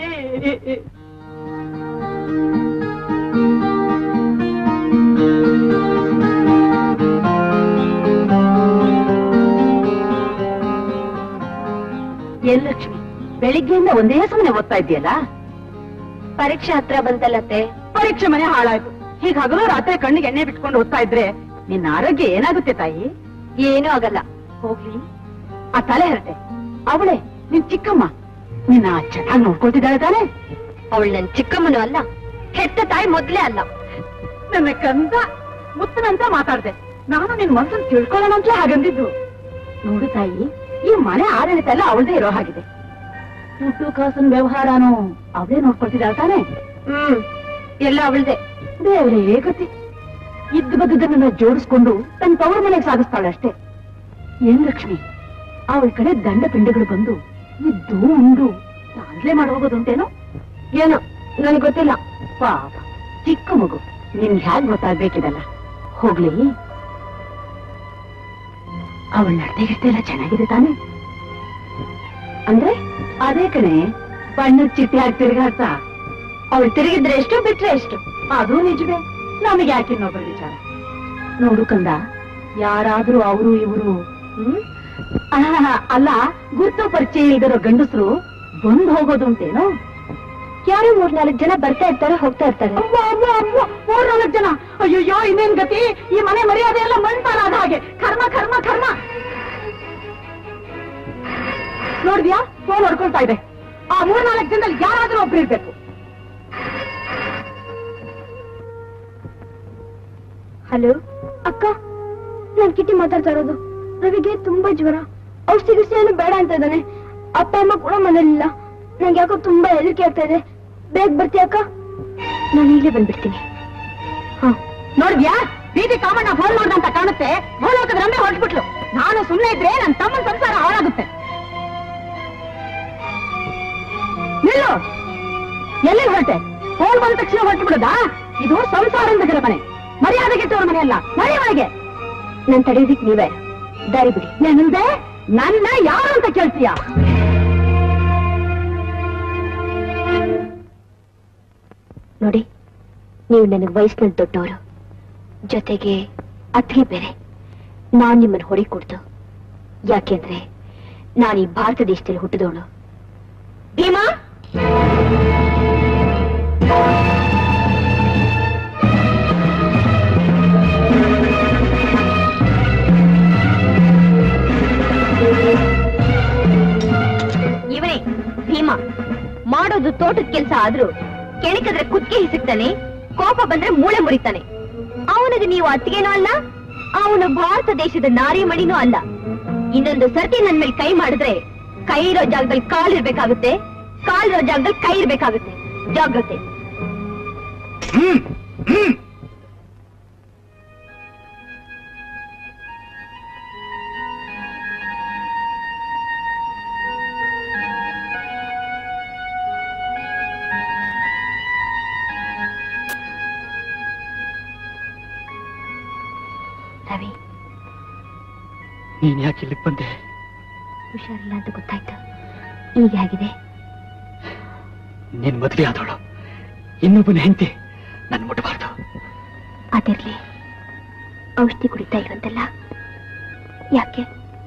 ಏನ್ ಲಕ್ಷ್ಮಿ ಬೆಳಿಗ್ಗೆಯಿಂದ ಒಂದೇ ಸಮನೆ ಓದ್ತಾ ಇದೆಯಲ್ಲ ಪರೀಕ್ಷೆ ಹತ್ರ ಬಂತಲ್ಲತ್ತೆ ಪರೀಕ್ಷೆ ಮನೆ ಹಾಳಾಯ್ತು ಹೀಗ ಹಗಲು ರಾತ್ರಿ ಕಣ್ಣಿಗೆ ಎಣ್ಣೆ ಬಿಟ್ಕೊಂಡು ಓದ್ತಾ ಇದ್ರೆ ನಿನ್ನ ಆರೋಗ್ಯ ಏನಾಗುತ್ತೆ ತಾಯಿ ಏನೂ ಆಗಲ್ಲ ಹೋಗ್ಲಿ ಆ ತಲೆ ಹರಟೆ ಅವಳೆ ನಿನ್ ಚಿಕ್ಕಮ್ಮ ನಿನ್ನ ಚೆನ್ನಾಗಿ ನೋಡ್ಕೊಳ್ತಿದ್ದಾಳೆ ತಾನೆ ಅವಳು ನನ್ ಚಿಕ್ಕಮ್ಮನೂ ಅಲ್ಲ ಹೆತ್ತ ತಾಯಿ ಮೊದ್ಲೇ ಅಲ್ಲ ನನ್ನ ಕಂದ ಮುತ್ತನಂತ ಮಾತಾಡ್ದೆ ನಾನು ನಿನ್ ಮನ್ಸನ್ ತಿಳ್ಕೊಳ್ಳೋಣ ಅಂತ ಹಾಗಂದಿದ್ದು ನೋಡು ತಾಯಿ ಈ ಮನೆ ಆಡಳಿತ ಎಲ್ಲ ಅವಳದೇ ಇರೋ ಹಾಗಿದೆ ದುಡ್ಡು ಕಾಸಿನ ವ್ಯವಹಾರನೋ ಅವಳೇ ನೋಡ್ಕೊಳ್ತಿದ್ದಾಳ ತಾನೆ ಹ್ಮ್ ಎಲ್ಲ ಅವಳ್ದೆ ದೇವರೇ ಏಕತಿ ಇದ್ದ ಬದ್ದದನ್ನ ಜೋಡಿಸ್ಕೊಂಡು ತನ್ನ ತವರ ಮನೆಗೆ ಸಾಗಿಸ್ತಾಳೆ ಅಷ್ಟೇ ಏನ್ ಲಕ್ಷ್ಮಿ ಅವಳ ಕಡೆ ದಂಡ ಪಿಂಡಗಳು ಬಂದು ಇದ್ದು ಉಂಡು ದಾಂಡ್ಲೆ ಮಾಡಿ ಹೋಗೋದುಂಟೇನೋ ಏನೋ ನನಗೆ ಗೊತ್ತಿಲ್ಲ ಪಾಪ ಚಿಕ್ಕ ಮಗು ನಿಮ್ಗೆ ಹ್ಯಾಗ್ ಗೊತ್ತಾಗ್ಬೇಕಿದಲ್ಲ ಹೋಗ್ಲಿ ಅವಳ ನಡತೆಗಿಷ್ಟೆಲ್ಲ ಚೆನ್ನಾಗಿದೆ ತಾನೆ ಅಂದ್ರೆ ಅದೇ ಕಣೆ ಬಣ್ಣದ ಚಿಟ್ಟೆ ಹಾಕಿ ತಿರುಗಾಡ್ತಾ ಅವಳು ತಿರುಗಿದ್ರೆ ಎಷ್ಟು ಬಿಟ್ರೆ ಎಷ್ಟು ಅದು ನಿಜವೇ ನಮಗೆ ಯಾಕೆ ಇನ್ನೊಬ್ಬರ ವಿಚಾರ ನೋಡು ಕಂದ ಯಾರಾದ್ರೂ ಅವರು ಇವರು ಹ್ಮ್ ಆಹ್, ಅಲ್ಲ ಗುರ್ತು ಪರಿಚಯ ಇಲ್ದಿರೋ ಗಂಡಸರು ಬಂದು ಹೋಗೋದುಂಟೇನೋ ಯಾರೋ ಮೂರ್ ನಾಲ್ಕು ಜನ ಬರ್ತಾ ಇರ್ತಾರೆ ಹೋಗ್ತಾ ಇರ್ತಾರೆ ಅವ್ವ, ಅವ್ವ, ಅವ್ವ, ಮೂರ್ನಾಲ್ಕು ಜನ ಅಯ್ಯಯ್ಯೋ ಇನ್ನೇನ್ ಗತಿ ಈ ಮನೆ ಮರ್ಯಾದೆ ಎಲ್ಲ ಮಣ್ಪಾಲ ಆದ ಹಾಗೆ ಕರ್ಮ ಕರ್ಮ ಕರ್ಮ ನೋಡಿದ್ಯಾ ಫೋನ್ ಹೊಡ್ಕೊಳ್ತಾ ಇದೆ ಆ ಮೂರ್ನಾಲ್ಕು ಜನದಲ್ಲಿ ಯಾರಾದ್ರೂ ಒಬ್ರು ಇರ್ಬೇಕು ಹಲೋ ಅಕ್ಕ ನಾನ್ ಕಿಟ್ಟಿ ಮಾತಾಡ್ತಾ ಇರೋದು ರವಿಗೆ ತುಂಬಾ ಜ್ವರ ಔಷಧಿ ಗಿಷಧಿ ಏನು ಬೇಡ ಅಂತ ಇದ್ದಾನೆ ಅಪ್ಪ ಅಮ್ಮ ಕೂಡ ಮನೇಲಿಲ್ಲ ನಂಗೆ ಯಾಕೋ ತುಂಬಾ ಹೆದರಿಕೆ ಆಗ್ತಾ ಇದೆ ಬೇಗ ಬರ್ತೀಯ ಅಕ್ಕ ನಾನು ಈಗಲೇ ಬಂದ್ಬಿಡ್ತೀನಿ ನೋಡಿದ್ಯಾ ಬೀದಿ ಕಾಮಣ್ಣ ಫೋನ್ ಮಾಡ್ದಂತ ಕಾಣುತ್ತೆ ಫೋನ್ ಹಾಕಿದ್ರೆ ರಮ್ಮೆ ಹೊರಟ್ಬಿಟ್ಲು ನಾನು ಸುಮ್ಮನೆ ಇದ್ರೆ ನನ್ನ ತಮ್ಮನ ಸಂಸಾರ ಹಾಳಾಗುತ್ತೆ ನಿಲ್ಲು ಎಲ್ಲಿ ಹೊರಟೆ ಫೋನ್ ಬಂದ ತಕ್ಷಣ ಹೊರಟು ಬಿಡೋದಾ ಇದು ಸಂಸಾರದ ಮನೆ ಮರ್ಯಾದೆ ಕೆಟ್ಟವ್ರ ಮನೆ ಅಲ್ಲ ಮನೆ ಒಳಗೆ ನಾನ್ ತಡೆಯೋದಿಕ್ ನೀವೇ ದಾರಿ ಬಿಡಿ ಏನಂದೆ ನನ್ನ ಯಾರು ಅಂತ ಕೇಳ್ತೀಯ ನೋಡಿ ನೀವು ನನಗೆ ವಯಸ್ಸಿನಲ್ಲಿ ದೊಡ್ಡವರು ಜೊತೆಗೆ ಅತಿ ಬೇರೆ ನಾನ್ ನಿಮ್ಮನ್ನು ಹೊಡಿ ಕೊಡ್ತು ಯಾಕೆಂದ್ರೆ ನಾನು ಈ ಭಾರತ ದೇಶದಲ್ಲಿ ಹುಟ್ಟಿದವಳು ಭೀಮಾ ಇವನೇ ಭೀಮಾ ಮಾಡೋದು ತೋಟದ ಕೆಲಸ ಆದ್ರೂ ಕೆಣಕಿದ್ರೆ ಕುತ್ತಿಗೆ ಹಿಸುಕ್ತಾನೆ ಕೋಪ ಬಂದ್ರೆ ಮೂಳೆ ಮುರಿತಾನೆ ಅವನಿಗೆ ನೀವು ಅತ್ತಿಗೆನೂ ಅಲ್ಲ ಅವನು ಭಾರತ ದೇಶದ ನಾರಿಮಣಿನೂ ಅಲ್ಲ ಇನ್ನೊಂದು ಸರ್ತಿ ನನ್ ಮೇಲೆ ಕೈ ಮಾಡಿದ್ರೆ ಕೈ ಇರೋ ಜಾಗದಲ್ಲಿ ಕಾಲಿರ್ಬೇಕಾಗುತ್ತೆ ಕಾಲಿರೋ ಜಾಗದಲ್ಲಿ ಕೈ ಇರ್ಬೇಕಾಗುತ್ತೆ ಜಾಗ್ರತೆ ರವಿ ನೀನ್ ಯಾಕೆ ಇಲ್ಲಿಗೆ ಬಂದೆ ಹುಷಾರಿಲ್ಲ ಅಂತ ಗೊತ್ತಾಯ್ತು ಈಗ ಹೇಗಿದೆ ನಿನ್ ಮದ್ವೆ ಆದವಳು ಇನ್ನೊಬ್ಬನ ಹೆಂಡತಿ ನನ್ ಮುಟ್ಟಬಾರ್ದು ಅದಿರ್ಲಿ ಔಷಧಿ ಕುಡಿತಾ ಇಲ್ವಂತಲ್ಲ ಯಾಕೆ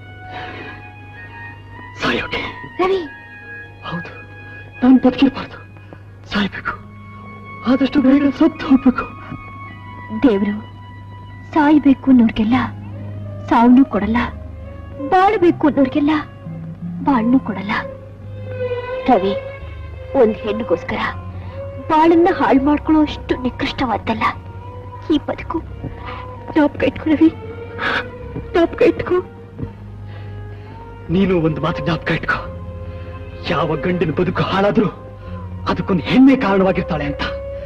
ಸಾಯೋಕೆ ರವಿ ಹೌದು ನಾನು ಬದುಕಿರ್ಬಾರ್ದು ಸಾಯ್ಬೇಕು ಆದಷ್ಟು ಬೇಗ ಸತ್ತು ಹೋಗ್ಬೇಕು ದೇವ್ರು ಸಾಯ್ಬೇಕು ಅನ್ನೋರ್ಗೆಲ್ಲ ಸಾವನು ಕೊಡಲ್ಲ ಬಾಳ್ಬೇಕು ಅನ್ನೋರ್ಗೆಲ್ಲ ಬಾಳ್ನು ಕೊಡಲ್ಲ ರವಿ ಒಂದ್ ಹೆಣ್ಣಿಗೋಸ್ಕರ ಬಾಳನ್ನ ಹಾಳು ಮಾಡ್ಕೊಳ್ಳೋ ಅಷ್ಟು ನಿಕೃಷ್ಟವಾದ್ದಲ್ಲ ಈ ಬದುಕು ಜ್ಞಾಪಕ ಇಟ್ಕೊ ರವಿ ಜ್ಞಾಪಕ ಇಟ್ಕೋ ನೀನು ಒಂದು ಮಾತು ಜ್ಞಾಪಕ ಇಟ್ಕೋ ಯಾವ ಗಂಡಿನ ಬದುಕು ಹಾಳಾದ್ರೂ ಅದಕ್ಕೊಂದು ಹೆಣ್ಣೆ ಕಾರಣವಾಗಿರ್ತಾಳೆ ಅಂತ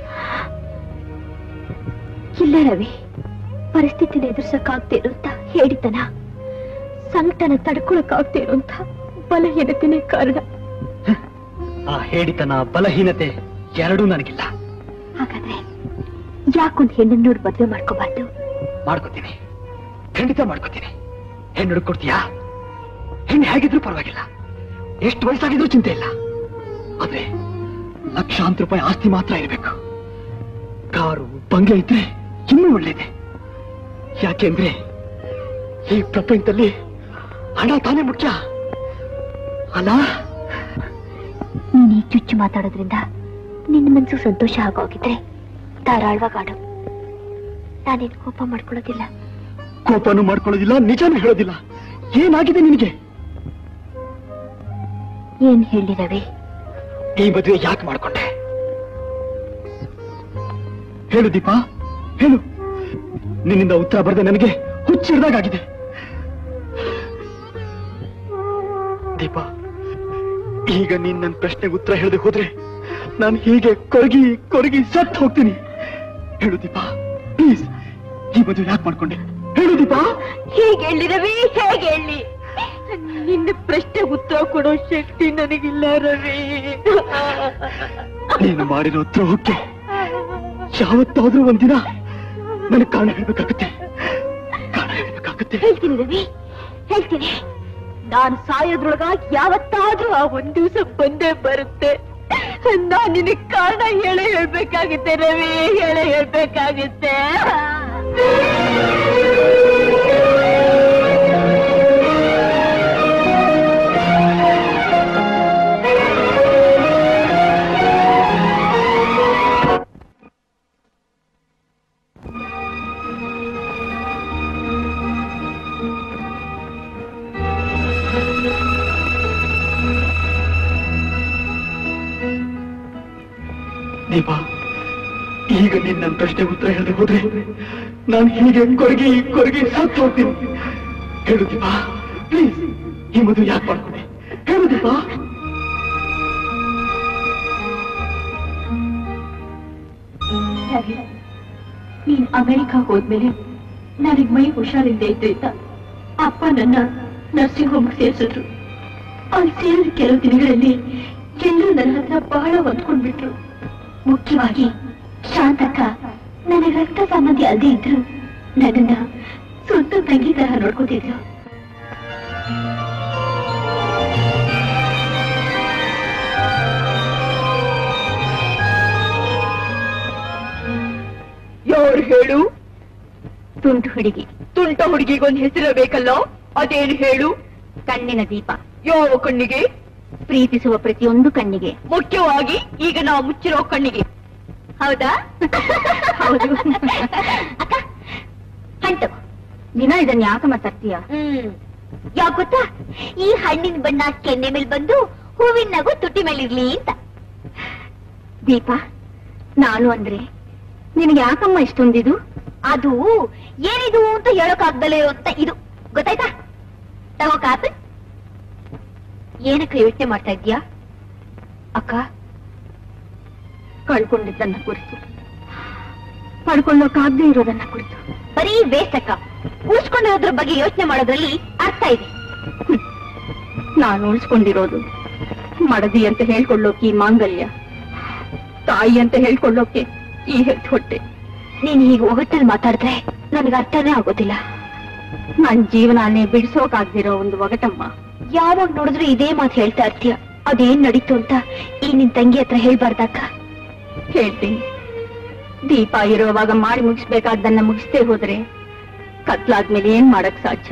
ಇಲ್ಲ ರವಿ ಪರಿಸ್ಥಿತಿನ ಎದುರ್ಸಕ್ಕಾಗ್ದೇ ಇರೋಂತ ಹೇಳಿತನ ಸಂಕಟನ ತಡ್ಕೊಳಕ್ಕಾಗ್ದೇ ಇರೋಂತ ಬಲಹೀನತೆನೇ ಕಾರಣ ಆ ಹೇಳಿತನ ಬಲಹೀನತೆ ಎರಡೂ ನನಗಿಲ್ಲ ಹಾಗಾದ್ರೆ ಯಾಕೊಂದ್ ಹೆಣ್ಣನ್ನ ನೋಡಿ ಮದ್ವೆ ಮಾಡ್ಕೋಬಾರ್ದು ಮಾಡ್ಕೋತೀನಿ ಖಂಡಿತ ಮಾಡ್ಕೋತೀನಿ ಹೆಣ್ಣು ಹುಡುಕೊಡ್ತೀಯಾ ಹೆಣ್ಣು ಹೇಗಿದ್ರು ಪರವಾಗಿಲ್ಲ ಎಷ್ಟು ವಯಸ್ಸಾಗಿದ್ರು ಚಿಂತೆ ಇಲ್ಲ ಆದ್ರೆ ಲಕ್ಷಾಂತರ ರೂಪಾಯಿ ಆಸ್ತಿ ಮಾತ್ರ ಇರಬೇಕು ಕಾರು ಬಂಗ್ಲೆ ಇದ್ರೆ ಇನ್ನೂ ಒಳ್ಳೇದೆ ಯಾಕೆಂದ್ರೆ ಈ ಪ್ರಪಂಚದಲ್ಲಿ ಹಣ ತಾನೇ ಮುಖ್ಯ ಅಲ್ಲ ನೀನ್ ಈ ಚುಚ್ಚು ಮಾತಾಡೋದ್ರಿಂದ ನಿನ್ನ ಮನ್ಸು ಸಂತೋಷ ಆಗೋಗಿದ್ರೆ ಧಾರಾಳವಾಗಿ ಆಡು ನಾನೇನು ಕೋಪ ಮಾಡ್ಕೊಳ್ಳೋದಿಲ್ಲ ಕೋಪನೂ ಮಾಡ್ಕೊಳ್ಳೋದಿಲ್ಲ ನಿಜನೂ ಹೇಳೋದಿಲ್ಲ ಏನಾಗಿದೆ ನಿನಗೆ ಏನ್ ಹೇಳಿ ರವಿ ಈ ಮದುವೆ ಯಾಕೆ ಮಾಡ್ಕೊಂಡೆ ಹೇಳು ದೀಪಾ ಹೇಳು ನಿನ್ನಿಂದ ಉತ್ತರ ಬರದೆ ನನಗೆ ಹುಚ್ಚಿಡ್ದಾಗಿದೆ ದೀಪಾ ಈಗ ನೀನ್ ನನ್ನ ಪ್ರಶ್ನೆಗೆ ಉತ್ತರ ಹೇಳದೆ ಹೋದ್ರೆ ನಾನು ಹೀಗೆ ಕೊರಗಿ ಕೊರಗಿ ಸತ್ತು ಹೋಗ್ತೀನಿ ಹೇಳು ದೀಪಾ ಪ್ಲೀಸ್ ಈ ಮದುವೆ ಯಾಕೆ ಮಾಡ್ಕೊಂಡೆ ಹೇಳು ದೀಪಾ ಹೇಗೆ ಹೇಳಿ ರವಿ ಹೇಗೆ ಹೇಳಿ ನಿನ್ನ ಪ್ರಶ್ನೆ ಉತ್ತರ ಕೊಡೋ ಶಕ್ತಿ ನನಗಿಲ್ಲ ರವಿ ನೀನು ಮಾಡಿರೋ ದ್ರೋಹಕ್ಕೆ ಯಾವತ್ತಾದ್ರೂ ಒಂದಿನ ನನಗೆ ಕಾರಣ ಹೇಳ್ಬೇಕಾಗತ್ತೆ ಕಾರಣ ಹೇಳ್ಬೇಕಾಗತ್ತೆ ಹೇಳ್ತೀನಿ ರವಿ ಹೇಳ್ತೀನಿ ನಾನು ಸಾಯೋದ್ರೊಳಗ ಯಾವತ್ತಾದ್ರೂ ಆ ಒಂದ್ ದಿವಸ ಬಂದೇ ಬರುತ್ತೆ ನಾನ್ ನಿನಗ್ ಕಾರಣ ಹೇಳೇ ಹೇಳ್ಬೇಕಾಗುತ್ತೆ ರವಿ ಹೇಳೇ ಹೇಳ್ಬೇಕಾಗುತ್ತೆ ದೀಪಾ ಈಗ ನೀನ್ ನನ್ನ ಪ್ರಶ್ನೆ ಉತ್ತರ ಹೇಳದೆ ಹೋದ್ರೆ ನಾನು ಹೀಗೆ ಕೊರಗಿ ಕೊರಗಿ ಸತ್ತು ಹೋಗ್ತೀನಿ ಹೇಳು ದೀಪಾ ಪ್ಲೀಸ್ ಈ ಮದುವೆ ಯಾಕೆ ಮಾಡ್ಕೊಂಡೆ ಹೇಳು ದೀಪಾ ರವಿ ನೀನ್ ಅಮೆರಿಕ ಹೋದ್ಮೇಲೆ ನನಗ್ ಮೈ ಹುಷಾರಿಲ್ಲದೆ ಇದ್ರಿಂದ ಅಪ್ಪ ನನ್ನ ನರ್ಸಿಂಗ್ ಹೋಮ್ ಸೇರಿಸಿದ್ರು ಅಲ್ಲಿ ಸೇರಿದ ಕೆಲವು ದಿನಗಳಲ್ಲಿ ಎಲ್ಲರೂ ನನ್ನ ಹತ್ರ ಬಹಳ ಹೊಂದ್ಕೊಂಡ್ಬಿಟ್ರು ಮುಖ್ಯವಾಗಿ ಶಾಂತಕ್ಕ ನನ್ನ ರಕ್ತ ಸಂಬಂಧಿ ಅಲ್ಲದೆ ಇದ್ರು ನನ್ನನ್ನ ಸ್ವಂತ ತಂಗಿ ತರಹ ನೋಡ್ಕೋತಿದ್ರು ಯಾರು ಹೇಳು ತುಂಟು ಹುಡುಗಿ ತುಂಟ ಹುಡುಗಿಗೊಂದು ಹೆಸರು ಬೇಕಲ್ಲೋ ಅದೇನು ಹೇಳು ಕಣ್ಣಿನ ದೀಪ ಯಾವ ಕಣ್ಣಿಗೆ ಪ್ರೀತಿಸುವ ಪ್ರತಿಯೊಂದು ಕಣ್ಣಿಗೆ ಮುಖ್ಯವಾಗಿ ಈಗ ನಾವು ಮುಚ್ಚಿರೋ ಕಣ್ಣಿಗೆ ಹೌದಾ ಹೌದು ಅಕ್ಕ ಹಂಟು ದಿನ ಇದನ್ನ ಯಾಕೆ ಮಾತಾಡ್ತೀಯ ಹ್ಮ್ ಯಾಕೆ ಗೊತ್ತಾ ಈ ಹಣ್ಣಿನ ಬಣ್ಣ ಕೆನ್ನೆ ಮೇಲೆ ಬಂದು ಹೂವಿನ ನಗು ತುಟಿ ಮೇಲಿರ್ಲಿ ಅಂತ ದೀಪ ನಾನು ಅಂದ್ರೆ ನಿನಗೆ ಯಾಕಮ್ಮ ಇಷ್ಟೊಂದಿದು ಅದು ಏನಿದು ಅಂತ ಹೇಳೋಕಾಗ್ದಲೇ ಅಂತ ಇದು ಗೊತ್ತಾಯ್ತಾ ತಗೋ ಕಾಪಿ ಏನಕ್ಕೆ ಯೋಚನೆ ಮಾಡ್ತಾ ಇದ್ಯಾ ಅಕ್ಕ ಕಳ್ಕೊಂಡಿದ್ದನ್ನ ಕುರಿತು ಪಡ್ಕೊಳ್ಳೋಕಾಗ್ದೇ ಇರೋದನ್ನ ಕುರಿತು ಬರೀ ವೇಸ್ಟ್ ಅಕ್ಕ ಉಳಿಸ್ಕೊಂಡಿರೋದ್ರ ಬಗ್ಗೆ ಯೋಚನೆ ಮಾಡೋದ್ರಲ್ಲಿ ಅರ್ಥ ಇದೆ ನಾನು ಉಳಿಸ್ಕೊಂಡಿರೋದು ಮಡದಿ ಅಂತ ಹೇಳ್ಕೊಳ್ಳೋಕೆ ಈ ಮಾಂಗಲ್ಯ ತಾಯಿ ಅಂತ ಹೇಳ್ಕೊಳ್ಳೋಕೆ ಈ ಹೆತ್ತು ಹೊಟ್ಟೆ ನೀನ್ ಹೀಗೆ ಒಗಟ್ಟಲ್ಲಿ ಮಾತಾಡಿದ್ರೆ ನನಗೆ ಅರ್ಥನೇ ಆಗೋದಿಲ್ಲ ನನ್ ಜೀವನಾನೇ ಬಿಡಿಸೋಕಾಗ್ದಿರೋ ಒಂದು ಒಗಟಮ್ಮ ಯಾವಾಗ ನೋಡಿದ್ರು ಇದೇ ಮಾತು ಹೇಳ್ತಾ ಇರ್ತೀಯ ಅದೇನ್ ನಡೀತು ಅಂತ ಈ ನಿನ್ ತಂಗಿ ಹತ್ರ ಹೇಳ್ಬಾರ್ದಕ್ಕ ಹೇಳ್ತೀನಿ ದೀಪ ಇರುವಾಗ ಮಾಡಿ ಮುಗಿಸ್ಬೇಕಾದ್ದನ್ನ ಮುಗಿಸ್ತೇ ಹೋದ್ರೆ ಕತ್ಲಾದ್ಮೇಲೆ ಏನ್ ಮಾಡಕ್ ಸಾಧ್ಯ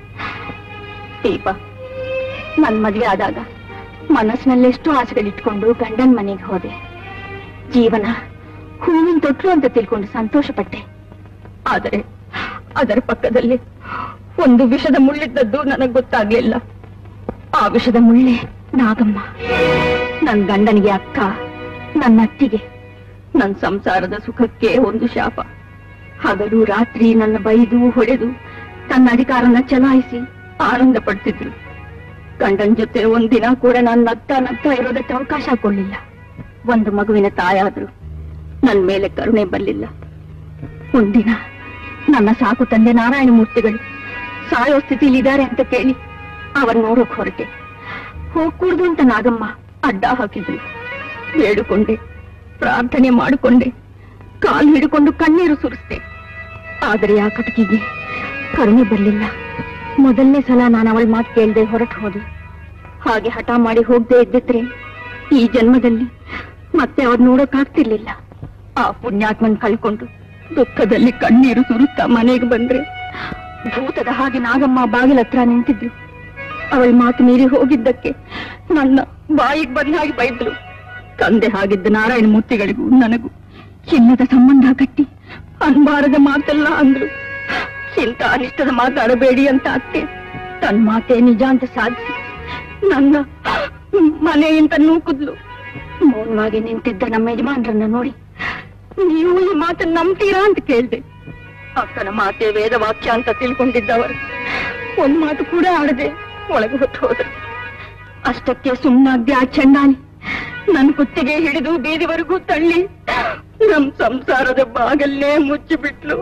ದೀಪ ನನ್ ಮದ್ವೆ ಆದಾಗ ಮನಸ್ಸಿನಲ್ಲೆಷ್ಟು ಆಸೆಗಳಿಟ್ಕೊಂಡು ಗಂಡನ್ ಮನೆಗೆ ಹೋದೆ ಜೀವನ ಹೂವಿನ ತೊಟ್ಲು ಅಂತ ತಿಳ್ಕೊಂಡು ಸಂತೋಷ ಪಟ್ಟೆ ಆದರೆ ಅದರ ಪಕ್ಕದಲ್ಲಿ ಒಂದು ವಿಷದ ಮುಳ್ಳಿದ್ದದ್ದು ನನಗ್ ಗೊತ್ತಾಗ್ಲಿಲ್ಲ ಆ ವಿಷದ ಮುಳ್ಳೆ ನಾಗಮ್ಮ ನನ್ ಗಂಡನಿಗೆ ಅಕ್ಕ ನನ್ನ ಅತ್ತಿಗೆ ನನ್ ಸಂಸಾರದ ಸುಖಕ್ಕೆ ಒಂದು ಶಾಪ ಹಗಲು ರಾತ್ರಿ ನನ್ನ ಬೈದು ಹೊಡೆದು ತನ್ನ ಅಧಿಕಾರನ ಚಲಾಯಿಸಿ ಆನಂದ ಪಡ್ತಿದ್ರು ಗಂಡನ್ ಜೊತೆ ಒಂದಿನ ಕೂಡ ನಾನು ನಗ್ತಾ ನಗ್ತಾ ಇರೋದಕ್ಕೆ ಅವಕಾಶ ಕೊಡ್ಲಿಲ್ಲ ಒಂದು ಮಗುವಿನ ತಾಯಾದ್ರು ನನ್ ಮೇಲೆ ಕರುಣೆ ಬರಲಿಲ್ಲ ಒಂದಿನ ನನ್ನ ಸಾಕು ತಂದೆ ನಾರಾಯಣ ಮೂರ್ತಿಗಳು ಸಾಯೋ ಸ್ಥಿತಿಲಿದ್ದಾರೆ ಅಂತ ಕೇಳಿ ಅವರ್ ನೋಡೋಕ್ ಹೊರಟೆ ಹೋಗ್ಕೂಡ್ದು ಅಂತ ನಾಗಮ್ಮ ಅಡ್ಡ ಹಾಕಿದ್ರು ಬೇಡಿಕೊಂಡೆ ಪ್ರಾರ್ಥನೆ ಮಾಡಿಕೊಂಡೆ ಕಾಲು ಹಿಡ್ಕೊಂಡು ಕಣ್ಣೀರು ಸುರಿಸ್ದೆ ಆದರೆ ಆ ಕಟಕಿಗೆ ಕರುಣೆ ಬರಲಿಲ್ಲ ಮೊದಲನೇ ಸಲ ನಾನು ಅವಳ ಮಾತು ಕೇಳದೆ ಹೊರಟು ಹೋದೆ ಹಾಗೆ ಹಠ ಮಾಡಿ ಹೋಗದೆ ಇದ್ದಿದ್ರೆ ಈ ಜನ್ಮದಲ್ಲಿ ಮತ್ತೆ ಅವ್ರು ನೋಡೋಕಾಗ್ತಿರ್ಲಿಲ್ಲ ಆ ಪುಣ್ಯಾತ್ಮನ್ ಕಳ್ಕೊಂಡು ದುಃಖದಲ್ಲಿ ಕಣ್ಣೀರು ಸುರುತ್ತಾ ಮನೆಗೆ ಬಂದ್ರೆ ಭೂತದ ಹಾಗೆ ನಾಗಮ್ಮ ಬಾಗಿಲ ಹತ್ರ ನಿಂತಿದ್ರು ಅವಳ ಮಾತು ಮೀರಿ ಹೋಗಿದ್ದಕ್ಕೆ ನನ್ನ ಬಾಯಿಗೆ ಬಂದ ಹಾಗೆ ಬೈದ್ರು ತಂದೆ ಹಾಗಿದ್ದ ನಾರಾಯಣ ಮೂರ್ತಿಗಳಿಗೂ ನನಗೂ ಚಿನ್ನದ ಸಂಬಂಧ ಕಟ್ಟಿ ಅನ್ಬಾರದ ಮಾತೆಲ್ಲ ಅಂದ್ರು ಇಂಥ ಅನಿಷ್ಟದ ಮಾತಾಡಬೇಡಿ ಅಂತ ಅತ್ತೆ ತನ್ನ ಮಾತೆ ನಿಜ ಅಂತ ಸಾಧಿಸಿ ನನ್ನ ಮನೆಯಿಂದ ನೂಕುದ್ಲು ಮೌನವಾಗಿ ನಿಂತಿದ್ದ ನಮ್ಮ ಯಜಮಾನ್ರನ್ನ ನೋಡಿ ನೀವು ಈ ಮಾತನ್ನ ನಂಬ್ತೀರಾ ಅಂತ ಕೇಳ್ದೆ ಅಕ್ಕನ ಮಾತೆ ವೇದ ವಾಕ್ಯ ಅಂತ ತಿಳ್ಕೊಂಡಿದ್ದವರು ಒಂದ್ ಮಾತು ಕೂಡ ಆಡದೆ ಒಳಗೆ ಹೊತ್ತು ಹೋದ್ರು ಅಷ್ಟಕ್ಕೆ ಸುಮ್ಮನಾಗ್ದೆ ಆ ಚಂಡಾಲಿ ನನ್ ಕುತ್ತಿಗೆ ಹಿಡಿದು ಬೀದಿವರೆಗೂ ತಳ್ಳಿ ನಮ್ ಸಂಸಾರದ ಬಾಗಲ್ಲೇ ಮುಚ್ಚಿಬಿಟ್ಲು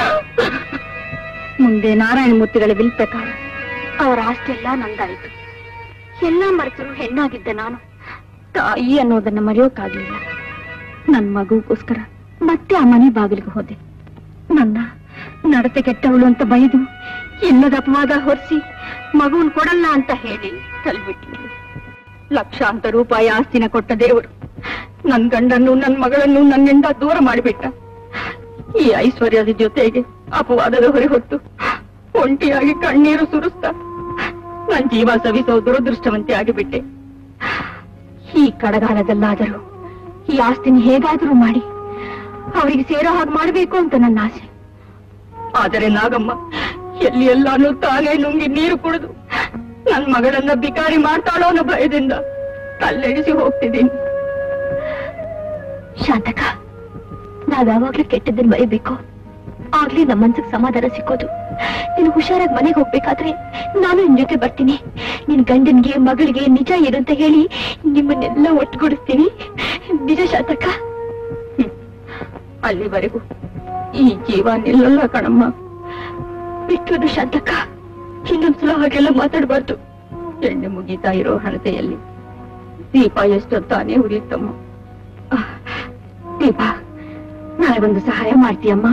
ಮುಂದೆ ನಾರಾಯಣ ಮೂರ್ತಿಗಳ ವಿಲ್ ಪ್ರಕಾರ ಅವರ ಆಸ್ತಿ ಎಲ್ಲ ನಂದಾಯ್ತು ಎಲ್ಲ ಮರೆತರು ಹೆಣ್ಣಾಗಿದ್ದ ನಾನು ತಾಯಿ ಅನ್ನೋದನ್ನ ಮರೆಯೋಕ್ಕಾಗ್ಲಿಲ್ಲ ನನ್ ಮಗುಗೋಸ್ಕರ ಮತ್ತೆ ಆ ಮನೆ ಬಾಗಿಲಿಗೆ ಹೋದೆ ನನ್ನ ನಡತೆ ಕೆಟ್ಟವಳು ಅಂತ ಬೈದು ಇಲ್ಲದ ಅಪವಾದ ಹೊರಿಸಿ ಮಗುವನ್ ಕೊಡಲ್ಲ ಅಂತ ಹೇಳಿ ತಲ್ಬಿಟ್ಲು ಲಕ್ಷಾಂತರ ರೂಪಾಯಿ ಆಸ್ತಿನ ಕೊಟ್ಟ ದೇವರು ನನ್ ಗಂಡನ್ನು ನನ್ ಮಗಳನ್ನು ನನ್ನಿಂದ ದೂರ ಮಾಡಿಬಿಟ್ಟ ಈ ಐಶ್ವರ್ಯದ ಜೊತೆಗೆ ಅಪವಾದದ ಹೊರೆ ಹೊತ್ತು ಒಂಟಿಯಾಗಿ ಕಣ್ಣೀರು ಸುರಿಸ್ತಾ ನನ್ ಜೀವ ಸವಿಸೋ ದುರದೃಷ್ಟವಂತೆ ಆಗಿಬಿಟ್ಟೆ ಈ ಕಡಗಾಲದಲ್ಲಾದರೂ ಈ ಆಸ್ತಿನ ಹೇಗಾದರೂ ಮಾಡಿ ಅವರಿಗೆ ಸೇರೋ ಹಾಗೆ ಮಾಡಬೇಕು ಅಂತ ನನ್ನ ಆಸೆ ಆದರೆ ನಾಗಮ್ಮ ಎಲ್ಲಿ ಎಲ್ಲಾನು ತಾನೇ ನುಂಗಿ ನೀರು ಕುಡಿದು ನನ್ ಮಗಳನ್ನ ಬಿಕಾರಿ ಮಾಡ್ತಾಳೋ ಅನ್ನೋ ಭಯದಿಂದ ತಲ್ಲೆಡಿಸಿ ಹೋಗ್ತಿದ್ದೀನಿ ಶಾಂತಕ ನಾವ್ ಯಾವಾಗ್ಲೂ ಕೆಟ್ಟದ್ದನ್ನ ಮರಿಬೇಕು ಆಗ್ಲೇ ನಮ್ಮ ಮನ್ಸಿಗೆ ಸಮಾಧಾನ ಸಿಕ್ಕೋದು ನೀನು ಹುಷಾರಾಗಿ ಮನೆಗೆ ಹೋಗ್ಬೇಕಾದ್ರೆ ನಾನು ನಿನ್ ಜೊತೆ ಬರ್ತೀನಿ ನಿನ್ ಗಂಡನ್ಗೆ ಮಗಳಿಗೆ ನಿಜ ಏನು ಅಂತ ಹೇಳಿ ನಿಮ್ಮನ್ನೆಲ್ಲ ಒಟ್ಟುಗೂಡಿಸ್ತೀನಿ ನಿಜ ಶಾಂತಕ ಅಲ್ಲಿವರೆಗೂ ಈ ಜೀವ ನಿಲ್ಲಲ್ಲ ಕಣಮ್ಮ ಬಿಟ್ಟು ಶಾಂತಕ ಇನ್ನೊಂದ್ಸಲ ಹಾಗೆಲ್ಲ ಮಾತಾಡ್ಬಾರ್ದು ಎಣ್ಣೆ ಮುಗೀತಾ ಇರೋ ಹಣತೆಯಲ್ಲಿ ದೀಪ ಎಷ್ಟೊತ್ತಾನೆ ಉರಿಯುತ್ತಮ್ಮ ಆಹ್, ದೀಪ ನಾಳೆ ಒಂದು ಸಹಾಯ ಮಾಡ್ತೀಯಮ್ಮ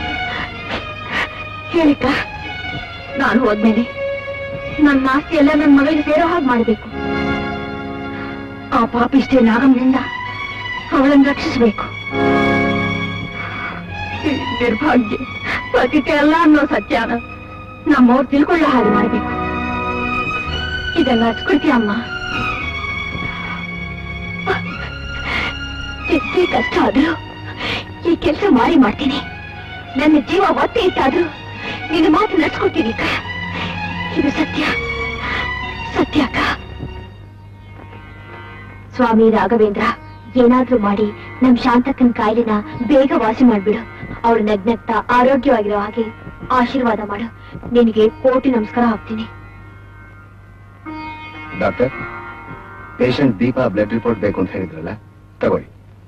ಹೇಳಿಕ ನಾನು ಹೋದ್ಮೇಲೆ ನನ್ನ ಆಸ್ತಿ ಎಲ್ಲ ನನ್ನ ಮಗಳಿಗೆ ಸೇರೋ ಹಾಗೆ ಮಾಡಬೇಕು ಆ ಪಾಪಿಷ್ಟೇ ನಾಗಮ್ಮನಿಂದ ಅವಳನ್ನು ರಕ್ಷಿಸಬೇಕು ಈ ನಿರ್ಭಾಗ್ಯ ಪತಿತೆ ಅಲ್ಲ ಅನ್ನೋ ಸತ್ಯನ ನಮ್ಮವ್ರು ತಿಳ್ಕೊಳ್ಳೋ ಹಾಗೆ ಮಾಡಬೇಕು ಇದನ್ನ ಹಚ್ಕೊಳ್ತೀಯ ಅಮ್ಮ ಎಷ್ಟೇ ಕಷ್ಟ ಆದ್ರೂ ಈ ಕೆಲಸ ಮಾಡಿ ಮಾಡ್ತೀನಿ ನನ್ನ ಜೀವ ಒತ್ತೆ ಇಟ್ಟಾದ್ರೂ ನಿನ್ನ ಮಾತು ನಡ್ಸ್ಕೊಡ್ತೀನಿ ಅಕ್ಕ ಇದು ಸತ್ಯ ಸತ್ಯ ಅಕ್ಕ ಸ್ವಾಮಿ ರಾಘವೇಂದ್ರ ಏನಾದ್ರೂ ಮಾಡಿ ನಮ್ ಶಾಂತಕ್ಕನ್ ಕಾಯಿಲೆನ ಬೇಗ ವಾಸಿ ಮಾಡ್ಬಿಡು ಅವಳು ನಗ್ನಗ್ತಾ ಆರೋಗ್ಯವಾಗಿರೋ ಹಾಗೆ ಆಶೀರ್ವಾದ ಮಾಡು ನಿನಗೆ ಕೋಟಿ ನಮಸ್ಕಾರ ಹಾಕ್ತೀನಿ doctor patient Deepa blood report ಬೇಕು ಅಂತ ಹೇಳಿದ್ರಲ್ಲ ತಗೊಳ್ಳಿ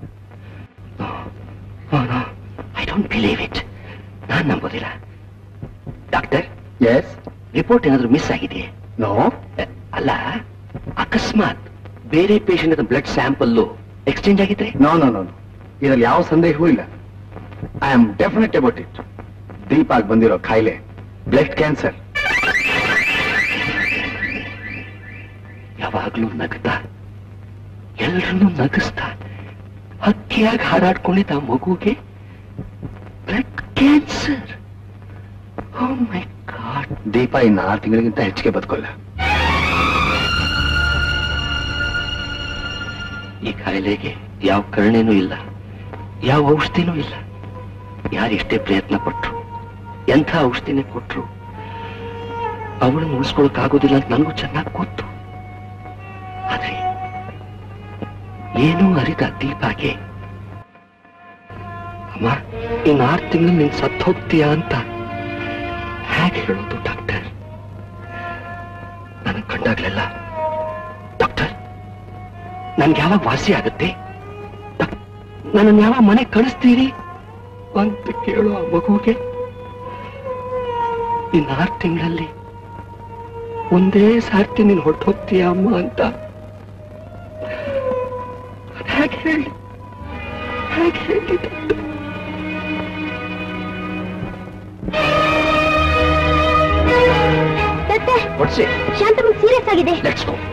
ಐ ಡೋಂಟ್ ಬಿಲೀವ್ ಇಟ್ ನಾನ್ ನಂಬೋದಿಲ್ಲ ಡಾಕ್ಟರ್ ಎಸ್ ರಿಪೋರ್ಟ್ ಏನಾದ್ರೂ ಮಿಸ್ ಆಗಿದೆ ನೋ ಅಲ್ಲ ಅಕಸ್ಮಾತ್ ಬೇರೆ ಪೇಷಂಟ್ ಬ್ಲಡ್ ಸ್ಯಾಂಪಲ್ ಎಕ್ಸ್ಚೇಂಜ್ ಆಗಿದ್ರೆ ನೋ ನೋ ನೋ ಇದರಲ್ಲಿ ಯಾವ ಸಂದೇಹವೂ ಇಲ್ಲ I am definite about it ದೀಪಾಗ್ ಬಂದಿರೋ ಕಾಯಿಲೆ ಬ್ಲಡ್ ಕ್ಯಾನ್ಸರ್ ಯಾವಾಗ್ಲೂ ನಗ್ತಾ ಎಲ್ರನ್ನೂ ನಗಿಸ್ತಾ ಹಕ್ಕಿಯಾಗಿ ಹಾರಾಡ್ಕೊಂಡಿದ್ದ ಆ ಮಗುಗೆ blood cancer oh my God Deepa ಇನ್ನು ಆರು ತಿಂಗಳಿಗಿಂತ ಹೆಚ್ಚಿಗೆ ಬದುಕೋಲ್ಲ ಈ ಕಾಯಿಲೆಗೆ ಯಾವ ಕರುಣೆನೂ ಇಲ್ಲ ಯಾವ ಔಷಧಿನೂ ಇಲ್ಲ ಯಾರೆಷ್ಟೇ ಪ್ರಯತ್ನ ಪಟ್ರು ಎಂಥ ಔಷಧಿನೇ ಕೊಟ್ರು ಅವಳನ್ನು ಉಳಿಸ್ಕೊಳಕ್ಕಾಗೋದಿಲ್ಲ ಅಂತ ನನಗೂ ಚೆನ್ನಾಗಿ ಗೊತ್ತು ಆದ್ರೆ ಏನೂ ಅರಿತ ದೀಪಾಗೆ ಅಮ್ಮ ಇನ್ನು ಆರು ತಿಂಗಳು ನೀನ್ ಸತ್ತು ಹೋಗ್ತೀಯಾ ಅಂತ ಹೇಗೆ ಹೇಳೋದು ಡಾಕ್ಟರ್ ನನಗೆ ಕಂಡಾಗ್ಲೆಲ್ಲ ಡಾಕ್ಟರ್ ನನ್ಗೆ ಯಾವಾಗ ವಾಸಿ ಆಗುತ್ತೆ ನನ್ನನ್ನು ಯಾವಾಗ ಮನೆ ಕಳಿಸ್ತೀರಿ ಅಂತ ಕೇಳೋ ಆ ಮಗುಗೆ ಇನ್ನು ಆರು ತಿಂಗಳಲ್ಲಿ ಒಂದೇ ಸಾರ್ತಿ ನೀನು ಹೊರಟು ಹೋಗ್ತೀಯ ಅಮ್ಮ ಅಂತ ಅದ್ ಹೇಗೆ ಹೇಳಿ ಹೇಗೆ ಹೇಳಿ ಡಾಕ್ಟರ್? Doctor What's it? ಶಾಂತಮನ್ ಸೀರಿಯಸ್ ಆಗಿದೆ Let's go.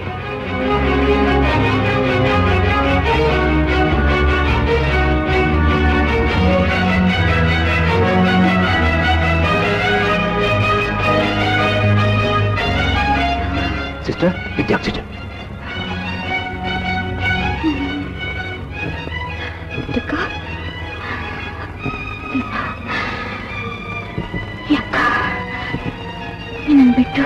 Sister with oxygen ಅಕ್ಕ ಯಾಕ ನಿನ್ನನ್ ಬಿಟ್ಟು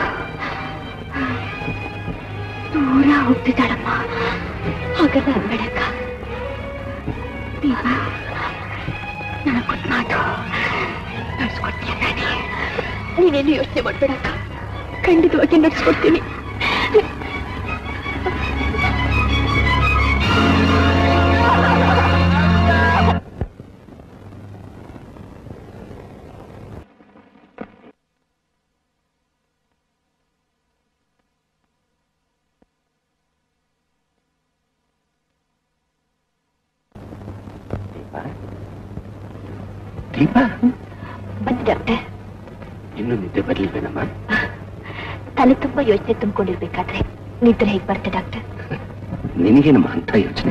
ದೂರ ಹೋಗ್ತಿದ್ದಾಳಮ್ಮ ಹಾಗೆಲ್ಲ ಅನ್ಬೇಡಕ್ಕ ದೀಪ ನನ್ನ ಕೊಟ್ಟು ಮಾತು ನಡ್ಸ್ಕೊಡ್ತೀಯ ನಾನೇ ನೀನೇನು ಯೋಚನೆ ಮಾಡ್ಬೇಡಕ್ಕ ಖಂಡಿತವಾಗಿ ನಡ್ಸ್ಕೊಡ್ತೀನಿ ದೀಪ ಬನ್ನಿ ಡಾಕ್ಟರ್ ಇನ್ನು ನಿದ್ದೆ ಬರ್ಲಿಲ್ವೇನಮ್ಮ ತಲೆ ತುಂಬಾ ಯೋಚನೆ ತುಂಬಿಕೊಂಡಿರ್ಬೇಕಾದ್ರೆ ನಿದ್ರೆ ಹೇಗೆ ಬರುತ್ತೆ ಡಾಕ್ಟರ್ ನಿನಗೇನಮ್ಮ ಅಂತ ಯೋಚನೆ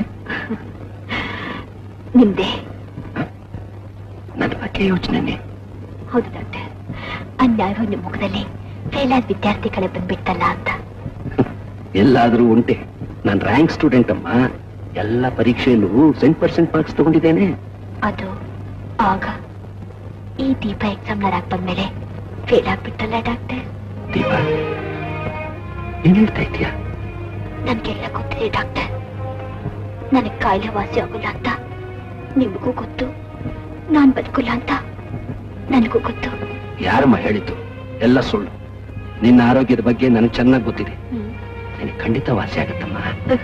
ನಿಮ್ದೆ ನನ್ನ ಬಗ್ಗೆ ಯೋಚನೆನೆ ಹೌದು ಡಾಕ್ಟರ್ ಅನ್ಯಾಯವಾಗಿ ನಿಮ್ಮ ಮುಖದಲ್ಲಿ ಫೇಲ್ ಆದ ವಿದ್ಯಾರ್ಥಿ ಕಡೆ ಬಂದ್ಬಿಟ್ಟಲ್ಲ ಅಂತ ಎಲ್ಲಾದ್ರೂ ಉಂಟೆ ನಾನು ರ್ಯಾಂಕ್ ಸ್ಟೂಡೆಂಟ್ ಅಮ್ಮ ಎಲ್ಲ ಪರೀಕ್ಷೆಯಲ್ಲೂ ಸೆಂಟ್ ಪರ್ಸೆಂಟ್ ಮಾರ್ಕ್ಸ್ ತಗೊಂಡಿದ್ದೇನೆ ಅದು ಆಗ ಈ ದೀಪ ಎಕ್ಸಾಮ್ನರ್ ಆಗಿ ಬಂದ್ಮೇಲೆ ಫೇಲ್ ಆಗ್ಬಿಟ್ಟಲ್ಲ ಡಾಕ್ಟರ್ ದೀಪ ಏನ್ ಹೇಳ್ತಾ ಇದೀಯಾ ನನ್ಗೆಲ್ಲ ಗೊತ್ತಿದೆ ಡಾಕ್ಟರ್ ನನಗ್ ಕಾಯಿಲೆ ವಾಸಿ ಆಗೋಲ್ಲ ಅಂತ ನಿಮಗೂ ಗೊತ್ತು ನಾನ್ ಬದುಕಲ್ಲ ಅಂತ ನನಗೂ ಗೊತ್ತು ಯಾರಮ್ಮ ಹೇಳಿದ್ದು ಎಲ್ಲ ಸುಳ್ಳು ನಿನ್ನ ಆರೋಗ್ಯದ ಬಗ್ಗೆ ನನಗೆ ಚೆನ್ನಾಗಿ ಗೊತ್ತಿದೆ ನಿನಗೆ ಖಂಡಿತ ವಾಸಿ ಆಗತ್ತಮ್ಮ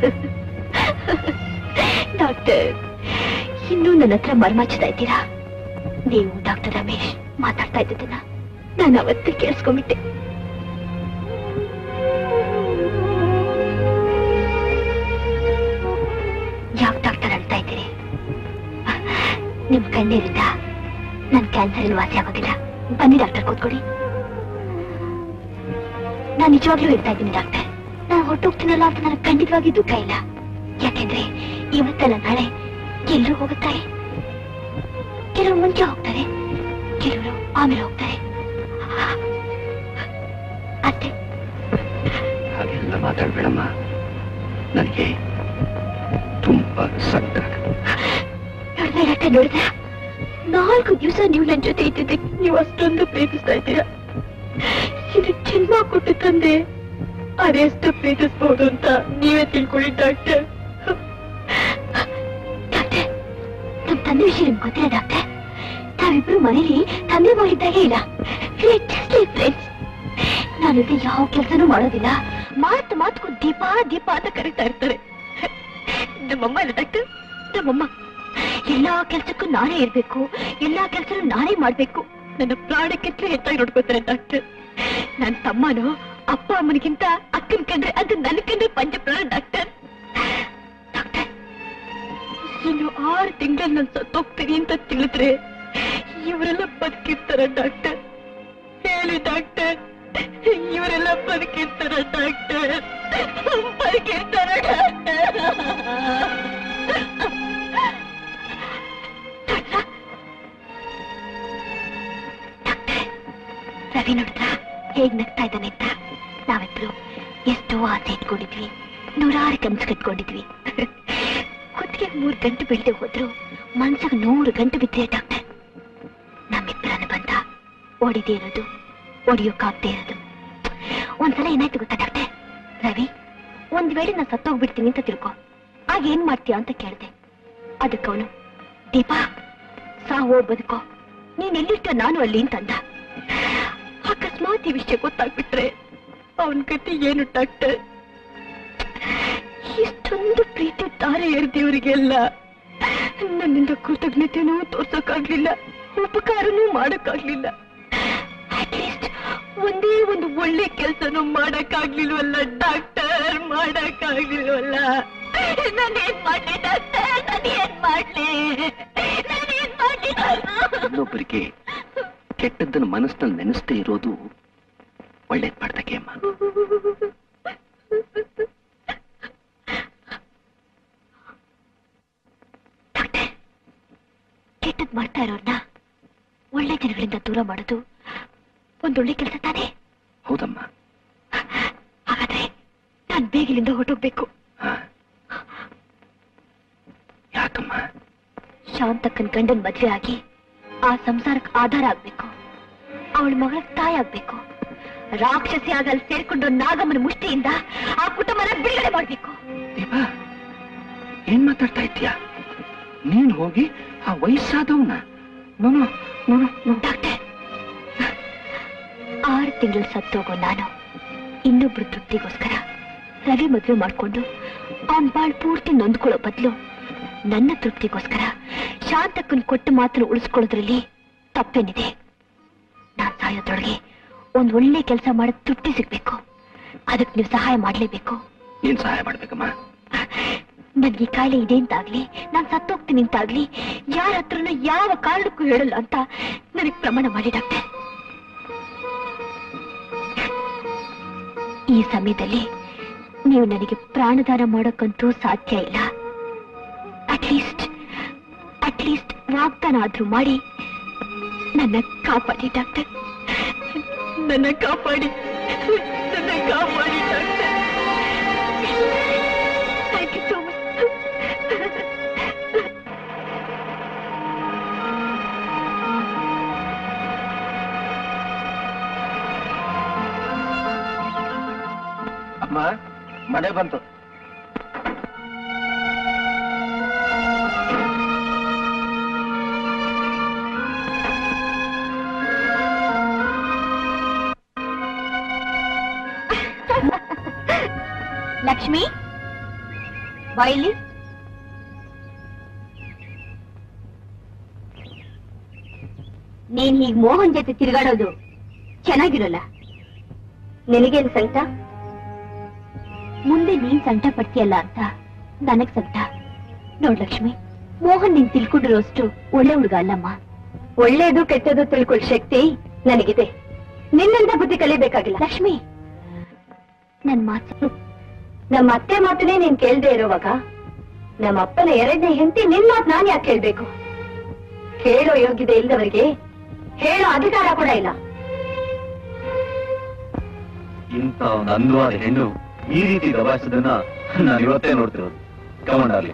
ಡಾಕ್ಟರ್ ಇನ್ನೂ ನನ್ನ ಹತ್ರ ಮರ್ಮಾಚ್ತಾ ಇದ್ದೀರಾ ನೀವು ಡಾಕ್ಟರ್ ರಮೇಶ್ ಮಾತಾಡ್ತಾ ಇದ್ದದನ್ನ ನಾನು ಅವತ್ತೇ ಕೇಳಿಸ್ಕೊಂಡ್ಬಿಟ್ಟೆ ಯಾವ ಡಾಕ್ಟರ್ ಅಳ್ತಾ ಇದ್ದೀರಿ ನಿಮ್ ಕಣ್ಣೀರಿಂದ ನನ್ ಕ್ಯಾನ್ಸರ್ ಇಲ್ಲಿ ವಾಸಿ ಆಗೋದಿಲ್ಲ ಬನ್ನಿ ಡಾಕ್ಟರ್ ಕೂತ್ಕೊಡಿ ನಾನು ನಿಜವಾಗ್ಲೂ ಹೇಳ್ತಾ ಇದ್ದೀನಿ ಡಾಕ್ಟರ್ ನಾನು ಹೊಟ್ಟೋಗ್ತೀನಲ್ಲ ಅಂತ ನನಗೆ ಖಂಡಿತವಾಗಿ ದುಃಖ ಇಲ್ಲ ಯಾಕೆಂದ್ರೆ ಇವತ್ತಲ್ಲ ನಾಳೆ ಎಲ್ಲರೂ ಹೋಗುತ್ತಾರೆ ಕೆಲವರು ಮುಂಚೆ ಹೋಗ್ತಾರೆ ಕೆಲವರು ಆಮೇಲೆ ಹೋಗ್ತಾರೆ ಅಷ್ಟೇ ಹಾಗೆಲ್ಲ ಮಾತಾಡ್ಬೇಡಮ್ಮ ನನಗೆ ತುಂಬಾ ಸಂಕಟ ನೋಡ್ದೆ ಡಾಕ್ಟರ್ ನೋಡ್ದೆ ನಾಲ್ಕು ದಿವಸ ನೀವು ನನ್ನ ಜೊತೆ ಇದ್ದಿದ್ದಕ್ಕೆ ನೀವು ಅಷ್ಟೊಂದು ಪ್ರೀತಿಸ್ತಾ ಇದ್ದೀರಾ ಇದು ಜನ್ಮ ಕೊಟ್ಟು ತಂದೆ ಅದೆಷ್ಟು ಪ್ರೀತಿಸ್ಬೋದು ಅಂತ ನೀವೇ ತಿಳ್ಕೊಳ್ಳಿ ಡಾಕ್ಟರ್ ಡಾಕ್ಟರ್ ನಮ್ ತಂದೆ ವಿಷಯ ನಿಮ್ಗೆ ಗೊತ್ತಿಲ್ಲ ಡಾಕ್ಟರ್ ನಾವಿಬ್ರು ಮನೇಲಿ ತಂದೆ ಮಾಡಿದ್ದಾಗೆ ಇಲ್ಲ ಫ್ರೆಂಡ್ಸ್ ನಾನಿದೆ ಯಾವ ಕೆಲಸನೂ ಮಾಡೋದಿಲ್ಲ ಮಾತು ಮಾತುಕು ದೀಪ ದೀಪ ಅಂತ ಕರೀತಾ ಇರ್ತಾರೆ ನಮ್ಮಮ್ಮ ಇಲ್ಲ ಡಾಕ್ಟರ್ ನಮ್ಮಮ್ಮ ಎಲ್ಲಾ ಕೆಲ್ಸಕ್ಕೂ ನಾನೇ ಇರ್ಬೇಕು ಎಲ್ಲಾ ಕೆಲ್ಸನೂ ನಾನೇ ಮಾಡ್ಬೇಕು ನನ್ನ ಪ್ರಾಣಕ್ಕಿಂತ ಹೆಚ್ಚಾಗಿ ನೋಡ್ಕೋತಾರೆ ಡಾಕ್ಟರ್ ನನ್ನ ತಮ್ಮನು ಅಪ್ಪ ಅಮ್ಮನಿಗಿಂತ ಅಕ್ಕನ ಕಂಡ್ರೆ ಅದು ನನ್ನ ಕಂಡ್ರೆ ಪಂಚಪ್ರಾಣ ಡಾಕ್ಟರ್ ಡಾಕ್ಟರ್ ಇನ್ನು ಆರು ತಿಂಗಳಲ್ಲಿ ನಾನು ಸತ್ತೋಗ್ತೀನಿ ಅಂತ ತಿಳಿದ್ರೆ ಇವರೆಲ್ಲ ಬದುಕಿರ್ತಾರ ಡಾಕ್ಟರ್ ಹೇಳಿ ಡಾಕ್ಟರ್ ಇವರೆಲ್ಲ ಬದುಕಿರ್ತಾರ ಡಾಕ್ಟರ್ ಬದುಕಿರ್ತಾರ ರವಿ ನೋಡಿದ್ರ ಹೇಗ್ ನಗ್ತಾ ಇದ್ದಾನೆ ಅಂತ ನಾವಿಬ್ರು ಎಷ್ಟೋ ಆಸೆ ಇಟ್ಕೊಂಡಿದ್ವಿ ನೂರಾರು ಕನ್ಸು ಕಟ್ಕೊಂಡಿದ್ವಿ ಕುತ್ತಿಗೆ ಮೂರ್ ಗಂಟೆ ಬೀಳ್ದೆ ಹೋದ್ರು ಮನ್ಸಿಗೆ ನೂರು ಗಂಟೆ ಬಿದ್ದೆ ಡಾಕ್ಟರ್ ನಮ್ಮಿಬ್ಬರನ್ನ ಬಂದ ಓಡಿದೇ ಇರೋದು ಒಡಿಯೋಕ್ಕಾಗ್ದೇ ಇರೋದು ಒಂದ್ಸಲ ಏನಾಯ್ತು ಗೊತ್ತಾ ಡಾಕ್ಟರ್ ರವಿ ಒಂದ್ ವೇಳೆ ನಾನು ಸತ್ತೋಗ್ಬಿಡ್ತೀನಿ ಅಂತ ತಿಳ್ಕೊ ಆಗ ಏನ್ ಮಾಡ್ತೀಯ ಅಂತ ಕೇಳ್ದೆ ಅದಕ್ಕೆ ಅವನು ದೀಪಾ ಸಾವೋ ಬದುಕೋ ನೀನ್ ಎಲ್ಲಿರ್ತ ನಾನು ಅಲ್ಲಿ ಅಂತಂದ ಅಕಸ್ಮಾತ್ ಈ ವಿಷಯ ಗೊತ್ತಾಗ್ಬಿಟ್ರೆ ಅವನ್ ಗತಿ ಏನು ಡಾಕ್ಟರ್ ಇಷ್ಟೊಂದು ಪ್ರೀತಿ ತಾರೆ ಎರ್ದಿವ್ರಿಗೆಲ್ಲ ನನ್ನಿಂದ ಕೃತಜ್ಞತೆನೂ ತೋರ್ಸಕ್ಕಾಗ್ಲಿಲ್ಲ ಉಪಕಾರನೂ ಮಾಡಕ್ಕಾಗ್ಲಿಲ್ಲ ಅಟ್ಲೀಸ್ಟ್ ಒಂದೇ ಒಂದು ಒಳ್ಳೆ ಕೆಲ್ಸನೂ ಮಾಡಕ್ಕಾಗ್ಲಿಲ್ವಲ್ಲ ಡಾಕ್ಟರ್ ಮಾಡಕ್ಕಾಗ್ಲಿಲ್ವಲ್ಲ ನಾನೇನ್ ಮಾಡ್ಲಿ ಡಾಕ್ಟರ್ ನಾನೇನ್ ಮಾಡ್ಲಿ ನಾನೇನ್ ಮಾಡ್ಲಿ ನಾನು? ಇನ್ನೊಬ್ಬರಿಗೆ ಕೆಟ್ಟದ್ದನ್ನು ಮನಸ್ಸಿನಲ್ಲಿ ನೆನೆಸ್ತೇ ಇರೋದು ಒಳ್ಳೇದ್ ಮಾಡ್ದಕ್ಕೆ ಅಮ್ಮ ಡಾಕ್ಟರ್ ಕೆಟ್ಟದ್ ಮಾಡ್ತಾ ಇರೋರ್ನ ಒಳ್ಳೆ ಜನಗಳಿಂದ ದೂರ ಮಾಡೋದು ಒಂದೊಳ್ಳೆ ಕೆಲಸ ತಾನೇ ಹೌದಮ್ಮ ಹಾಗಾದ್ರೆ ನಾನ್ ಬೇಗ ಇಲ್ಲಿಂದ ಹೊರಟೋಗ್ಬೇಕು ಹಾ. ಯಾಕಮ್ಮ ಶಾಂತಕ್ಕನ್ ಗಂಡನ್ ಮದ್ವೆ ಆಗಿ ಆ ಸಂಸಾರಕ್ಕೆ ಆಧಾರ ಆಗ್ಬೇಕು ಅವಳ ಮಗಳ ತಾಯಿ ಆಗ್ಬೇಕು ರಾಕ್ಷಸಿ ಆಗ ಅಲ್ಲಿ ಸೇರ್ಕೊಂಡು ನಾಗಮ್ಮನ ಮುಷ್ಟಿಯಿಂದ ಆ ಕುಟುಂಬನ ಬಿಡುಗಡೆ ಮಾಡ್ಬೇಕು ದೀಪ ಏನ್ ಮಾತಾಡ್ತಾ ಇದ್ದೀಯಾ ನೀನ್ ಹೋಗಿ ಆ ವಯಸ್ಸಾದವನ ನಾನು ನಾನು ಡಾಕ್ಟರ್ ಆರು ತಿಂಗಳು ಸತ್ತೋಗೋ ನಾನು ಇನ್ನೊಬ್ರು ತೃಪ್ತಿಗೋಸ್ಕರ ರವಿ ಮದ್ವೆ ಮಾಡ್ಕೊಂಡು ಅವನ್ ಬಾಳ್ ಪೂರ್ತಿ ನೊಂದ್ಕೊಳ್ಳೋ ಬದಲು ನನ್ನ ತೃಪ್ತಿಗೋಸ್ಕರ ಶಾಂತಕ್ಕನ್ ಕೊಟ್ಟು ಮಾತನ್ನು ಉಳಿಸ್ಕೊಳ್ಳೋದ್ರಲ್ಲಿ ತಪ್ಪೇನಿದೆ ನಾನ್ ಸಾಯೋದ್ರೊಳಗೆ ಒಂದ್ ಒಳ್ಳೆ ಕೆಲಸ ಮಾಡೋ ತೃಪ್ತಿ ಸಿಗ್ಬೇಕು ಅದಕ್ಕೆ ನೀವು ಸಹಾಯ ಮಾಡ್ಲೇಬೇಕು ನೀನ್ ಸಹಾಯ ಮಾಡ್ಬೇಕಮ್ಮ ನನ್ಗೆ ಈ ಕಾಯಿಲೆ ಇದೆ ಅಂತಾಗ್ಲಿ ನಾನ್ ಸತ್ತೋಗ್ತೀನಿ ಅಂತಾಗ್ಲಿ ಯಾರ ಹತ್ರನೂ ಯಾವ ಕಾರಣಕ್ಕೂ ಹೇಳಲ್ಲ ಅಂತ ನನಗೆ ಪ್ರಮಾಣ ಮಾಡಿ ಡಾಕ್ಟರ್ ಈ ಸಮಯದಲ್ಲಿ ನೀವು ನನಗೆ ಪ್ರಾಣದಾನ ಮಾಡೋಕ್ಕಂತೂ ಸಾಧ್ಯ ಇಲ್ಲ ಅಟ್ಲೀಸ್ಟ್ ಅಟ್ಲೀಸ್ಟ್ ವಾಗ್ದಾನ ಆದ್ರೂ ಮಾಡಿ ನನ್ನ ಕಾಪಾಡಿ ಡಾಕ್ಟರ್ ನನ್ನ ಕಾಪಾಡಿ ನನ್ನ ಕಾಪಾಡಿ doctor thank you so much ಅಮ್ಮ ಮನೆ ಬಂತು ಲಕ್ಷ್ಮಿ ಬಾಯಿಲಿ ನೀನ್ ಹೀಗ್ ಮೋಹನ್ ಜೊತೆ ತಿರುಗಾಡೋದು ಚೆನ್ನಾಗಿರಲ್ಲ ನಿನಗೇನ್ ಸಂಕಟ ಮುಂದೆ ನೀನ್ ಸಂಕಟ ಪಡ್ತೀಯಲ್ಲ ಅಂತ ನನಗ್ ಸಂಕಟ ನೋಡ್ ಲಕ್ಷ್ಮಿ ಮೋಹನ್ ನೀನ್ ತಿಳ್ಕೊಂಡಿರೋಷ್ಟು ಒಳ್ಳೆ ಹುಡುಗ ಅಲ್ಲಮ್ಮ ಒಳ್ಳೇದು ಕೆಟ್ಟದು ತಿಳ್ಕೊಳ್ಳೋ ಶಕ್ತಿ ನನಗಿದೆ ನಿನ್ನಿಂದ ಬುದ್ಧಿ ಕಲಿಬೇಕಾಗಿಲ್ಲ ಲಕ್ಷ್ಮಿ ನನ್ ಮಾತು ನಮ್ಮ ಅತ್ತೆ ಮಾತನ್ನೇ ನೀನ್ ಕೇಳ್ದೆ ಇರುವಾಗ ನಮ್ಮ ಅಪ್ಪನ ಎರಡನೇ ಹೆಂಡತಿ ನಿನ್ ಮಾತು ನಾನ್ ಯಾಕೆ ಕೇಳ್ಬೇಕು ಕೇಳೋ ಯೋಗ್ಯತೆ ಇಲ್ಲದವರಿಗೆ ಹೇಳೋ ಅಧಿಕಾರ ಕೂಡ ಇಲ್ಲ ಇಂಥ ಒಂದು ಅಂದವಾದ ಹೆಣ್ಣು ಈ ರೀತಿ ದಬಾಯಿಸೋದನ್ನ ನಾನು ಇವತ್ತೇ ನೋಡ್ತಿರೋದು ಕಮಂಡಾಲಿ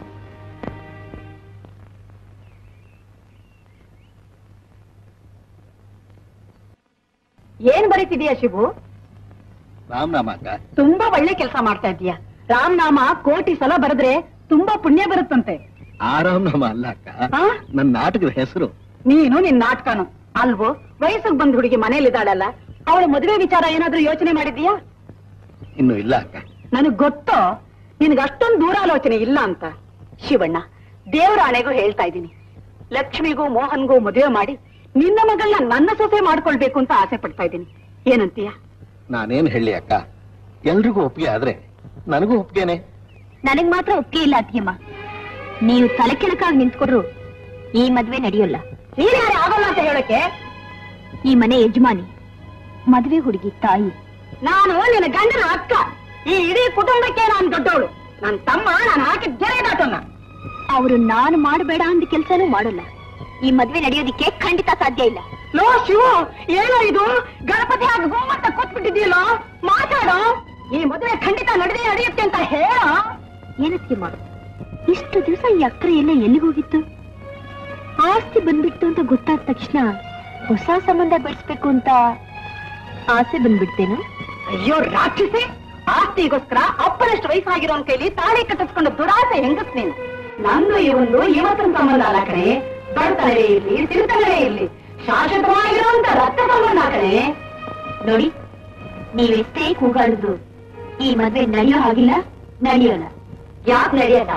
ಏನ್ ಬರೀತಿದೀಯ ಶಿವು ರಾಮನಾಮ ಅಕ್ಕ ತುಂಬಾ ಒಳ್ಳೆ ಕೆಲಸ ಮಾಡ್ತಾ ಇದೀಯ ರಾಮನಾಮ ಕೋಟಿ ಸಲ ಬರೆದ್ರೆ ತುಂಬಾ ಪುಣ್ಯ ಬರುತ್ತಂತೆ ಆ ರಾಮನಾಮ ಅಲ್ಲ ಅಕ್ಕ ಆ? ನನ್ನ ನಾಟಕದ ಹೆಸರು ನೀನು ನಿನ್ ನಾಟಕನು ಅಲ್ವೋ ವಯಸ್ಸಿಗೆ ಬಂದ್ ಹುಡುಗಿ ಮನೇಲಿದ್ದಾಳಲ್ಲ ಅವಳ ಮದುವೆ ವಿಚಾರ ಏನಾದ್ರೂ ಯೋಚನೆ ಮಾಡಿದೀಯಾ ಇನ್ನು ಇಲ್ಲ ಅಕ್ಕ ನನಗ್ ಗೊತ್ತೋ ನಿನಗೆ ಅಷ್ಟೊಂದು ದೂರಾಲೋಚನೆ ಇಲ್ಲ ಅಂತ ಶಿವಣ್ಣ ದೇವರ ಆಣೆಗೂ ಹೇಳ್ತಾ ಇದ್ದೀನಿ ಲಕ್ಷ್ಮಿಗೂ ಮೋಹನ್ಗೂ ಮದುವೆ ಮಾಡಿ ನಿನ್ನ ಮಗಳನ್ನ ನನ್ನ ಸೊಸೆ ಮಾಡ್ಕೊಳ್ಬೇಕು ಅಂತ ಆಸೆ ಪಡ್ತಾ ಇದ್ದೀನಿ ಏನಂತೀಯ ನಾನೇನ್ ಹೇಳಿ ಅಕ್ಕ ಎಲ್ರಿಗೂ ಒಪ್ಪಿಗೆ ಆದ್ರೆ ನನಗೂ ಒಪ್ಪಿಗೆನೆ ನನಗ್ ಮಾತ್ರ ಒಪ್ಪಿಗೆ ಇಲ್ಲ ಅತ್ತಿಯಮ್ಮ ನೀವು ತಲೆ ಕೆಳಕಾಗಿ ನಿಂತ್ಕೊಂಡ್ರು ಈ ಮದ್ವೆ ನಡೆಯೋಲ್ಲ ನೀನ್ ಯಾರೇ ಆಗೋಲ್ಲ ಅಂತ ಹೇಳಕ್ಕೆ ಈ ಮನೆ ಯಜಮಾನಿ ಮದ್ವೆ ಹುಡುಗಿ ತಾಯಿ ನಾನು ನಿನ್ನ ಗಂಡನ ಅಕ್ಕ ಈ ಇಡೀ ಕುಟುಂಬಕ್ಕೆ ನಾನು ದೊಡ್ಡವಳು ನನ್ನ ತಮ್ಮ ನಾನು ಹಾಕಿದ ಗೆರೆ ದಾಟೋನ ಅವರು ನಾನು ಮಾಡಬೇಡ ಅಂದ ಕೆಲ್ಸನೂ ಮಾಡಲ್ಲ ಈ ಮದ್ವೆ ನಡೆಯೋದಿಕ್ಕೆ ಖಂಡಿತ ಸಾಧ್ಯ ಇಲ್ಲ ಲೋ ಶಿವು ಏನೋ ಇದು ಗಣಪತಿ ಆಗಿ ಗುಮ್ಮತ್ತ ಕೂತ್ಬಿಟ್ಟಿದ್ಯಲ್ಲೋ ಮಾತಾಡೋ ಈ ಮದುವೆ ಖಂಡಿತ ನಡೆದೇ ನಡೆಯುತ್ತೆ ಅಂತ ಹೇಳೋ ಏನಕ್ಕೆ ಮಾಡು ಇಷ್ಟು ದಿವಸ ಈ ಅಕ್ರೆ ಎಲ್ಲ ಎಲ್ಲಿಗೆ ಹೋಗಿತ್ತು ಆಸ್ತಿ ಬಂದ್ಬಿಡ್ತು ಅಂತ ಗೊತ್ತಾದ ತಕ್ಷಣ ಹೊಸ ಸಂಬಂಧ ಬೆಳೆಸ್ಬೇಕು ಅಂತ ಆಸೆ ಬಂದ್ಬಿಡ್ತೇನು ಅಯ್ಯೋ ರಾಕ್ಷಸಿ ಆಸ್ತಿಗೋಸ್ಕರ ಅಪ್ಪನಷ್ಟು ವಯಸ್ಸಾಗಿರೋ ಕೈಲಿ ತಾಳಿ ಕಟ್ಟಿಸ್ಕೊಂಡು ದುರಾಸೆ ಹೆಂಗಸ್ ನೀನು ನಂದು ಈ ಒಂದು ಇವತ್ತಿನ ಸಂಬಂಧ ಅಲ್ಲ ಕಣೆ ಬಡತನವೇ ಇರ್ಲಿ ಸಿರಿತನವೇ ಇರ್ಲಿ ಶಾಶ್ವತವಾಗಿರುವಂತ ರಕ್ತ ಸಂಬಂಧ ಕಣೆ ನೋಡಿ ನೀವೆಷ್ಟೇ ಕೂಗಾಡಿದ್ರು ಈ ಮದ್ವೆ ನಡೆಯೋ ಹಾಗಿಲ್ಲ ನಡೆಯೋಲ್ಲ ಯಾಕೆ ನಡೆಯಲ್ಲ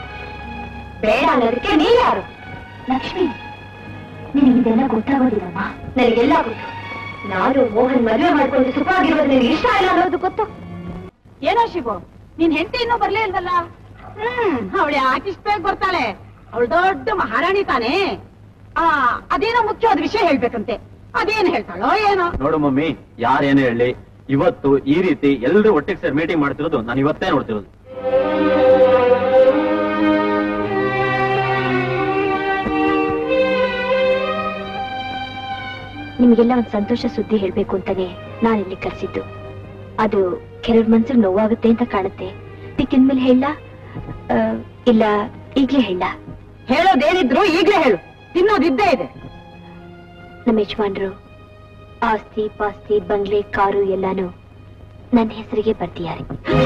ಬೇಡ ಅನ್ನೋದಕ್ಕೆ ನೀ ಯಾರು ಲಕ್ಷ್ಮಿ ನಿನಗಿದೆಲ್ಲ ಗೊತ್ತಾಗೋದಿಲ್ಲಮ್ಮ ನನಗೆಲ್ಲ ಗೊತ್ತು ನಾನು ಮೋಹನ್ ಮದುವೆ ಮಾಡ್ಕೊಂಡು ಸುಖವಾಗಿರೋದು ನಿನಗೆ ಇಷ್ಟ ಇಲ್ಲ ಅನ್ನೋದು ಗೊತ್ತು ಏನೋ ಶಿವು ನಿನ್ ಹೆಂಡತಿ ಇನ್ನೂ ಬರ್ಲೇ ಇಲ್ವಲ್ಲ ಹ್ಮ್ ಅವಳು ಯಾಕಿಷ್ಟ ಬೇಗ ಬರ್ತಾಳೆ ಅವಳು ದೊಡ್ಡ ಮಹಾರಾಣಿ ತಾನೇ ಆ ಅದೇನೋ ಮುಖ್ಯವಾದ ವಿಷಯ ಹೇಳ್ಬೇಕಂತೆ ಅದೇನ್ ಹೇಳ್ತಾಳೋ ಏನೋ ನೋಡು ಮಮ್ಮಿ ಯಾರೇನೇ ಹೇಳಿ ಇವತ್ತು ಈ ರೀತಿ ಎಲ್ಲರೂ ಒಟ್ಟಿಗೆ ಸೇರಿ ಮೀಟಿಂಗ್ ಮಾಡ್ತಿರೋದು ನಾನು ಇವತ್ತೇ ನೋಡ್ತಿರೋದು ನಿಮಗೆಲ್ಲ ಒಂದು ಸಂತೋಷ ಸುದ್ದಿ ಹೇಳ್ಬೇಕು ಅಂತಾನೆ ನಾನು ಇಲ್ಲಿ ಕರೆಸಿದ್ದು ಅದು ಕೆಲವ್ರ ಮನ್ಸಿಗೆ ನೋವಾಗುತ್ತೆ ಅಂತ ಕಾಣುತ್ತೆ ತಿಕ್ಕಿದ್ಮೇಲೆ ಹೇಳ ಇಲ್ಲ ಈಗ್ಲೇ ಹೇಳ ಹೇಳೋದೇನಿದ್ರು ಈಗ್ಲೇ ಹೇಳು ತಿನ್ನೋದಿದ್ದೇ ಇದೆ ನಮ್ಮ ಯಜಮಾನ್ರು ಆಸ್ತಿ ಪಾಸ್ತಿ ಬಂಗ್ಲೆ ಕಾರು ಎಲ್ಲಾನು ನನ್ನ ಹೆಸರಿಗೆ ಬರ್ತಿದ್ದಾರೆ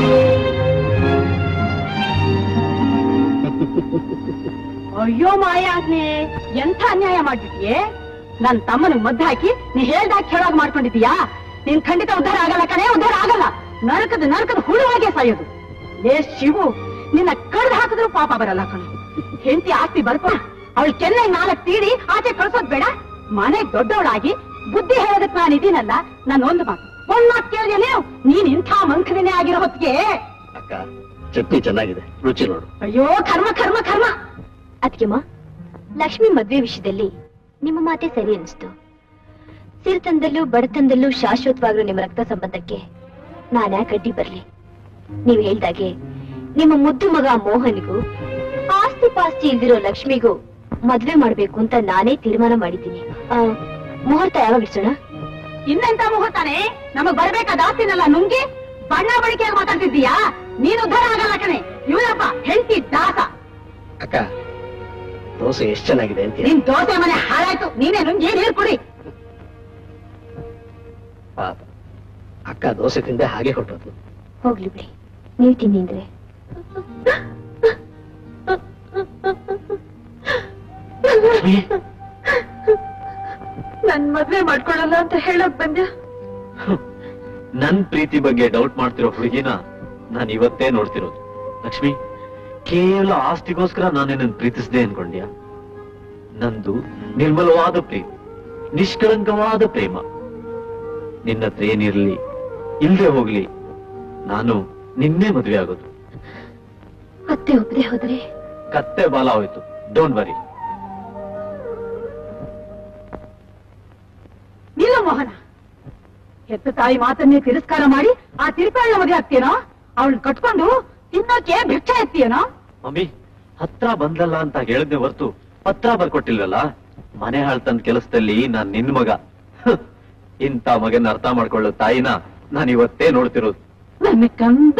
ಅಯ್ಯೋ ಮಾಯಾಜ್ಞೆ ಎಂಥ ಅನ್ಯಾಯ ಮಾಡ್ಬಿಟ್ಟಿಯೇ ನನ್ ತಮ್ಮನ ಮದ್ದು ಹಾಕಿ ನೀ ಹೇಳ್ದಾಗ ಕೇಳಾಗ ಮಾಡ್ಕೊಂಡಿದೀಯಾ ನೀನ್ ಖಂಡಿತ ಉದ್ಧಾರ ಆಗಲ್ಲ ಕಣೆ ಉದ್ಧಾರ ಆಗಲ್ಲ ನರಕದ ನರಕದ ಹುಳುವಾಗೆ ಸಾಯೋದು ಲೇ ಶಿವು ನಿನ್ನ ಕಡ್ದು ಹಾಕಿದ್ರು ಪಾಪ ಬರಲ್ಲ ಕಣು ಹೆಂಡತಿ ಆಸ್ತಿ ಬರ್ಕೊ ಅವಳು ಚೆನ್ನಾಗಿ ನಾಲ್ಕು ತೀಡಿ ಆಚೆ ಕಳ್ಸೋದ್ ಬೇಡ ಮನೆ ದೊಡ್ಡವಳಾಗಿ ಬುದ್ಧಿ ಹೇಳೋದಕ್ ನಾನು ಇದೀನಲ್ಲ ನಾನು ಒಂದು ಮಾತು ಒಂದ್ ಮಾತು ಕೇಳಿದೆ ನೀವು ನೀನ್ ಇಂಥ ಮಂಕದಿನೇ ಆಗಿರೋ ಹೊತ್ತಿಗೆ ಅಕ್ಕ ಚಟ್ನಿ ಚೆನ್ನಾಗಿದೆ ರುಚಿ ನೋಡು ಅಯ್ಯೋ ಕರ್ಮ ಕರ್ಮ ಕರ್ಮ ಅದಕ್ಕೆಮ್ಮ ಲಕ್ಷ್ಮಿ ಮದ್ವೆ ವಿಷಯದಲ್ಲಿ ನಿಮ್ಮ ಮಾತೆ ಸರಿ ಅನಿಸ್ತು ಸಿರಿತನದಲ್ಲೂ ಬಡತನದಲ್ಲೂ ಶಾಶ್ವತವಾಗಿರೋ ನಿಮ್ಮ ರಕ್ತ ಸಂಬಂಧಕ್ಕೆ ನಾನ್ಯಾಕೆ ಅಡ್ಡಿ ಬರ್ಲಿ ನೀವು ಹೇಳ್ದಾಗೆ ನಿಮ್ಮ ಮುದ್ದು ಮಗ ಮೋಹನ್ಗೂ ಆಸ್ತಿ ಪಾಸ್ತಿ ಇಲ್ದಿರೋ ಲಕ್ಷ್ಮಿಗೂ ಮದ್ವೆ ಮಾಡ್ಬೇಕು ಅಂತ ನಾನೇ ತೀರ್ಮಾನ ಮಾಡಿದ್ದೀನಿ ಆ, ಮುಹೂರ್ತ ಯಾವಾಗ ಇಡ್ಸೋಣ ಇನ್ನೆಂತ ಮುಹೂರ್ತಾನೆ ನಮಗ್ ಬರ್ಬೇಕಾದ ಆಸ್ತಿನೆಲ್ಲ ನುಂಗಿ ಬಣ್ಣ ಬಳಿಕೆಯಾಗಿ ಮಾತಾಡ್ತಿದ್ದೀಯಾ ನೀನು ಉದ್ಧಾರ ಆಗಲ್ಲ ಕಣೆ ಇವನಪ್ಪ ಹೆಂಡತಿ ದಾಸ ಅಕ್ಕ ದೋಸೆ ಎಷ್ಟು ಚೆನ್ನಾಗಿದೆ ಅಂತ ನಿನ್ ದೋಸೆ ಮನೆ ಹಾಳಾಯ್ತು ನೀನೇ ನುಂಗಿ ನೀರ್ ಕುಡಿ ಪಾಪ ಅಕ್ಕ ದೋಸೆ ತಿಂದೆ ಹಾಗೆ ಹೊಟ್ಟೋದು ಹೋಗ್ಲಿ ಬಿಡಿ ನೀವು ತಿನ್ನಿ ಅಂದ್ರೆ ನನ್ ಮದ್ವೆ ಮಾಡ್ಕೊಳಲ್ಲ ಅಂತ ಹೇಳಕ್ ಬಂದ್ಯಾ ನನ್ ಪ್ರೀತಿ ಬಗ್ಗೆ ಡೌಟ್ ಮಾಡ್ತಿರೋ ಹುಡುಗಿನ ನಾನು ಇವತ್ತೇ ನೋಡ್ತಿರೋದು ಲಕ್ಷ್ಮಿ ಕೇವಲ ಆಸ್ತಿಗೋಸ್ಕರ ನಾನು ನಿನ್ನನ್ನು ಪ್ರೀತಿಸಿದೆ ಅನ್ಕೊಂಡ್ಯಾ ನಂದು ನಿರ್ಮಲವಾದ ಪ್ರೇಮ ನಿಷ್ಕಳಂಕವಾದ ಪ್ರೇಮ ನಿನ್ನ ಹತ್ರ ಏನಿರ್ಲಿ ಇಲ್ದೆ ಹೋಗ್ಲಿ ನಾನು ನಿನ್ನೆ ಮದುವೆ ಆಗೋದು ಅತ್ತೆ ಒಪ್ಪದೆ ಹೋದ್ರೆ ಕತ್ತೆ ಬಾಲ ಹೋಯ್ತು ಡೋಂಟ್ ವರಿ ನಿಲ್ಲ ಮೋಹನ ಹೆತ್ತ ತಾಯಿ ಮಾತನ್ನೇ ತಿರಸ್ಕಾರ ಮಾಡಿ ಆ ತಿರುಪಾಳ ಮದುವೆ ಆಗ್ತೀನೋ ಅವಳನ್ನ ಕಟ್ಕೊಂಡು ತಿನ್ನೋಕೆ ಭಿಕ್ಷೆ ಎತ್ತೀಯನೋ ಮಮ್ಮಿ ಹತ್ರ ಬಂದಲ್ಲ ಅಂತ ಹೇಳಿದ್ದೆ ಹೊರ್ತು ಪತ್ರ ಬರ್ಕೊಟ್ಟಿಲ್ವಲ್ಲ ಮನೆ ಹಾಳ್ತಂದ್ ಕೆಲಸದಲ್ಲಿ ನಾನ್ ನಿನ್ ಮಗ ಹ್, ಇಂಥ ಮಗನ ಅರ್ಥ ಮಾಡ್ಕೊಳ್ಳೋ ತಾಯಿನ ನಾನು ಇವತ್ತೇ ನೋಡ್ತಿರೋದು ನನ್ನ ಕಂದ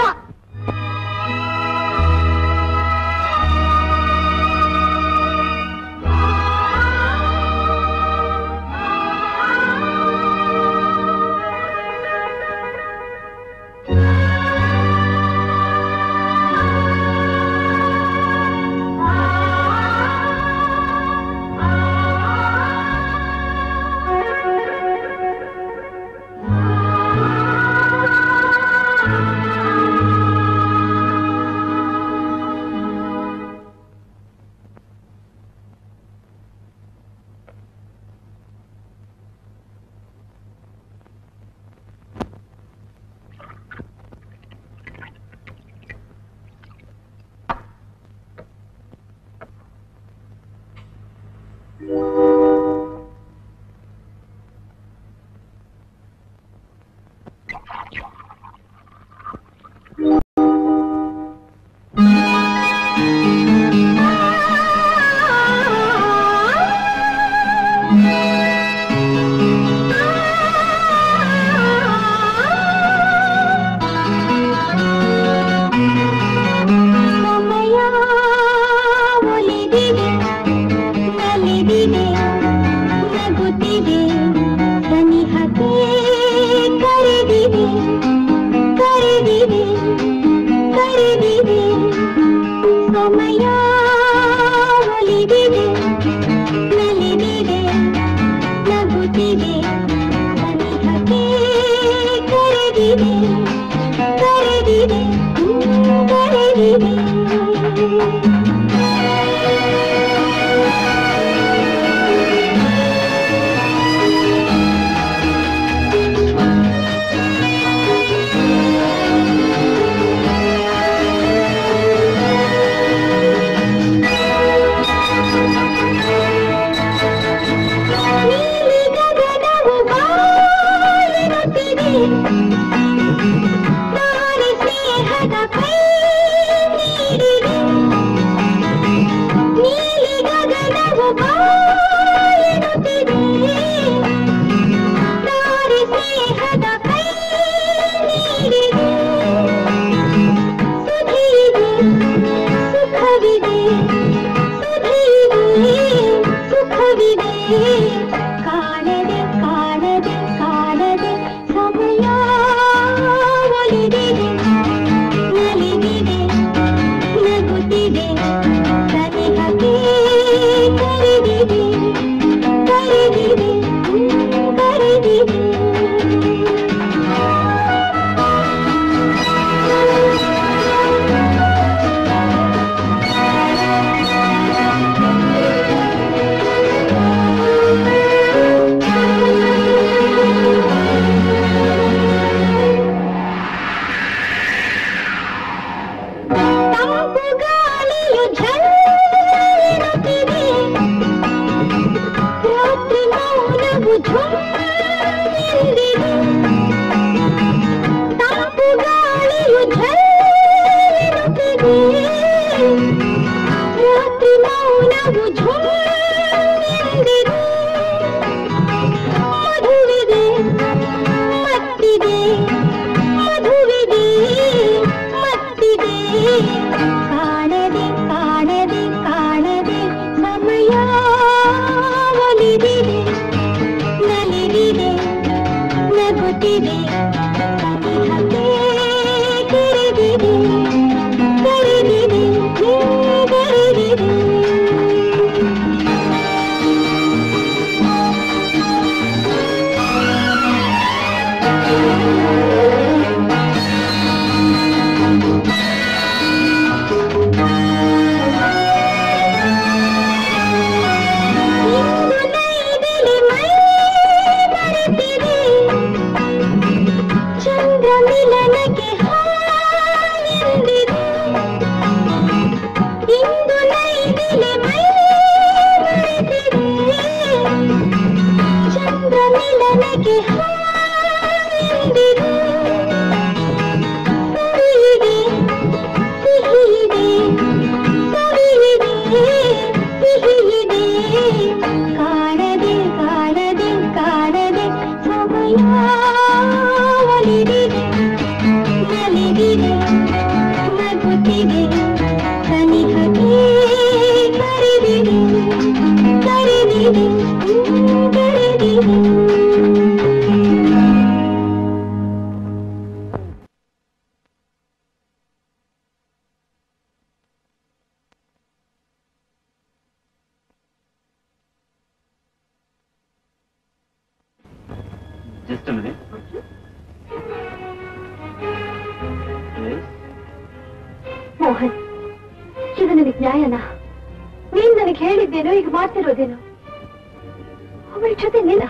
ಸಮಯ ಒಲಿದಿದೆ ನಲಿದಿದೆ ನಗುತ್ತಿದೆ ಸನಿಹತೆ ಕರೆದಿದೆ ಕರೆದಿದೆ ಕರೆದಿದೆ ಸಮಯ ಒಲಿದಿದೆ ನಲಿದಿದೆ ನಗುತ್ತಿದೆ ಸನಿಹತೆ ಕರೆದಿದೆ ಕರೆದಿದೆ ಕರೆದಿದೆ ನಗುತ್ತಿದೆ ಸನಿಹಕ್ಕೆ ಕರೆದಿದೆ ಕರೆದಿದೆ ಕರೆದಿದೆ ಇಂದು ನೈದಿಲಿ ಮೈ ಮರೆತಿದೆ ಚಂದ್ರ ಮಿಲನಕ್ಕೆ ಹಾಯೆಂದಿದೆ ಇಂದು ನೈದಿಲಿ ಮೈ ಮರೆತಿದೆ ಚಂದ್ರ ಮಿಲನಕ್ಕೆ ಹಾಯೆಂದಿದೆ ಸವಿಯಿದೆ ಸಿಹಿಯಿದೆ ಸವಿಯಿದೆ ಸಿಹಿಯಿದೆ ಕಾಣದೆ ಕಾಣದೆ ಕಾಣದೆ ಸಮಯ ಒಲಿದಿದೆ ನಲಿದಿದೆ ನಗುತ್ತಿದೆ ಸನಿಹಕ್ಕೆ ಕರೆದಿದೆ ಕರೆದಿದೆ ಕರೆದಿದೆ ಜಸ್ಟ್ ಮಿನಿಟ್ ಮೋಹನ್ ಇದು ನನಗೆ ನ್ಯಾಯನಾ ನೀನ್ ನನಗೆ ಹೇಳಿದ್ದೇನೋ ಈಗ ಮಾಡ್ತಿರೋದೇನೋ ಅವಳ ಜೊತೆ ನೀನ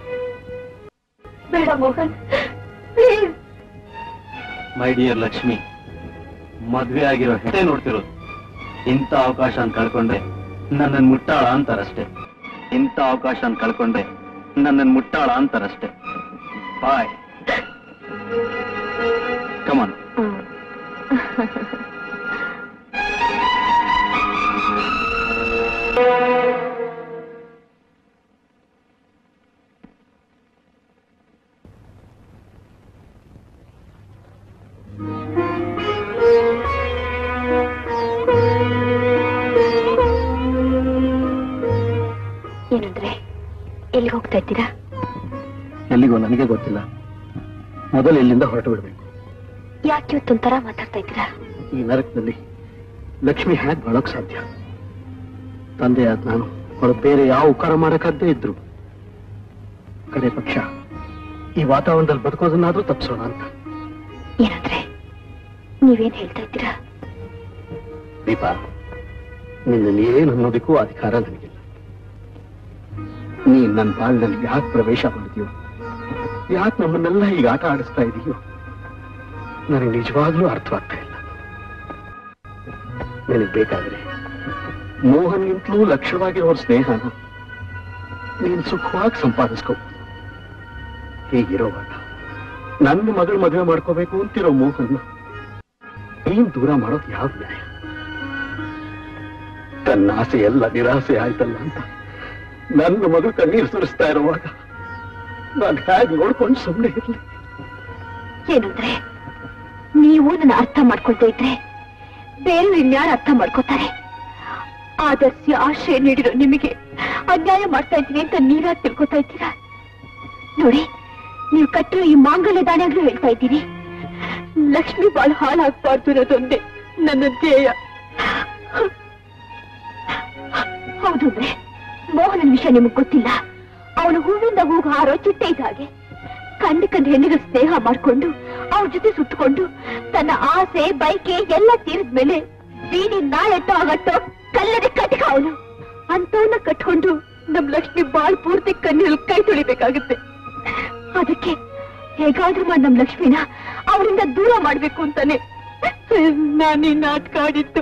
ಬೇಡ Mohan please my dear Lakshmi ಮದ್ವೆ ಆಗಿರೋ ಹೆಡೆ ನೋಡ್ತಿರೋದು ಇಂಥ ಅವಕಾಶ ಕಳ್ಕೊಂಡ್ರೆ ನನ್ನನ್ನು ಮುಟ್ಟಾಳ ಅಂತಾರಷ್ಟೇ ಇಂಥ ಅವಕಾಶ ಕಳ್ಕೊಂಡ್ರೆ ನನ್ನನ್ನು ಮುಟ್ಟಾಳ ಅಂತಾರಷ್ಟೇ ಬಾಯ್ ಕಮಾನ್ ಏನಂದ್ರೆ ಎಲ್ಲಿಗೆ ಹೋಗ್ತಾ ಇದ್ದೀರಾ ಎಲ್ಲಿಗೋ ನನಗೆ ಗೊತ್ತಿಲ್ಲ ಮೊದಲು ಇಲ್ಲಿಂದ ಹೊರಟು ಬಿಡಬೇಕು ಯಾಕೆ ಇವತ್ತೊಂಥರ ಮಾತಾಡ್ತಾ ಇದ್ದೀರಾ ಈ ನರಕದಲ್ಲಿ ಲಕ್ಷ್ಮಿ ಹ್ಯಾಕ್ ಬಾಳೋಕ್ ಸಾಧ್ಯ ತಂದೆ ಆದ ನಾನು ಅವಳು ಬೇರೆ ಯಾವ ಉಪಕಾರ ಮಾಡಕ್ಕಾಗದೇ ಇದ್ರು ಕಡೆ ಪಕ್ಷ ಈ ವಾತಾವರಣದಲ್ಲಿ ಬದುಕೋದನ್ನಾದ್ರೂ ತಪ್ಪಿಸೋಣ ಅಂತ ಏನಂದ್ರೆ ನೀವೇನ್ ಹೇಳ್ತಾ ಇದ್ದೀರಾ ದೀಪ ನಿನ್ನ ಏನು ಅನ್ನೋದಕ್ಕೂ ಅಧಿಕಾರ ನನಗಿಲ್ಲ ನೀ ನನ್ನ ಬಾಳ್ನಲ್ಲಿ ಯಾಕೆ ಪ್ರವೇಶ ಮಾಡಿದ್ಯೋ ಯಾಕೆ ನಮ್ಮನ್ನೆಲ್ಲ ಈಗ ಆಟ ಆಡಿಸ್ತಾ ಇದೆಯೋ ನನಗೆ ನಿಜವಾಗ್ಲೂ ಅರ್ಥವಾಗ್ತಾ ಇಲ್ಲ ನಿನಗೆ ಬೇಕಾದ್ರೆ ಮೋಹನ್ಗಿಂತಲೂ ಲಕ್ಷ್ಯವಾಗಿರೋ ಸ್ನೇಹನ ನೀನು ಸುಖವಾಗಿ ಸಂಪಾದಿಸ್ಕೋ ಹೀಗಿರೋವಾಗ ನನ್ನ ಮಗಳು ಮದುವೆ ಮಾಡ್ಕೋಬೇಕು ಅಂತಿರೋ ಮೋಹನ್ ನೀನ್ ದೂರ ಮಾಡೋದು ಯಾವ ನ್ಯಾಯ ತನ್ನ ಆಸೆ ಎಲ್ಲ ನಿರಾಸೆ ಆಯ್ತಲ್ಲ ಅಂತ ನನ್ನ ಮಗಳು ಕಣ್ಣೀರು ಸುರಿಸ್ತಾ ಇರುವಾಗ ನಾನು ಹೇಗೆ ನೋಡ್ಕೊಂಡು ಸುಮ್ಮನೆ ಇರ್ಲಿ ಏನಂದ್ರೆ ನೀವು ನನ್ನ ಅರ್ಥ ಮಾಡ್ಕೊಳ್ತಾ ಇದ್ರೆ ಬೇರೆ ಇನ್ಯಾರು ಅರ್ಥ ಮಾಡ್ಕೋತಾರೆ ಆದರ್ಶ ಆಶ್ರಯ ನೀಡಿರೋ ನಿಮಗೆ ಅನ್ಯಾಯ ಮಾಡ್ತಾ ಇದ್ದೀನಿ ಅಂತ ನೀವ್ಯಾ ತಿಳ್ಕೊತಾ ಇದ್ದೀರಾ ನೋಡಿ ನೀವು ಕಟ್ಟಿರೋ ಈ ಮಾಂಗಲ್ಯ ದಾಣಿಯಾಗ್ಲೂ ಹೇಳ್ತಾ ಇದ್ದೀನಿ ಲಕ್ಷ್ಮಿ ಬಾಳ್ ಹಾಳಾಗ್ಬಾರ್ದು ಅನ್ನೋದೊಂದೇ ನನ್ನ ಧ್ಯೇಯ ಹೌದು ಅಂದ್ರೆ ಮೋಹನನ ವಿಷಯ ನಿಮಗ್ ಗೊತ್ತಿಲ್ಲ ಅವನು ಹೂವಿಂದ ಹೂವು ಹಾರೋ ಚಿಟ್ಟೆ ಇದ್ದ ಹಾಗೆ ಕಂಡ ಕಂಡ ಹೆಣ್ಣಿಗೆ ಸ್ನೇಹ ಮಾಡ್ಕೊಂಡು ಅವ್ರ ಜೊತೆ ಸುತ್ತಕೊಂಡು ತನ್ನ ಆಸೆ ಬೈಕೆ ಎಲ್ಲ ತೀರಿದ್ಮೇಲೆ ಬೀಡಿ ನಾಳೆಟ್ಟೋ ಆಗಟ್ಟೋ ಕಲ್ಲದೆ ಕಟಿಕ ಅವನು ಅಂತವನ್ನ ಕಟ್ಕೊಂಡು ನಮ್ ಲಕ್ಷ್ಮಿ ಬಾಳ್ ಪೂರ್ತಿ ಕಣ್ಣಲ್ಲಿ ಕೈ ತೊಳಿಬೇಕಾಗುತ್ತೆ ಅದಕ್ಕೆ ಹೇಗಾದ್ರೂ ಮಾಡಿ ನಮ್ ಲಕ್ಷ್ಮಿನ ಅವರಿಂದ ದೂರ ಮಾಡ್ಬೇಕು ಅಂತಾನೆ ನಾನು ಈ ನಾಟಕ ಆಡಿದ್ದು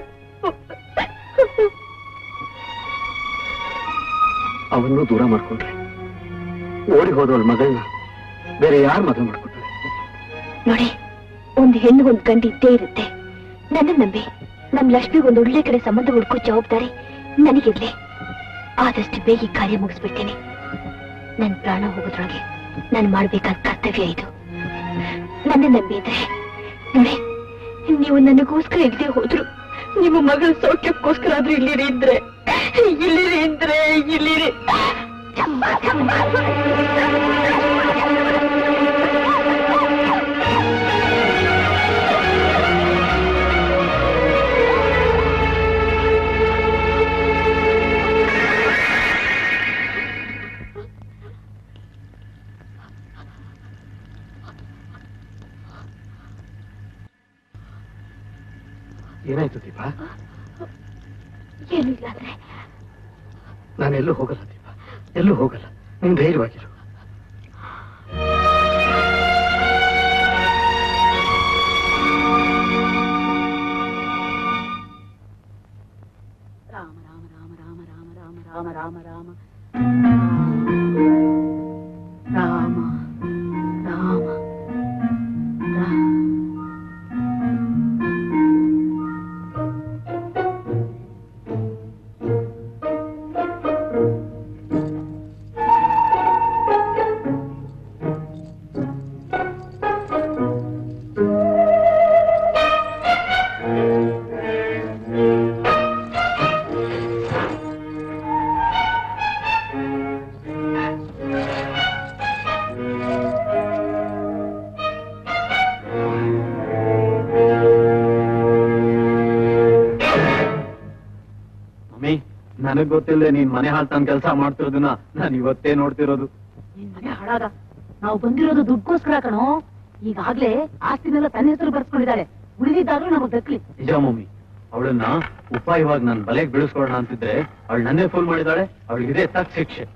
ಅವನ್ನು ದೂರ ಮಾಡ್ಕೊಂಡ್ರೆ ಓಡಿ ಹೋದವಳ ಮಗಳನ್ನ ಬೇರೆ ಯಾರು ಮದುವೆ ಮಾಡ್ಕೊತಾರೆ ನೋಡಿ ಒಂದ್ ಹೆಣ್ಣು ಒಂದ್ ಗಂಡು ಇದ್ದೇ ಇರುತ್ತೆ ನನ್ನ ನಂಬಿ ನಮ್ ಲಕ್ಷ್ಮಿಗೆ ಒಂದು ಒಳ್ಳೆ ಕಡೆ ಸಂಬಂಧ ಹುಡ್ಕೋ ಜವಾಬ್ದಾರಿ ನನಗಿರ್ಲಿ ಆದಷ್ಟು ಬೇಗ ಈ ಕಾರ್ಯ ಮುಗಿಸ್ಬಿಡ್ತೀನಿ ನನ್ ಪ್ರಾಣ ಹೋಗೋದ್ರೊಳಗೆ ನಾನು ಮಾಡ್ಬೇಕಾದ ಕರ್ತವ್ಯ ಇದು ನನ್ನ ನಂಬಿ ಇದ್ರೆ ನೋಡಿ ನೀವು ನನಗೋಸ್ಕರ ಇಲ್ಲದೆ ಹೋದ್ರು ನಿಮ್ಮ ಮಗಳ ಸೌಖ್ಯಕ್ಕೋಸ್ಕರ ಆದ್ರೂ ಇಲ್ಲಿರಿ ಇದ್ರೆ ಇಲ್ಲಿರಿ ಇದ್ರೆ ಇಲ್ಲಿರಿ ಏನಾಯ್ತು ದೀಪ ಏನೂ ಇಲ್ಲ ಅಂದ್ರೆ ನಾನು ಎಲ್ಲೂ ಹೋಗಲ್ಲ ದೀಪ ಎಲ್ಲೂ ಹೋಗಲ್ಲ ನೀನ್ ಧೈರ್ಯವಾಗಿರು ರಾಮ ರಾಮ ರಾಮ ರಾಮ ರಾಮ ರಾಮ ರಾಮ ರಾಮ ರಾಮ ರಾಮ ರಾಮ ರಾಮ ಮಮ್ಮಿ ನನಗ್ ಗೊತ್ತಿಲ್ಲದೆ ನೀನ್ ಮನೆ ಹಾಳ್ತಾನ್ ಕೆಲಸ ಮಾಡ್ತಿರೋದನ್ನ ನಾನು ಇವತ್ತೇ ನೋಡ್ತಿರೋದು ನಿನ್ ಮನೆ ಹಾಳಾದ ನಾವು ಬಂದಿರೋದು ದುಡ್ಗೋಸ್ಕರ ಕಣೋ ಈಗಾಗ್ಲೇ ಆಸ್ತಿನೆಲ್ಲ ತನ್ನ ಹೆಸರು ಬರ್ಸ್ಕೊಂಡಿದ್ದಾಳೆ ಉಳಿದಿದ್ದಾದ್ರೂ ನಮಗ್ ದಕ್ಲಿ ನಿಜ ಮಮ್ಮಿ ಅವಳನ್ನ ಉಪಾಯವಾಗಿ ನಾನು ಬಲೆಗೆ ಬೀಳಿಸ್ಕೊಳ್ಳೋಣ ಅಂತಿದ್ರೆ ಅವಳು ನನ್ನೇ ಫೋನ್ ಮಾಡಿದಾಳೆ ಅವಳಿಗಿದೆ ತಕ್ಕ ಶಿಕ್ಷೆ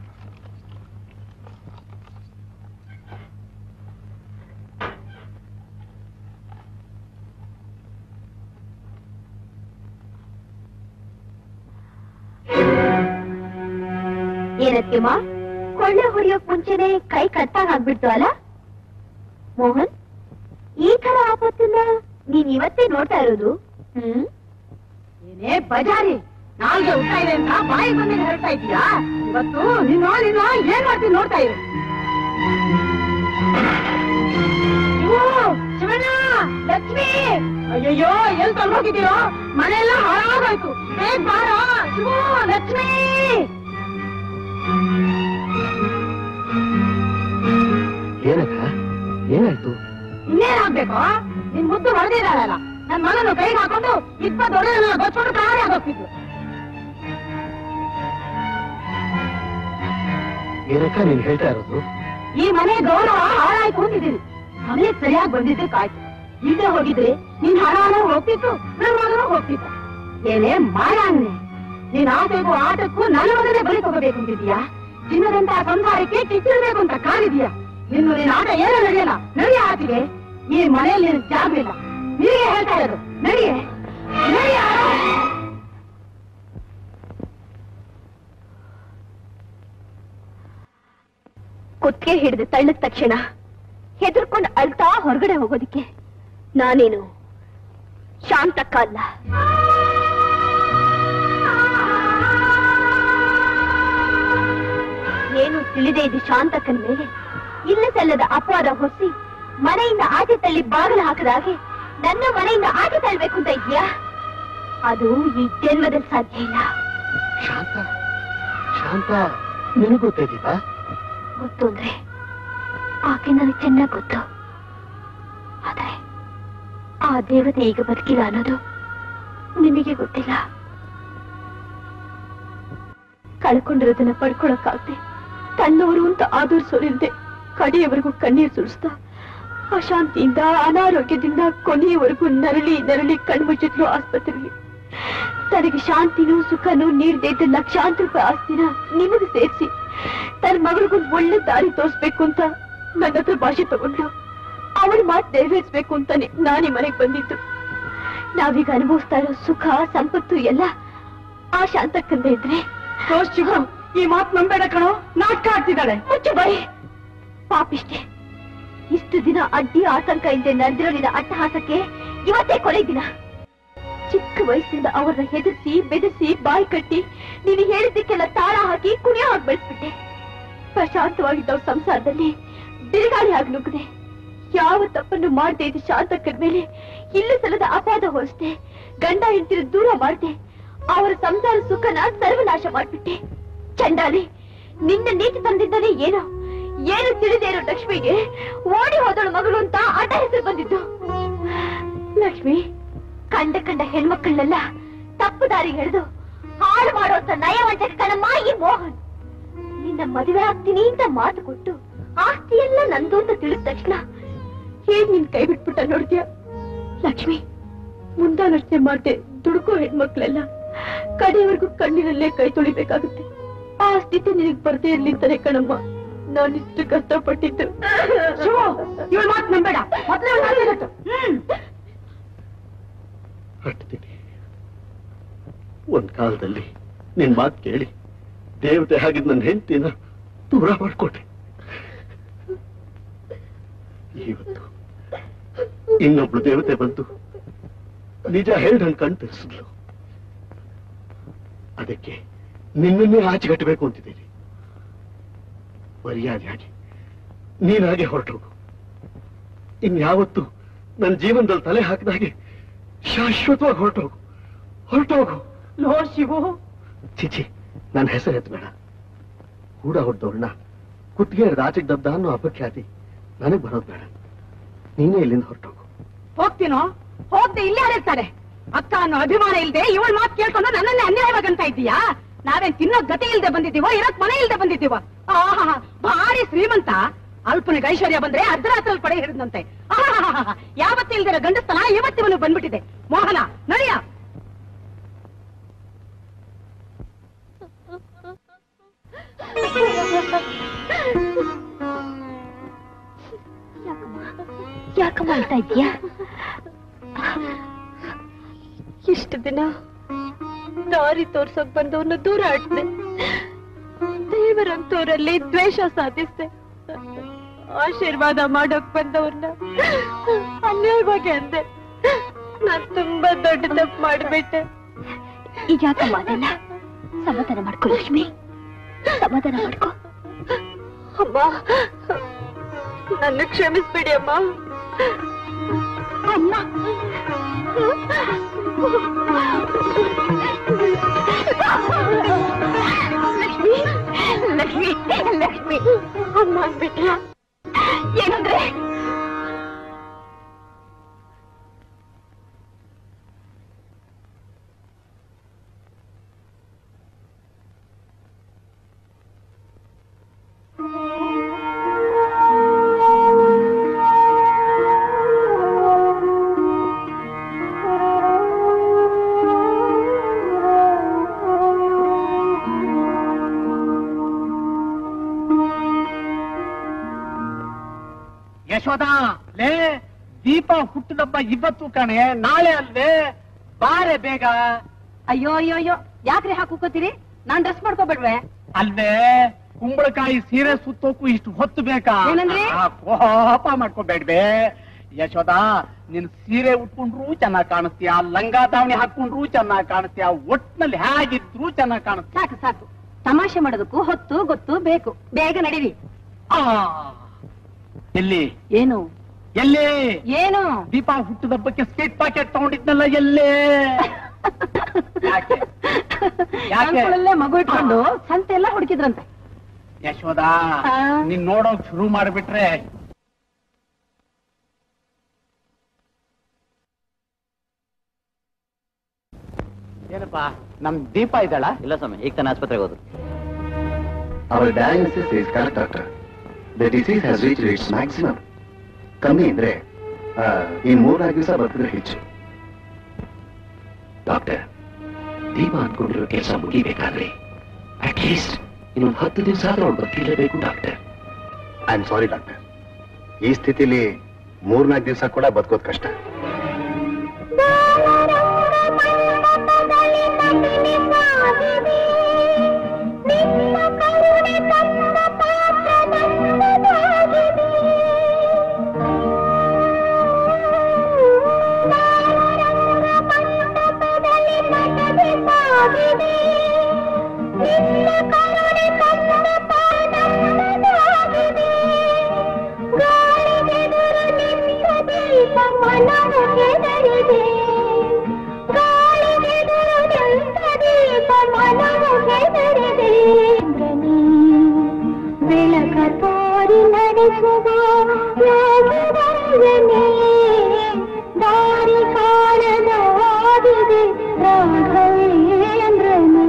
ಏನತ್ತಿಮ್ಮ ಕೊಳ್ಳೆ ಹೊಡೆಯೋಕ್ ಮುಂಚೆನೆ ಕೈ ಕಟ್ಟಾಗ್ ಆಗ್ಬಿಡ್ತು ಅಲ್ಲ ಮೋಹನ್ ಈ ತರ ಆಪತ್ತನ್ನ ನೀನ್ ಇವತ್ತೇ ನೋಡ್ತಾ ಇರೋದು ಹ್ಮ್ ಏನೇ ಬಜಾರಿ ನಾಲ್ಗೆ ಊಟ ಇದೆ ಅಂತ ಬಾಯಿ ಬಂದಿಗೆ ಹೇಳ್ತಾ ಇದೀಯಾ ಇವತ್ತು ನೀನು ನೀನು ಏನ್ ಮಾಡ್ತೀನಿ ನೋಡ್ತಾ ಇರು ಶಿವು, ಶಿವಣ್ಣ ಲಕ್ಷ್ಮಿ ಅಯ್ಯಯ್ಯೋ ಎಲ್ ಹೋಗಿದೀಯೋ ಮನೆಯೆಲ್ಲ ಹಾಳಾಗೋಯ್ತು ಬೇಗ ಬಾರೋ ಶಿವು ಲಕ್ಷ್ಮಿ ಏನಕ್ಕ ಏನಾಯ್ತು ಇನ್ನೇನಾಗ್ಬೇಕು ನಿನ್ ಮುದ್ದು ಹೊಡೆದಿದ್ದಾಳಲ್ಲ ನನ್ ಮಗನು ಕೈಗೆ ಹಾಕೊಂಡು ಇಪ್ಪತ್ತು ದೊಡ್ಡ ಗೊಚ್ಕೊಂಡು ಪ್ರಾಣಿ ಆಗೋಗ್ತಿದ್ರು ಏನಕ್ಕ ನೀನ್ ಹೇಳ್ತಾ ಇರೋದು ಈ ಮನೆ ಗೌರವ ಹಾಳಾಯ್ತು ಅಂತಿದ್ದೀನಿ ಸಮಯ ಸರಿಯಾಗಿ ಬಂದಿದ್ದೆ ಕಾಯ್ತು ಈಗ ಹೋಗಿದ್ರೆ ನಿನ್ ಹಣನೂ ಹೋಗ್ತಿತ್ತು ನನ್ ಮಗನೂ ಹೋಗ್ತಿತ್ತು ಏನೇ ಮಾಯ ಅನ್ನೆ ನೀನ್ ಆಟಕ್ಕೂ ಆಟಕ್ಕೂ ನನ್ನ ಮಗನೇ ಬಲಿ ತಗೋಬೇಕು ಅಂತಿದ್ಯಾ ಚಿನ್ನದಂತ ಸಂಸಾರಕ್ಕೆ ಕಿಚ್ಚಿರ್ಬೇಕು ಅಂತ ಕಾಣಿದ್ಯಾ ಇನ್ನು ನಿನ್ ಆಟ ಏನೂ ನಡೆಯಲ್ಲ ನಡಿಯ ಆಟಿಗೆ ಈ ಮನೆಯಲ್ಲಿ ನಿನ್ ಜಾಗ ಇಲ್ಲ ನಿನಗೆ ಹೇಳ್ತಾ ಇರೋದು ನಡಿಯೇ ನಡಿಯ ಕುತ್ತಿಗೆ ಹಿಡಿದು ತಳ್ಳದ ತಕ್ಷಣ ಹೆದರ್ಕೊಂಡು ಅಳ್ತಾ ಹೊರಗಡೆ ಹೋಗೋದಿಕ್ಕೆ ನಾನೇನು ಶಾಂತಕ್ಕ ಅಲ್ಲ ಏನು ತಿಳಿದೇ ಇದು ಶಾಂತಕ್ಕನ ಮೇಲೆ ಇಲ್ಲ ಸಲ್ಲದ ಅಪವಾದ ಹೊಸಿ ಮನೆಯಿಂದ ಆಚೆ ತಳ್ಳಿ ಬಾಗಿಲು ಹಾಕದಾಗೆ ನನ್ನ ಮನೆಯಿಂದ ಆಚೆ ತಳ್ಳಬೇಕು ಅಂತ ಇದೆಯಾ ಅದು ಈ ಜನ್ಮದಲ್ಲಿ ಸಾಧ್ಯ ಇಲ್ಲ ಶಾಂತ ಶಾಂತ ನಿನಗ್ ಗೊತ್ತೇ ದೀಪ ಗೊತ್ತು ಅಂದ್ರೆ ಆಕೆ ನನಗೆ ಚೆನ್ನಾಗಿ ಗೊತ್ತು ಆದ್ರೆ ಆ ದೇವತೆ ಈಗ ಬದುಕಿಲ್ಲ ಅನ್ನೋದು ನಿನಗೆ ಗೊತ್ತಿಲ್ಲ ಕಳ್ಕೊಂಡಿರೋದನ್ನ ಪಡ್ಕೊಳಕ್ಕಾಗ್ದೆ ತನ್ನವರು ಅಂತ ಆದರ್ಸೋರಿಲ್ದೆ ಕಡೆಯವರೆಗೂ ಕಣ್ಣೀರು ಸುರಿಸ್ತಾ ಅಶಾಂತಿಯಿಂದ ಅನಾರೋಗ್ಯದಿಂದ ಕೊನೆಯವರೆಗೂ ನರಳಿ ನರಳಿ ಕಣ್ಮುಚ್ಚಿದ್ರು ಆಸ್ಪತ್ರೆಯಲ್ಲಿ ತನಗೆ ಶಾಂತಿನೂ ಸುಖನೂ ನೀಡದೆ ಇದ್ದ ಲಕ್ಷಾಂತರ ರೂಪಾಯಿ ಆಸ್ತಿನ ನಿಮಗೆ ಸೇರಿಸಿ ತನ್ನ ಮಗಳಿಗೊಂದು ಒಳ್ಳೆ ದಾರಿ ತೋರಿಸ್ಬೇಕು ಅಂತ ನನ್ನ ಹತ್ರ ಭಾಷೆ ತಗೊಂಡು ಅವಳ ಮಾತು ನೆರವೇರಿಸ್ಬೇಕು ಅಂತಾನೆ ನಾನೇ ಮನೆಗೆ ಬಂದಿದ್ದು ನಾವೀಗ ಅನುಭವಿಸ್ತಾ ಇರೋ ಸುಖ ಸಂಪತ್ತು ಎಲ್ಲ ಆ ಶಾಂತಕ್ಕಂದ ಇದ್ರೆ ಓ ಶಿವ ಈ ಮಾತು ನಂಬೇಡ ಕಣೋ ನಾಟಕ ಆಡ್ತಿದ್ದಾಳೆ ಮುಚ್ಚು ಬಾಯಿ ಪಾಪಿಷ್ಟೆ ಇಷ್ಟು ದಿನ ಅಡ್ಡಿ ಆತಂಕ ಇಲ್ಲದೆ ನಡೆದಿರೋ ನಿನ್ನ ಅಟ್ಟಹಾಸಕ್ಕೆ ಇವತ್ತೇ ಕೊನೆ ದಿನ ಚಿಕ್ಕ ವಯಸ್ಸಿಂದ ಅವರನ್ನ ಹೆದರ್ಸಿ ಬೆದರಿಸಿ ಬಾಯಿ ಕಟ್ಟಿ ನೀನು ಹೇಳಿದ್ದಕ್ಕೆಲ್ಲ ತಾಳ ಹಾಕಿ ಕುಣಿಯೋ ಹಾಕಿ ಬೆಳೆಸ್ಬಿಟ್ಟೆ ಪ್ರಶಾಂತವಾಗಿದ್ದ ಅವ್ರ ಸಂಸಾರದಲ್ಲಿ ಬಿರುಗಾಳಿ ಆಗಿ ನುಗ್ಗದೆ ಯಾವ ತಪ್ಪನ್ನು ಮಾಡದೆ ಇದು ಶಾಂತಕ್ಕನ ಮೇಲೆ ಇಲ್ಲ ಸಲ್ಲದ ಅಪಾದ ಹೊರಿಸ್ದೆ ಗಂಡ ಹೆಂಡತಿರ ದೂರ ಮಾಡ್ದೆ ಅವರ ಸಂಸಾರ ಸುಖನ ಸರ್ವನಾಶ ಮಾಡ್ಬಿಟ್ಟೆ ಚಂಡಾಲಿ ನಿನ್ನ ನೀತಿ ತಂದಿದ್ದಾನೆ ಏನೋ ಏನು ತಿಳಿದೇ ಇರೋ ಲಕ್ಷ್ಮಿಗೆ ಓಡಿ ಹೋದಳು ಮಗಳು ಅಂತ ಅಡ್ಡ ಹೆಸರು ಬಂದಿದ್ದು ಲಕ್ಷ್ಮಿ ಕಂಡ ಕಂಡ ಹೆಣ್ಮಕ್ಳನ್ನೆಲ್ಲ ತಪ್ಪು ದಾರಿಗೆ ಎಳೆದು ಹಾಳು ಮಾಡೋಂತ ನಯವಂಚಕ ಕಣಮ್ಮ ಈ ಮೋಹನ್ ನಿನ್ನ ಮದುವೆ ಆಗ್ತೀನಿ ಅಂತ ಮಾತು ಕೊಟ್ಟು ಆಸ್ತಿ ಎಲ್ಲ ನಂದು ಅಂತ ತಿಳಿದ ತಕ್ಷಣ ಹೇಗ್ ನಿನ್ ಕೈ ಬಿಟ್ಬಿಟ್ಟ ನೋಡ್ತೀಯ ಲಕ್ಷ್ಮಿ ಮುಂದಾಲೋಚನೆ ಮಾಡ್ದೆ ದುಡುಕೋ ಹೆಣ್ಮಕ್ಳೆಲ್ಲ ಕಡೆಯವರೆಗೂ ಕಣ್ಣಿನಲ್ಲೇ ಕೈ ತೊಳಿಬೇಕಾಗುತ್ತೆ ಆ ಸ್ಥಿತಿ ನಿನಗ್ ಬರ್ದೇ ಇರ್ಲಿ ಅಂತಾನೆ ಕಣಮ್ಮ ನಾನಿಷ್ಟು ಕಷ್ಟಪಟ್ಟಿದ್ದು ಇವಳು ಮಾತು ನಂಬೇಡ ಮೊದಲೇ ಒಂದು ಮಾತು ಇರುತ್ತೆ. ಹ್ಮ್ ಹಟ್ತೀನಿ ಒಂದ್ ಕಾಲದಲ್ಲಿ ನಿನ್ ಮಾತು ಕೇಳಿ ದೇವತೆ ಆಗಿದ್ ನನ್ನ ಹೆಂಡತಿನ ದೂರ ಮಾಡ್ಕೊಟ್ಟೆ ಇವತ್ತು ಇನ್ನೊಬ್ಳು ದೇವತೆ ಬಂದು ನಿಜ ಹೇಳಿ ನನ್ ಕಣ್ ತೆರೆಸಿದ್ಲು ಅದಕ್ಕೆ ನಿನ್ನನ್ನೇ ಆಚೆ ಕಟ್ಟಬೇಕು ಅಂತಿದ್ದೀನಿ ಮರ್ಯಾದೆಯಾಗಿ ನೀನಾಗೆ ಹೊರಟೋಗು ಇನ್ಯಾವತ್ತು ನನ್ನ ಜೀವನದಲ್ಲಿ ತಲೆ ಹಾಕಿದಾಗೆ ಶಾಶ್ವತವಾಗಿ ಹೊರಟೋಗು ಹೊರಟೋಗು ಲೋ ಶಿವು ಚಿಚಿ ನನ್ನ ಹೆಸರು ಎತ್ತಬೇಡ ಹೂಡ ಹೊಡೆದವಳನ್ನ ಕುತ್ತಿಗೆ ಹಿಡ್ದು ಆಚೆಗೆ ದಬ್ದ ಅನ್ನೋ ಅಪಖ್ಯಾತಿ ನನಗ್ ಬರೋದು ಬೇಡ ನೀನೇ ಇಲ್ಲಿಂದ ಹೊರಟೋಗು ಹೋಗ್ತೀನೋ ಹೋಗ್ದೆ ಇಲ್ಲೇ ಹರಿಸ್ತಾರೆ ಅಕ್ಕ ಅನ್ನೋ ಅಭಿಮಾನ ಇಲ್ದೆ ಇವಳ ಮಾತು ಕೇಳ್ಕೊಂಡು ನನ್ನನ್ನೇ ಅನ್ಯಾಯವಾಗಂತ ಇದ್ದೀಯಾ ನಾವೇನ್ ತಿನ್ನೋ ಗತಿ ಇಲ್ದೆ ಬಂದಿದ್ದೀವೋ ಇರಕ್ ಮನೆ ಇಲ್ದೆ ಬಂದಿದ್ದೀವೋ ಆಹಾ ಭಾರಿ ಶ್ರೀಮಂತ ಅಲ್ಪನಿಗೆ ಐಶ್ವರ್ಯ ಬಂದ್ರೆ ಅರ್ಧರಾತ್ರಲ್ಲಿ ಪಡೆ ಹಿಡಿದಂತೆ ಯಾವತ್ತಿಲ್ದಿರೋ ಗಂಡಸ್ತನ ಇವತ್ತಿವನು ಬಂದ್ಬಿಟ್ಟಿದೆ ಮೋಹನ ನಡಿಯ ಯಾಕಮ್ಮ ಅಳ್ತಾ ಇದ್ಯಾ ಇಷ್ಟು ದಿನ ದಾರಿ ತೋರ್ಸೋಕ್ ಬಂದವನ್ನ ದೂರ ಆಡ್ದೆ ದೇವರಂತವರಲ್ಲಿ ದ್ವೇಷ ಸಾಧಿಸ್ದೆ ಆಶೀರ್ವಾದ ಮಾಡೋಕ್ ಬಂದವ್ರನ್ನ ಅನ್ಯಾಯವಾಗಿ ಅಂದೆ ನಾನ್ ತುಂಬಾ ದೊಡ್ಡ ತಪ್ಪು ಮಾಡ್ಬಿಟ್ಟೆ ಈಗ ಯಾಕಮ್ಮ ಅದೆಲ್ಲ ಸಮಾಧಾನ ಮಾಡ್ಕೊ ಲಕ್ಷ್ಮಿ ಸಮಾಧಾನ ಮಾಡ್ಕೊ ಅಮ್ಮ ನನ್ನ ಕ್ಷಮಿಸ್ಬಿಡಿ ಅಮ್ಮ ಅಮ್ಮ ಲಕ್ಷ್ಮಿ ಲಕ್ಷ್ಮಿ ಲಕ್ಷ್ಮಿ ಅಮ್ಮ ಅಂದ್ಬಿಟ್ಟ ಏನಂದ್ರೆ ಯಶೋದ ಲೇ ದೀಪ ಹುಟ್ಟಿದಬ್ಬ ಇವತ್ತು ಕಣೆ ನಾಳೆ ಅಲ್ವೇ ಬಾರೆ ಬೇಗ ಅಯ್ಯೋ ಅಯ್ಯೋ ಅಯ್ಯೋ ಯಾಕ್ರಿ ಹಾಕೋತೀರಿ ನಾನ್ ಡ್ರೆಸ್ ಮಾಡ್ಕೋಬೇಡ್ವೆ ಅಲ್ವೇ ಕುಂಬಳಕಾಯಿ ಸೀರೆ ಸುತ್ತೋಕು ಇಷ್ಟು ಹೊತ್ತು ಬೇಕಾ ಏನಂದ್ರಿ? ಆ, ಕೋಪ ಮಾಡ್ಕೋಬೇಡ್ವೆ ಯಶೋದ ನಿನ್ ಸೀರೆ ಉಟ್ಕೊಂಡ್ರು ಚೆನ್ನಾಗ್ ಕಾಣಿಸ್ತೀಯ ಲಂಗ ದಾವಣಿ ಹಾಕೊಂಡ್ರು ಚೆನ್ನಾಗ್ ಕಾಣಿಸ್ತೀಯ ಒಟ್ನಲ್ಲಿ ಹೇಗಿದ್ರು ಚೆನ್ನಾಗ್ ಕಾಣಿಸ್ತೀಯ ಸಾಕು ಸಾಕು ತಮಾಷೆ ಮಾಡೋದಕ್ಕೂ ಹೊತ್ತು ಗೊತ್ತು ಬೇಕು ಬೇಗ ನಡೀರಿ ಆ, ಎಲ್ಲಿ ಏನು ಎಲ್ಲಿ ಏನು ದೀಪ ಹುಟ್ಟಿದಬ್ಬಕ್ಕೆ ಸ್ವೀಟ್ ಪಾಕೆಟ್ ತಗೊಂಡಿದ್ನಲ್ಲ ಎಲ್ಲೇ ಯಾಕೆ? ಯಾಕೆ? ಅಂಕಳಲ್ಲೇ ಮಗು ಇಟ್ಕೊಂಡು ಸಂತೆ ಎಲ್ಲ ಹುಡುಕಿದ್ರಂತೆ ಯಶೋದ ಆ. ನೀನ್ ನೋಡೋಕ್ ಶುರು ಮಾಡ್ಬಿಟ್ರೆ ಏನಪ್ಪಾ ನಮ್ ದೀಪ ಇದ್ದಾಳ ಇಲ್ಲ ಸ್ವಾಮಿ ಈಗ ತಾನೇ ಆಸ್ಪತ್ರೆಗೆ ಹೋದ್ರು Our diagnosis is correct, doctor. The disease has reached its maximum. ಕಮ್ಮಿ ಅಂದ್ರೆ ಆ, ಇನ್ ಮೂರ್ನಾಲ್ಕು ದಿವಸ ಬರ್ತಿದ್ರೆ ಹೆಚ್ಚು ಡಾಕ್ಟರ್ ದೀಪ ಅಂದ್ಕೊಂಡಿರೋ ಕೆಲಸ ಮುಗಿಬೇಕಾದ್ರೆ ಅಟ್ಲೀಸ್ಟ್ ಇನ್ನೊಂದು ಹತ್ತು ದಿವಸ ಆದ್ರೂ ಅವ್ಳು ಬದುಕಿರಲೇಬೇಕು doctor I am sorry doctor ಈ ಸ್ಥಿತಿಲಿ ಮೂರ್ನಾಲ್ಕು ದಿವಸ ಕೂಡ ಬದುಕೋದು ಕಷ್ಟ ಬೆಳಕ ತೋರಿ ನಡೆಸುವ ಯೋಗವಂದನೆ ದಾರಿ ಕಾಣದಾಗಿದೆ ರಾಘವೇಂದ್ರನೇ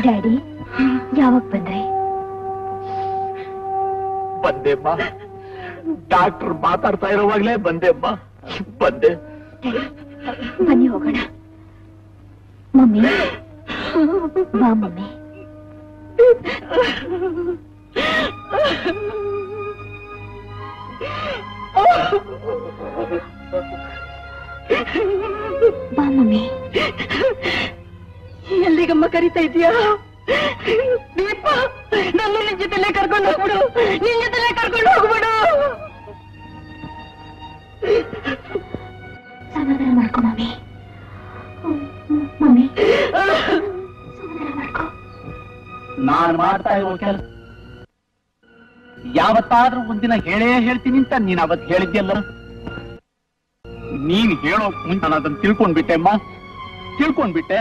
ಡ್ಯಾಡಿ ಯಾವಾಗ ಬಂದ್ರಿ ಬಂದೆಮ್ಮ ಡಾಕ್ಟರ್ ಮಾತಾಡ್ತಾ ಇರೋವಾಗ್ಲೇ ಬಂದೆಮ್ಮ ಬಂದೆ ಬನ್ನಿ ಹೋಗೋಣ ಮಮ್ಮಿ ಬಾ ಮಮ್ಮಿ ಬಾ ಮಮ್ಮಿ ಎಲ್ಲಿಗಮ್ಮ ಕರಿತಾ ಇದೀಯಾ ದೀಪ ನನ್ನ ನಿನ್ ಜೊತೆಲೆ ಕರ್ಕೊಂಡು ಹೋಗ್ಬಿಡು ನಿನ್ ಜೊತೆಲೆ ಕರ್ಕೊಂಡು ಹೋಗ್ಬಿಡು ಸಮಾಧಾನ ಮಾಡ್ಕೊ ಮಮ್ಮಿ ಮಮ್ಮಿ ಸಮಾಧಾನ ಮಾಡ್ಕೊ ನಾನ್ ಮಾಡ್ತಾ ಇರೋ ಕೆಲಸ ಯಾವತ್ತಾದ್ರೂ ಒಂದಿನ ಹೇಳೇ ಹೇಳ್ತೀನಿ ಅಂತ ನೀನ್ ಅವತ್ ಹೇಳಿದ್ಯಲ್ಲ ನೀನ್ ಹೇಳೋ ಮುಂಚೆ ನಾನು ಅದನ್ನ ತಿಳ್ಕೊಂಡ್ಬಿಟ್ಟೆ ಅಮ್ಮ ತಿಳ್ಕೊಂಡ್ಬಿಟ್ಟೆ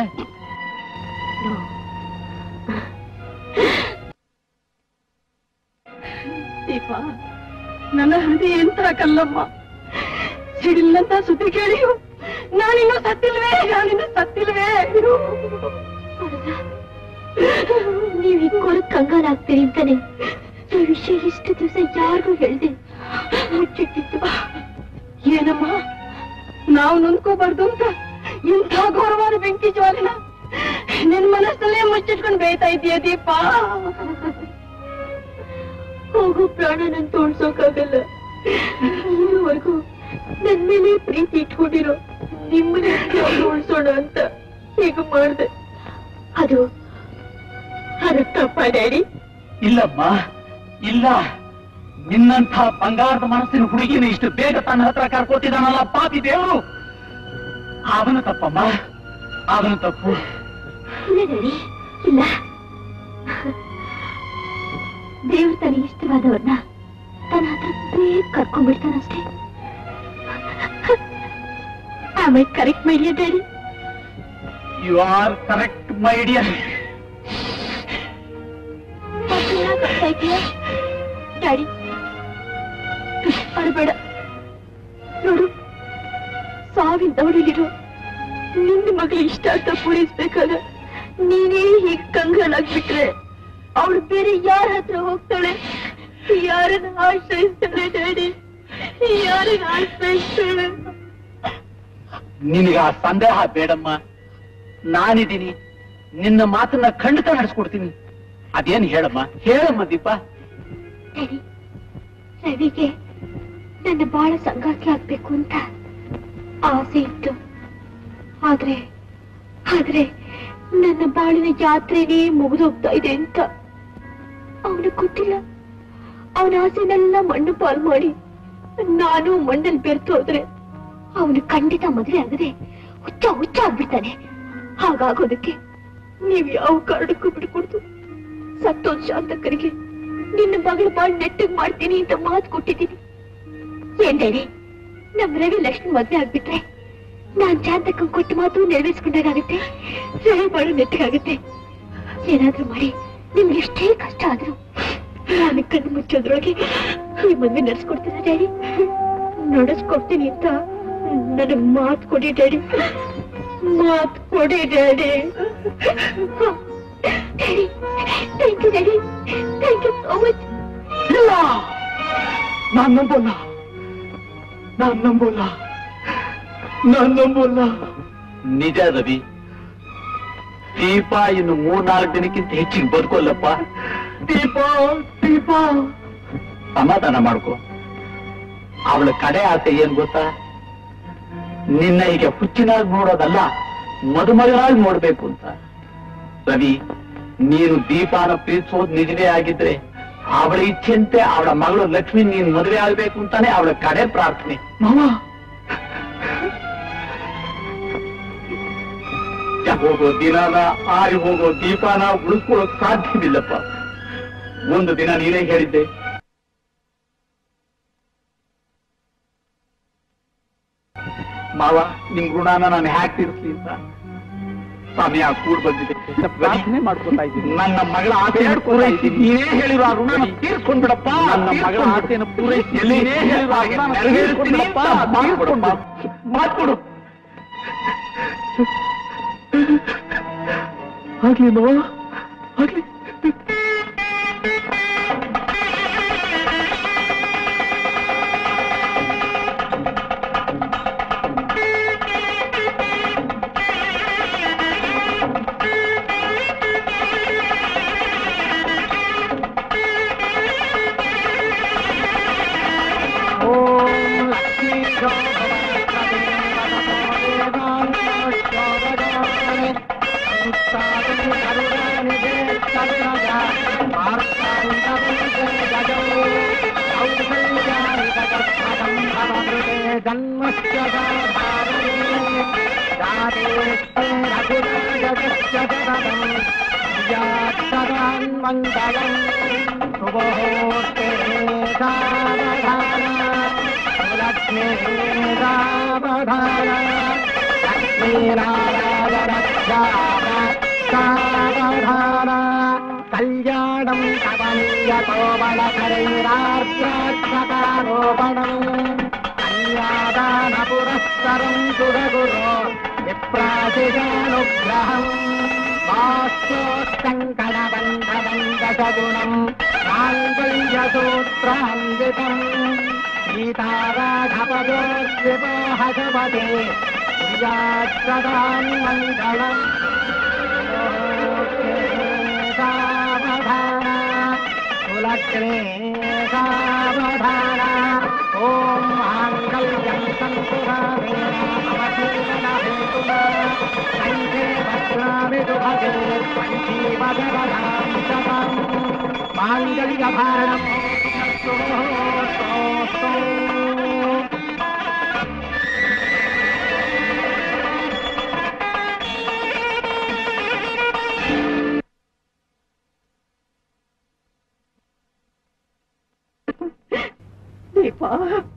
ದೀಪ ನನ್ನ ಹೃದಯ ಎಂತರ ಕಲ್ಲಮ್ಮ ಸಿಡಿಲ್ಲಂತ ಸುದ್ದಿ ಕೇಳಿಯು ನಾನಿನ್ನೂ ಸತ್ತಿಲ್ವೇ ನಾನಿನ್ನೂ ಸತ್ತಿಲ್ವೇ ನೀವ್ ಇಕ್ಕೋಳು ಕಂಗಾಲಾಗ್ತೀರಿ ಅಂತಾನೆ ಈ ವಿಷಯ ಇಷ್ಟು ದಿವಸ ಯಾರಿಗೂ ಹೇಳ್ದೆ ಮುಚ್ಚಿಟ್ಟಿತ್ತು ಏನಮ್ಮ ನಾವು ನೊಂದ್ಕೋಬಾರ್ದು ಅಂತ ಇಂಥ ಘೋರವಾದ ಬೆಂಕಿ ಜ್ವಾಲಿನ ನಿನ್ ಮನಸ್ಸಲ್ಲೇ ಮುಚ್ಚಿಟ್ಕೊಂಡು ಬೇಯ್ತಾ ಇದೀಯ ದೀಪ ಹೋಗೋ ಪ್ರಾಣ ನನ್ ತೋಳ್ಸೋಕಾಗಲ್ಲ ಇದುವರೆಗೂ ನನ್ ಮೇಲೆ ಪ್ರೀತಿ ಇಟ್ಕೊಂಡಿರೋ ನಿಮ್ಮನೆ ಉಳಿಸೋಣ ಅಂತ ಹೀಗೆ ಮಾಡ್ದೆ ಅದು ಅದು ತಪ್ಪ ಡ್ಯಾಡಿ ಇಲ್ಲಮ್ಮ ಇಲ್ಲ ನಿನ್ನಂಥ ಬಂಗಾರದ ಮನಸ್ಸಿನ ಹುಡುಗಿನ ಇಷ್ಟು ಬೇಗ ತನ್ನ ಹತ್ರ ಕರ್ಕೋತಿದ್ದಾನಲ್ಲ ಪಾಪಿ ದೇವರು ಅವನ ತಪ್ಪಮ್ಮ ಅವನ ತಪ್ಪು ಇಲ್ಲ ಡ್ಯಾಡಿ ಇಲ್ಲ ದೇವ್ರು ತನಗೆ ಇಷ್ಟವಾದವ್ರನ್ನ ತನ್ನ ಹತ್ರ ಬೇಗ ಕರ್ಕೊಂಡ್ಬಿಡ್ತಾನಷ್ಟೇ ಆಮೇಲೆ ಕರೆಕ್ಟ್ ಮಾಡಿಯ daddy you are correct my dear daddy ಅಳ್ಬೇಡ ನೋಡು ಸಾವಿನ ದೌಡಿಲಿರೋ ನಿನ್ನ ಮಗಳ ಇಷ್ಟ ಅಂತ ಪೂರೈಸ್ಬೇಕಾದ ನೀನೇ ಹೀಗೆ ಕಂಗಾಲಾಗ್ಬಿಟ್ರೆ ಅವಳು ಬೇರೆ ಯಾರ ಹತ್ರ ಹೋಗ್ತಾಳೆ ಯಾರನ್ನ ಆಶ್ರಯಿಸ್ತಾಳೆ ಡ್ಯಾಡಿ ಯಾರನ್ನ ಆಶ್ರಯಿಸ್ತಾಳೆ ನಿನಗ ಆ ಸಂದೇಹ ಬೇಡಮ್ಮ ನಾನಿದ್ದೀನಿ ನಿನ್ನ ಮಾತನ್ನ ಖಂಡಿತ ನಡೆಸ್ಕೊಡ್ತೀನಿ ಅದೇನ್ ಹೇಳಮ್ಮ ಹೇಳಮ್ಮ ದೀಪ ಡ್ಯಾಡಿ ರವಿಗೆ ನನ್ನ ಬಹಳ ಸಂಗಾತಿ ಆಗ್ಬೇಕು ಅಂತ ಆಸೆ ಇತ್ತು ಆದ್ರೆ ಆದ್ರೆ ನನ್ನ ಬಾಳಿನ ಯಾತ್ರೆನೇ ಮುಗಿದೋಗ್ತಾ ಇದೆ ಅಂತ ಅವನು ಗೊತ್ತಿಲ್ಲ ಅವನ ಆಸೆನೆಲ್ಲ ಮಣ್ಣು ಪಾಲ್ ಮಾಡಿ ನಾನು ಮಣ್ಣಲ್ಲಿ ಬೆರ್ತು ಹೋದ್ರೆ ಅವನು ಖಂಡಿತ ಮದುವೆ ಆಗದೆ ಹುಚ್ಚ ಹುಚ್ಚ ಆಗ್ಬಿಡ್ತಾನೆ ಹಾಗಾಗೋದಕ್ಕೆ ನೀವು ಯಾವ ಕಾರಣಕ್ಕೂ ಬಿಡ್ಕೊಡ್ತು ಸತ್ತೋದ್ ಶಾಂತಕರಿಗೆ ನಿನ್ನ ಮಗಳ ಬಾಳ್ ನೆಟ್ಟಗ್ ಮಾಡ್ತೀನಿ ಅಂತ ಮಾತು ಕೊಟ್ಟಿದ್ದೀನಿ ಏನ್ ಡ್ಯಾಡಿ ನಮ್ ರವಿ ಲಕ್ಷ್ಮಿ ಮದ್ವೆ ಆಗ್ಬಿಟ್ರೆ ನಾನ್ ಶಾಂತಕ್ಕಂಗ್ ಕೊಟ್ಟ ಮಾತು ನೆರವೇರಿಸ್ಕೊಂಡಾಗತ್ತೆ ರವಿ ಬಾಳು ನೆಟ್ಟಗಾಗುತ್ತೆ ಏನಾದ್ರೂ ಮಾಡಿ ನಿಮ್ಗೆ ಎಷ್ಟೇ ಕಷ್ಟ ಆದ್ರೂ ನಾನು ಕಣ್ಣು ಮುಚ್ಚೋದ್ರೊಳಗೆ ಈ ಮದ್ವೆ ನಡ್ಸ್ಕೊಡ್ತೀನಿ ಡ್ಯಾಡಿ ನಡೆಸ್ಕೊಡ್ತೀನಿ ಅಂತ ನನಗ್ ಮಾತು ಕೊಡಿ ಡ್ಯಾಡಿ ಮಾತು ಕೊಡಿ daddy daddy thank you daddy thank you so much ಇಲ್ಲ ನಾನ್ ನಂಬೋಲ್ಲ ನಾನ್ ನಂಬೋಲ್ಲ ನಾನ್ ನಂಬೋಲ್ಲ ನಿಜ ರವಿ ದೀಪ ಇನ್ನು ಮೂರ್ನಾಲ್ಕು ದಿನಕ್ಕಿಂತ ಹೆಚ್ಚಿಗೆ ಬದುಕೋಲ್ಲಪ್ಪ ದೀಪ ದೀಪ ಸಮಾಧಾನ ಮಾಡ್ಕೊ ಅವಳ ಕಡೆ ಆಸೆ ಏನ್ ಗೊತ್ತಾ ನಿನ್ನ ಈಗ ಹುಚ್ಚಿನಾಗಿ ನೋಡೋದಲ್ಲ ಮದುಮಗನಾಗಿ ನೋಡ್ಬೇಕು ಅಂತ ರವಿ ನೀನು ದೀಪಾನ ಪ್ರೀತಿಸೋದ್ ನಿಜವೇ ಆಗಿದ್ರೆ ಅವಳ ಇಚ್ಛೆಂತೆ ಅವಳ ಮಗಳು ಲಕ್ಷ್ಮಿ ನೀನ್ ಮದುವೆ ಆಗ್ಬೇಕು ಅಂತಾನೆ ಅವಳ ಕಡೆ ಪ್ರಾರ್ಥನೆ ಮಾವ ಹೋಗೋ ದಿನಾನ ಆರಿ ಹೋಗೋ ದೀಪಾನ ಉಳಿಸ್ಕೊಳ್ಳೋಕ್ ಸಾಧ್ಯವಿಲ್ಲಪ್ಪ ಒಂದು ದಿನ ನೀನೇ ಹೇಳಿದ್ದೆ ಮಾವ ನಿಮ್ ಋಣಾನ ನಾನು ಹ್ಯಾಕ್ ತೀರಿಸ್ಲಿ ಅಂತ ಸಮಯ ಕೂಡ್ ಬಂದಿದೆ ಪ್ರಾರ್ಥನೆ ಮಾಡ್ಕೊತಾ ಇದ್ದೀನಿ ನನ್ನ ಮಗಳ ಆಸೆಯನ್ನು ಪೂರೈಸಿ ನೀನೇ ಹೇಳಿರೋ ಆ ಋಣನ ತೀರ್ಸ್ಕೊಂಡ್ಬಿಡಪ್ಪ ನನ್ನ ಮಗಳ ಆಸೆಯನ್ನು ಪೂರೈಸಿ ನೀನೇ ಹೇಳಿರೋ ಆ ಋಣನ ನೆರವೇರಿಸ್ತೀನಪ್ಪ ತೀರ್ಸ್ಕೊಂಡ್ಬಿಡು. ಮಾತ್ಕೊಡು ಆಗ್ಲಿ ಮಾವ ಆಗ್ಲಿ కళ్యాణం కవనీయతో బలకరైరార్ద్రాక్షకారోపణం కన్యాదాన పురస్సరం సురగురో విప్రాశిజానుగ్రహం వాస్తోత్కంకణబంధబంధసగుణం మాంగళ్యసూత్రాన్వితం సీతారాఘవయోర్వివాహసవదే ప్రియాత్సదాన్ మంగళం సావధాన కులగ్నే సావధాన ఓం మాంగళ్యం సంతురావేణ అవధీన హేతునా కంఠే భద్రామి శుభగే పంచీవదవదాం శతం మాంగళ్యభారణం ದೀಪಾ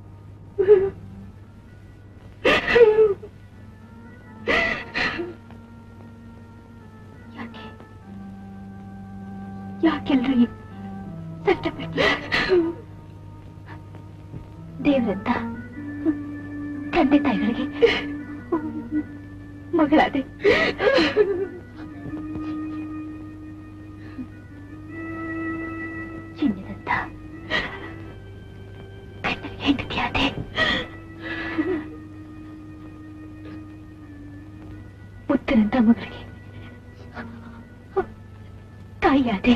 ಯಾಕೆ ಯಾಕೆಲ್ರು ಈ ಕಷ್ಟಪಟ್ಟು ದೇವ್ರಂತ ತಂದೆ ತಾಯಿಗಳಿಗೆ ಮಗಳಾದೆ ಚಿನ್ನದಂತ ಕಣ್ಣಲ್ಲಿ ಹೆಂಡತಿಯಾದೆ ಪುತ್ರನಂತ ಮಗಳಿಗೆ ತಾಯಿಯಾದೆ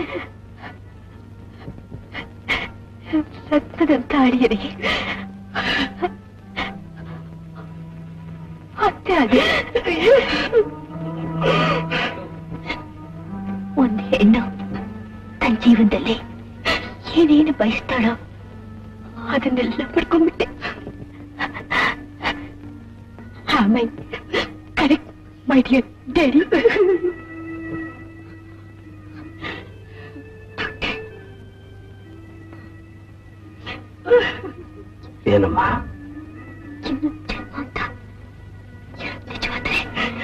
ರತ್ನದಂತ ಅಳಿಯರಿಗೆ ಅತ್ತೆ ಆದೆ ಒಂದು ಹೆಣ್ಣು ತನ್ನ ಜೀವನದಲ್ಲಿ ಏನೇನು ಬಯಸ್ತಾಳೋ ಅದನ್ನೆಲ್ಲ ಪಡ್ಕೊಂಡ್ಬಿಟ್ಟೆ ಆಮೇಲೆ ಕರೆಕ್ಟ್ ಮೈ ಡಿಯರ್ ಡ್ಯಾಡಿ ಏನಮ್ಮ ಇನ್ನು ಜನ್ಮ ಅಂತ ಇರೋದ್ ನಿಜವಾದ್ರೆ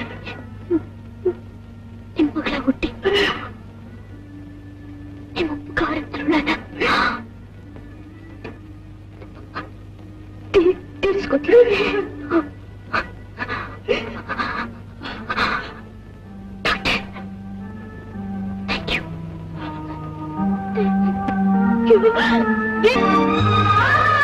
ನಿಮ್ ಮಗಳ ಹುಟ್ಟಿ ನಿಮ್ಮ ಉಪಕಾರ ಋಣನ ತೀ- ತೀರಿಸ್ಕೊತೀನಿ ಥ್ಯಾಂಕ್ ಯು